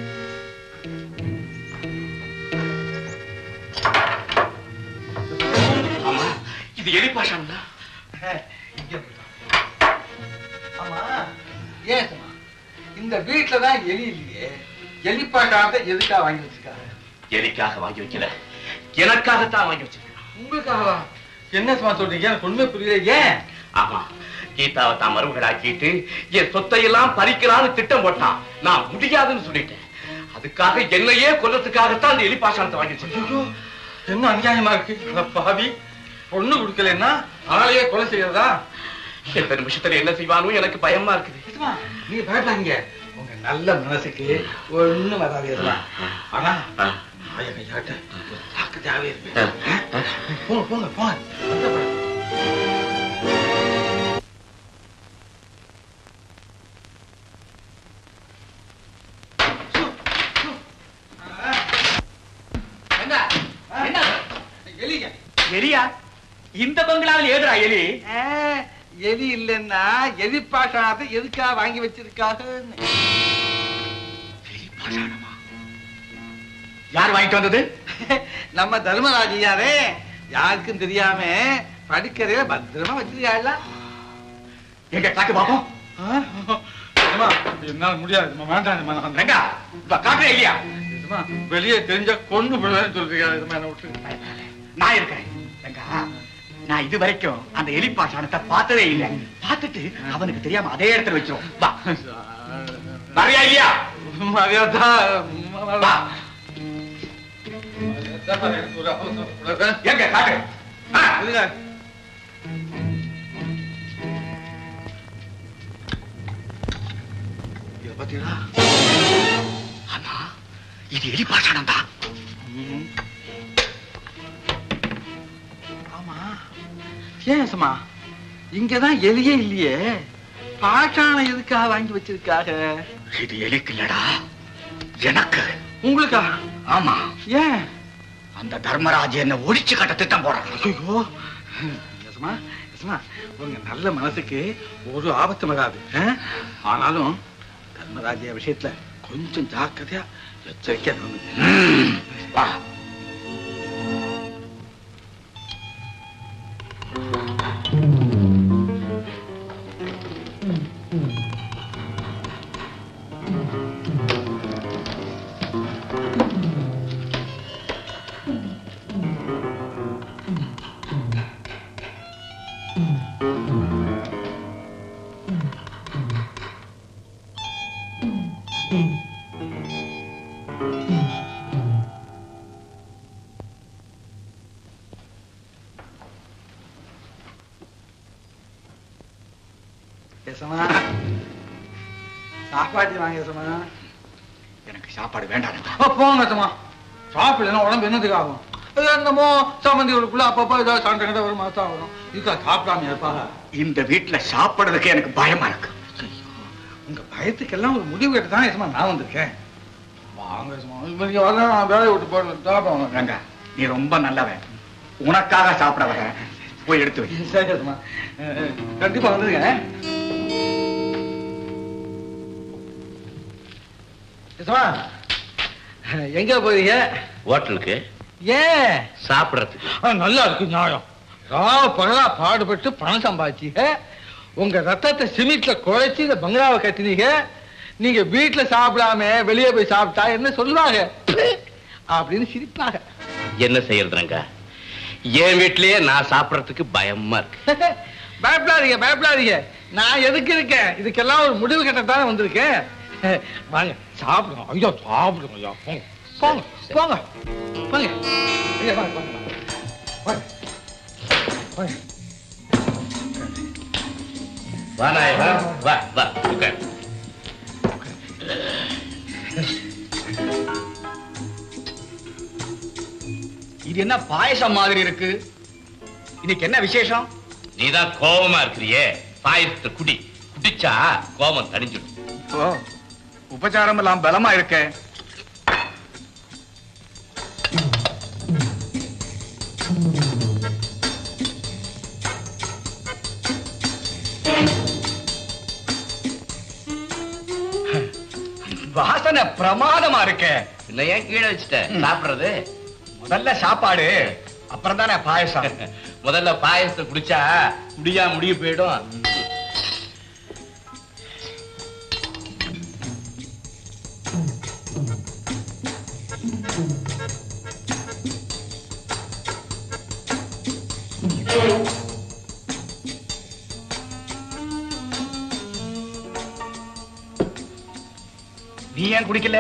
Speaker 11: ஆமா இது எலி பாஷாணம் தான்
Speaker 2: ஆமா ஏன் சும்மா? இந்த வீட்டுல தான் எலி இல்லையே எலிப்பாட்டாத எதுக்காக வாங்கி வச்சிருக்காங்க
Speaker 11: எலிக்காக வாங்கி வைக்கல எனக்காகத்தான் வாங்கி வச்சிருக்கேன்
Speaker 2: உங்களுக்காகவா என்ன சும்மா சொல்றீங்க எனக்கு ஒண்ணுமே புரியல ஏன்
Speaker 11: ஆமா கீதாவை தான் மருமகளாக்கிட்டு என் சொத்தையெல்லாம் பறிக்கலாம்னு திட்டம் போட்டான் நான் முடியாதுன்னு சொல்லிட்டேன் அதுக்காக என்னையே கொல்லத்துக்காகத்தான் அந்த எலி பாஷாணத்தை வாங்கி வச்சிருக்கேன்
Speaker 2: ஐயோ, என்ன அநியாயமா இருக்கு அட பாவி பொண்ணு கொடுக்கலன்னா ஆளையே கொலை செய்யறதா
Speaker 11: எந்த நிமிஷத்துல என்ன செய்வானோ எனக்கு பயமா இருக்குது
Speaker 2: நிஜமா? நீங்க பயப்படாதீங்க உங்க நல்ல மனசுக்கு ஒண்ணும் வராது எதுவும். ஆனா நாயக ஐயாட்ட ஒரு ஜாக்கிரதையாவே இருப்பேன் போங்க போங்க போங்க
Speaker 11: என்ன என்ன
Speaker 2: எலிங்க
Speaker 11: எலியா இந்த பங்களாவில் ஏதுடா எலி
Speaker 2: ஆ, எலி இல்லைன்னா எலி பாஷாணத்தை எதுக்காக வாங்கி வச்சிருக்காங்க
Speaker 11: யார் வாங்கிட்டு வந்தது
Speaker 2: நம்ம தர்மராஜ் ஐயாரே யாருக்கும் தெரியாம படிக்கிறத பத்திரமா வச்சிருக்காள்
Speaker 11: எங்க காட்டு பாப்போம்
Speaker 2: அம்மா, என்னால முடியாது அம்மா, வேண்டாம் அம்மா, நான்
Speaker 7: ரங்கா இப்ப காட்டுறேன் இல்லையா
Speaker 2: அம்மா, வெளியே தெரிஞ்சா கொண்டு போடுவேன்னு சொல்றீங்க இதுமா என்ன விட்டு
Speaker 7: நான் இருக்கிறேன் ரங்கா நான் இது வரைக்கும் அந்த எலி பாஷாணத்தை பார்த்ததே இல்லை பார்த்துட்டு அவனுக்கு தெரியாம அதே இடத்துல வச்சிரும் வா வரையா இல்லையா
Speaker 2: மரியாதா
Speaker 7: வா எங்க காட்டு ஆ, இத பாத்தீங்களா ஆனா இது எலி பாஷாணம் தான்
Speaker 2: ஆமா ஏன் சும்மா இங்கதான் எலியே இல்லையே பாட்டான எதுக்காக வாங்கி வச்சிருக்காக
Speaker 7: இது எலிக்கு இல்லடா எனக்கு
Speaker 2: உங்களுக்கா
Speaker 7: ஆமா
Speaker 2: ஏன்
Speaker 7: அந்த தர்மராஜ் என்ன ஒழிச்சு கட்ட திட்டம் போறான்
Speaker 2: ஐயோ யசமா யசமா உங்க நல்ல மனசுக்கு ஒரு ஆபத்து வராது ஆ? ஆனாலும் தர்மராஜ விஷயத்துல கொஞ்சம் ஜாக்கிரதையா எச்சரிக்கையா நடந்துக்க.
Speaker 7: வா
Speaker 2: யசமா சாப்பாடு வாங்க யசமா
Speaker 7: எனக்கு சாப்பாடு வேண்டாம்
Speaker 2: ஆ, போங்க யசமா சாப்பிடலாம் உடம்பு என்னதுக்கு ஆகும் அது என்னமோ சம்மந்திகளுக்குள்ள அப்பப்போ ஏதாவது சண்டை கிட்ட வரும் மாத்தம் வரும் இதுக்கா சாப்பிடாம இருப்பாங்க
Speaker 7: இந்த வீட்டுல சாப்பிடுறதுக்கு எனக்கு பயமா இருக்கு
Speaker 2: உங்க பயத்துக்கெல்லாம் ஒரு முடிவு கேட்டு தான் யசமா நான் வந்திருக்கேன் வாங்க யசமா இப்ப நீங்க வரலாம் நான் வேலையை விட்டு போடுறேன் சாப்பிடுவாங்க
Speaker 7: ரங்கா நீ ரொம்ப நல்லவன் உனக்காக சாப்பிட வர போய் எடுத்து வை
Speaker 2: சரி யசமா அஹ், அஹ், கண்டிப்பா வந்துருங்க யசமா எங்க போறீங்க
Speaker 13: ஹோட்டலுக்கு
Speaker 2: ஏன்
Speaker 13: சாப்பிடறதுக்கு
Speaker 2: ஆ, நல்லா இருக்கு நியாயம் ராவ பகலா பாடுபட்டு பணம் சம்பாதிச்சீங்க உங்க ரத்தத்தை சிமெண்ட்ல குழைச்சி இந்த பங்களாவை கட்டினீங்க நீங்க வீட்டுல சாப்பிடாம வெளியே போய் சாப்பிட்டா என்ன சொல்லுவாங்க அப்படின்னு சிரிப்பாங்க
Speaker 13: என்ன செய்யறது ரங்கா என் வீட்லயே நான் சாப்பிடறதுக்கு பயமா இருக்கு
Speaker 2: பயப்படாதீங்க பயப்படாதீங்க நான் எதுக்கு இருக்கேன் இதுக்கெல்லாம் ஒரு முடிவு கட்டத்தானே வந்திருக்கேன் வாங்க சாப்பிடுங்க ஐயோ சாப்பிடுங்க ஐயா போங்க போங்க போங்க போங்க ஐயா வாங்க வாங்க வாங்க வாங்க வாங்க
Speaker 13: வா நாயகா வா வா உட்கார்
Speaker 7: இது என்ன பாயசம் மாதிரி இருக்கு இன்னைக்கு என்ன விசேஷம்
Speaker 13: நீதான் கோபமா இருக்கிறியே பாயசத்தை குடி குடிச்சா கோபம் தணிஞ்சிடும்
Speaker 7: ஓ உபச்சாரம் எல்லாம் பலமா இருக்க வாசனை பிரமாதமா இருக்க
Speaker 13: இன்னும் ஏன் கீழே வச்சுட்ட சாப்பிடுறது
Speaker 7: முதல்ல சாப்பாடு அப்புறம் தானே பாயசம்
Speaker 13: முதல்ல பாயசத்தை குடிச்சா முடியா முடிய போயிடும்
Speaker 7: நீ ஏன் குடிக்கல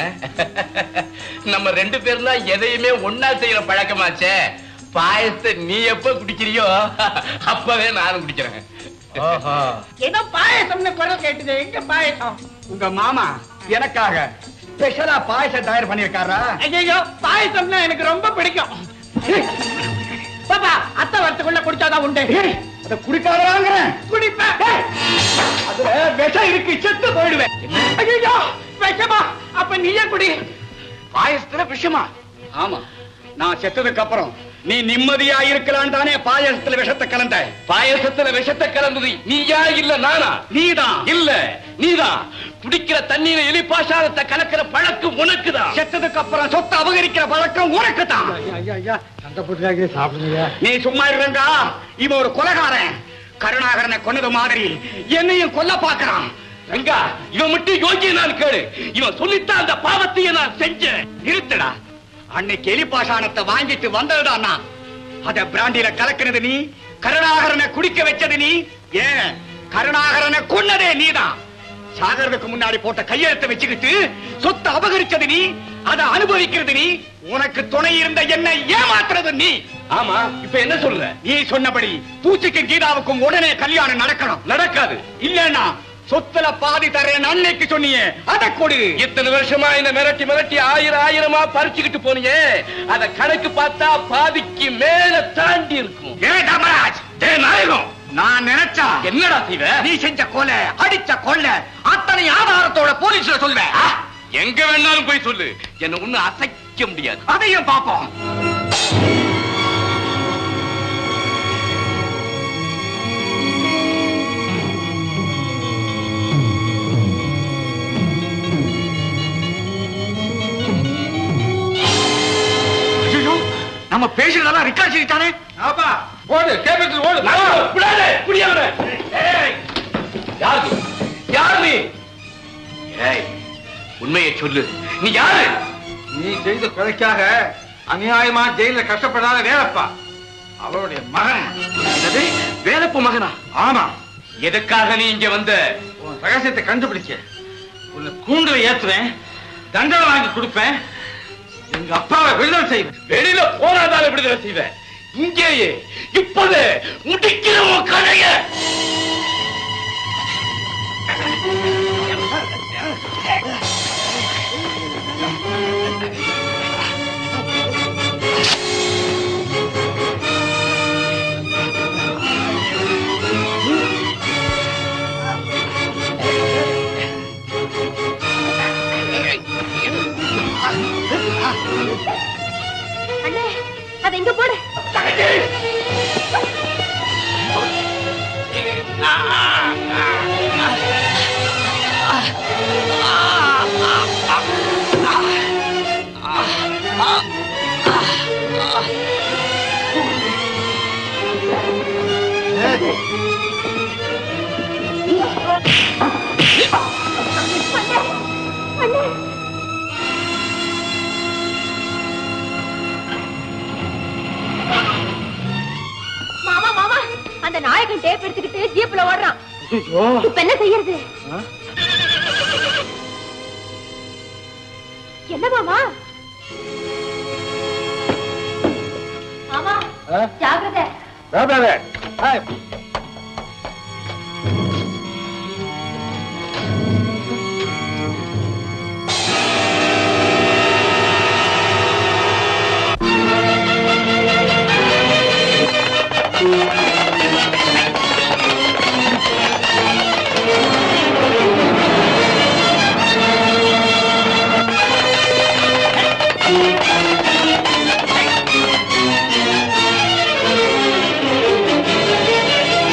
Speaker 13: நம்ம ரெண்டு பேரும் தான் எதையுமே ஒன்னா செய்யற பழக்கமாச்சே பாயசத்தை நீ எப்ப குடிக்கிறியோ அப்பவே நானும் குடிக்கிறேன்
Speaker 18: ஏதோ பாயசம்னு குரல் கேட்டுது எங்க பாயசம்
Speaker 7: உங்க மாமா எனக்காக ஸ்பெஷலா பாயசம் தயார் பண்ணிருக்காரா
Speaker 18: ஐயோ பாயசம்னா எனக்கு ரொம்ப பிடிக்கும் பாப்பா அத்தை வரத்துக்குள்ள குடிச்சாதான் உண்டு
Speaker 7: அத குடிக்காதராங்கிறேன்
Speaker 18: குடிப்பேன்
Speaker 7: அதுல விஷம் இருக்கு செத்து போயிடுவேன்
Speaker 18: ஐயோ விஷமா அப்ப நீயே குடி
Speaker 7: பாயசத்துல விஷமா ஆமா நான் செத்ததுக்கு அப்புறம் நீ நிம்மதியா இருக்கலாம் தானே பாயசத்துல விஷத்தை கலந்த
Speaker 13: பாயசத்துல விஷத்தை கலந்தது நீயா இல்ல நானா
Speaker 7: நீதான்
Speaker 13: இல்ல நீதான் குடிக்கிற தண்ணீர எலி பாசாரத்தை கலக்கிற பழக்கம் உனக்குதான்
Speaker 7: செத்ததுக்கு அப்புறம் சொத்தை அபகரிக்கிற பழக்கம் உனக்கு தான்
Speaker 2: ஐயா ஐயா சண்டை போட்டுக்காக சாப்பிடுங்க
Speaker 7: நீ சும்மா இருங்கா இவன் ஒரு கொலகாரன் கருணாகரனை கொன்னது மாதிரி என்னையும் கொல்ல பாக்குறான் ரங்கா இவன் மட்டும் யோகிய நான் கேளு இவன் சொல்லித்தான் அந்த பாவத்தையே நான் செஞ்சேன்
Speaker 6: நிறுத்துடா அன்னைக்கு எலி பாஷாணத்தை வாங்கிட்டு வந்ததுதான் நான் அத பிராண்டில கலக்கினது நீ கருணாகரனை குடிக்க வச்சது நீ ஏன் கருணாகரனை கொன்னதே நீதான் சாகரத்துக்கு முன்னாடி போட்ட கையெழுத்தை வச்சுக்கிட்டு சொத்தை அபகரிச்சது நீ அதை அனுபவிக்கிறது நீ உனக்கு துணை இருந்த என்ன ஏமாத்துறது நீ
Speaker 7: ஆமா இப்ப என்ன சொல்ற
Speaker 6: நீ சொன்னபடி பூச்சிக்கும் கீதாவுக்கும் உடனே கல்யாணம் நடக்கணும்
Speaker 7: நடக்காது
Speaker 6: இல்லன்னா சொத்துல பாதி தரேன் அன்னைக்கு சொன்னியே அதை கொடு
Speaker 7: இத்தனை வருஷமா என்ன மிரட்டி மிரட்டி ஆயிரம் ஆயிரமா பறிச்சுக்கிட்டு போனியே அத கணக்கு பார்த்தா பாதிக்கு மேல தாண்டி இருக்கும்
Speaker 6: ஏ தமராஜ் ஏ நாயகம் நான் நினைச்சா
Speaker 7: என்னடா செய்வ
Speaker 6: நீ செஞ்ச கொலை அடிச்ச கொள்ள அத்தனை ஆதாரத்தோட போலீஸ்ல சொல்வேன்
Speaker 7: எங்க வேணாலும் போய் சொல்லு என்ன ஒண்ணு அசைக்க முடியாது
Speaker 6: அதையும் பாப்போம் ஐயோ, நம்ம பேசுறதெல்லாம் ரெக்கார்ட் செய்தானே
Speaker 2: ஆப்பா ஓடு கேபிட்டல் ஓடு
Speaker 7: விடாதே குடியாத யாரு நீ? யாரு நீ ஏய் உண்மையை சொல்லு நீ யாரு
Speaker 2: நீ செய்த கொலைக்காக அநியாயமா ஜெயில கஷ்டப்படாத வேலப்பா அவருடைய மகன்
Speaker 7: என்னது வேலப்பு மகனா
Speaker 2: ஆமா
Speaker 7: எதுக்காக நீ இங்க வந்த
Speaker 2: உன் ரகசியத்தை கண்டுபிடிச்ச உன்னை கூண்டுல ஏத்துவேன் தண்டனை வாங்கி கொடுப்பேன் எங்க அப்பாவை விடுதலை செய்வேன்
Speaker 7: வெளியில போராதால விடுதலை செய்வ இங்கேயே இப்போது முடிக்கிற உன் கதைய
Speaker 8: அண்ணே அதை இங்க போடு மாமா மாமா அந்த நாயகன் டேப் எடுத்துக்கிட்டு ஜீப்ல ஓடுறான் இப்ப என்ன செய்யறது என்ன மாமா மாமா ஜாகிரதை
Speaker 15: ஆ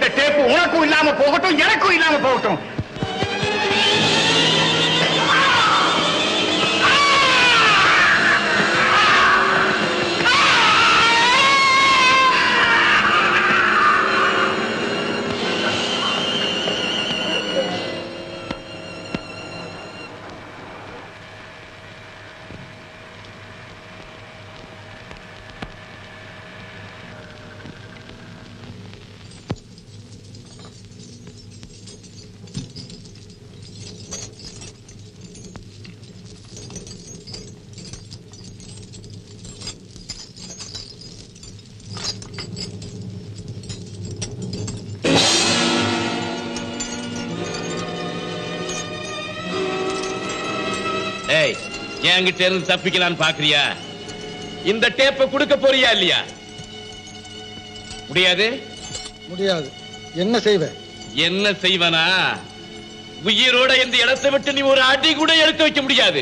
Speaker 7: இந்த டேப்பு உனக்கும் இல்லாம போகட்டும் எனக்கும் இல்லாம போகட்டும்
Speaker 11: ஏய் என்கிட்ட இருந்து தப்பிக்கலான்னு பாக்குறியா இந்த டேப்ப கொடுக்க போறியா இல்லையா முடியாது
Speaker 2: முடியாது என்ன செய்வ
Speaker 11: என்ன செய்வனா உயிரோட இந்த இடத்தை விட்டு நீ ஒரு அடி கூட எடுத்து வைக்க முடியாது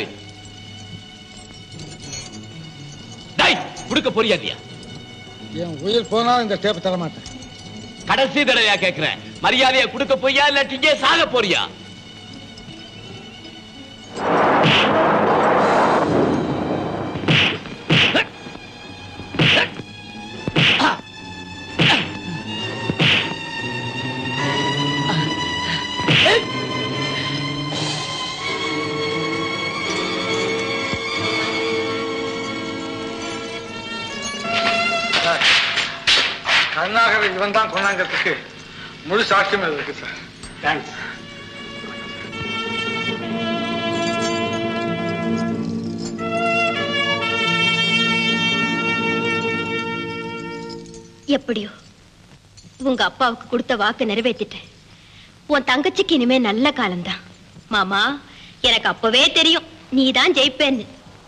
Speaker 11: டேய், கொடுக்க போறியா இல்லையா
Speaker 2: என் உயிர் போனாலும் இந்த டேப் தர மாட்டேன்
Speaker 11: கடைசி தடவையா கேக்குறேன் மரியாதையா கொடுக்க போறியா இல்லாட்டி இங்கே சாக போறியா
Speaker 2: கருணாகர் இவன் தான் கொண்டாங்கிறதுக்கு முழு சாட்சியம் இருக்கு சார்
Speaker 7: தேங்க்ஸ்
Speaker 8: எப்படியோ உங்க அப்பாவுக்கு கொடுத்த வாக்கு நிறைவேத்திட்டேன் உன் தங்கச்சிக்கு இனிமே நல்ல காலம்தான் மாமா எனக்கு அப்பவே தெரியும் நீதான் ஜெயிப்பேன்னு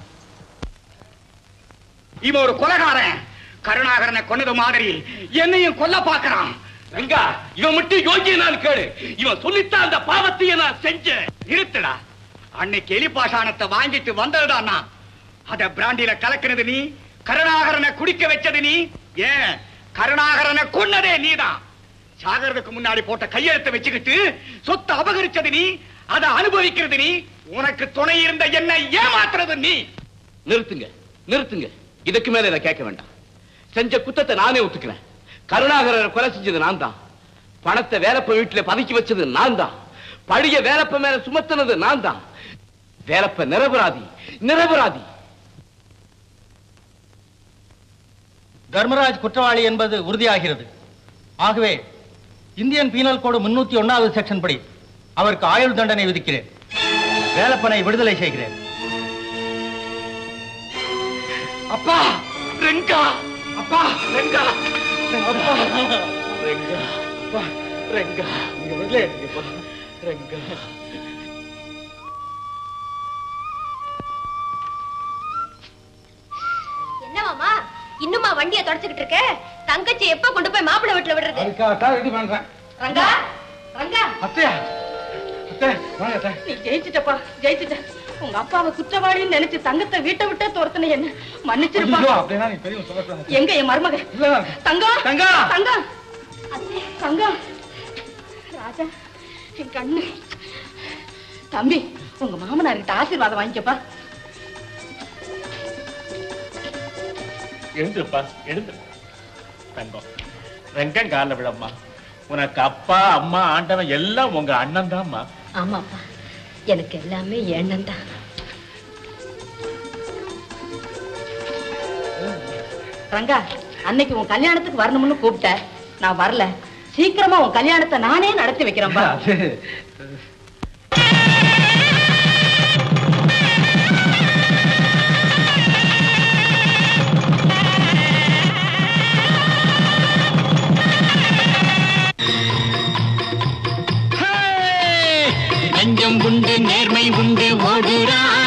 Speaker 7: இவன் ஒரு கொலகாரன் கருணாகரனை கொன்னது மாதிரி என்னையும் கொல்ல பாக்குறான்
Speaker 11: ரங்கா இவன் மட்டும் யோகிய நான் கேடு இவன் சொல்லித்தான் அந்த பாவத்தையே நான் செஞ்சேன்
Speaker 7: இருத்துடா அன்னைக்கு எலிபாஷானத்தை வாங்கிட்டு வந்ததுதான் நான் அத பிராண்டில கலக்கிறது நீ கருணாகரனை குடிக்க வச்சது நீ ஏன் கருணாகரனை கொன்னதே நீதான் சாகறதுக்கு முன்னாடி போட்ட கையெழுத்தை வச்சுக்கிட்டு சொத்தை அபகரிச்சது நீ அதை அனுபவிக்கிறது நீ உனக்கு துணை இருந்த என்ன ஏமாத்துறது நீ
Speaker 11: நிறுத்துங்க நிறுத்துங்க இதுக்கு மேல இதை கேட்க வேண்டாம் செஞ்ச குத்தத்தை நானே ஒத்துக்கிறேன் கருணாகரரை கொலை செஞ்சது நான் தான் பணத்தை வேலப்ப வீட்டுல பதுக்கி வச்சது நான் தான் பழிய வேலப்ப மேல சுமத்துனது நான் தான் வேலப்ப நிரபராதி நிரபராதி
Speaker 14: தர்மராஜ் குற்றவாளி என்பது உறுதியாகிறது ஆகவே இந்தியன் பீனல் கோடு முன்னூத்தி ஒன்னாவது செக்ஷன் படி அவருக்கு ஆயுள் தண்டனை விதிக்கிறேன் வேலப்பனை விடுதலை செய்கிறேன்
Speaker 7: அப்பா ரெங்கா அப்பா ரெங்கா அப்பா ரெங்கா அப்பா ரெங்கா நீங்க விடல எடுங்கப்பா ரெங்கா
Speaker 8: என்ன மாமா இன்னுமா வண்டியை தொடச்சுக்கிட்டு இருக்க தங்கச்சி எப்ப கொண்டு போய் மாப்பிள்ளை வீட்டுல விடுறது
Speaker 2: அதுக்காகத்தான் ரெடி பண்றேன்
Speaker 8: ரங்கா ரங்கா
Speaker 2: அத்தையா அத்தை வாங்க அத்தை
Speaker 12: நீ ஜெயிச்சிட்டப்பா ஜெயிச்சிட்ட உங்க அப்பாவை குற்றவாளின்னு நினைச்சு தங்கத்தை வீட்டை விட்டே துரத்துன என்ன மன்னிச்சிருப்பா
Speaker 2: ஐயோ, அப்படின்னா நீ பெரிய சொல்லக்கூடாது
Speaker 12: எங்க என் மருமக
Speaker 2: இல்ல
Speaker 12: தங்கம்
Speaker 2: தங்கம்.
Speaker 12: தங்கம் தங்கம் ராஜா என் கண்ணு தம்பி உங்க மாமனார்கிட்ட ஆசீர்வாதம் வாங்கிக்கப்பா
Speaker 16: எழுந்துருப்பா எழுந்து தங்கம் ரெங்கம் கால விடம்மா உனக்கு அப்பா அம்மா ஆண்டவன் எல்லாம் உங்க அண்ணன் தான்மா
Speaker 17: ஆமாப்பா எனக்கு எல்லாமே எண்ணம் தான்
Speaker 12: ரங்கா அன்னைக்கு உன் கல்யாணத்துக்கு வரணும்னு கூப்பிட்ட நான் வரல சீக்கிரமா உன் கல்யாணத்தை நானே நடத்தி வைக்கிறேன்பா
Speaker 15: நெஞ்சம் உண்டு நேர்மை உண்டு ஓடுறான்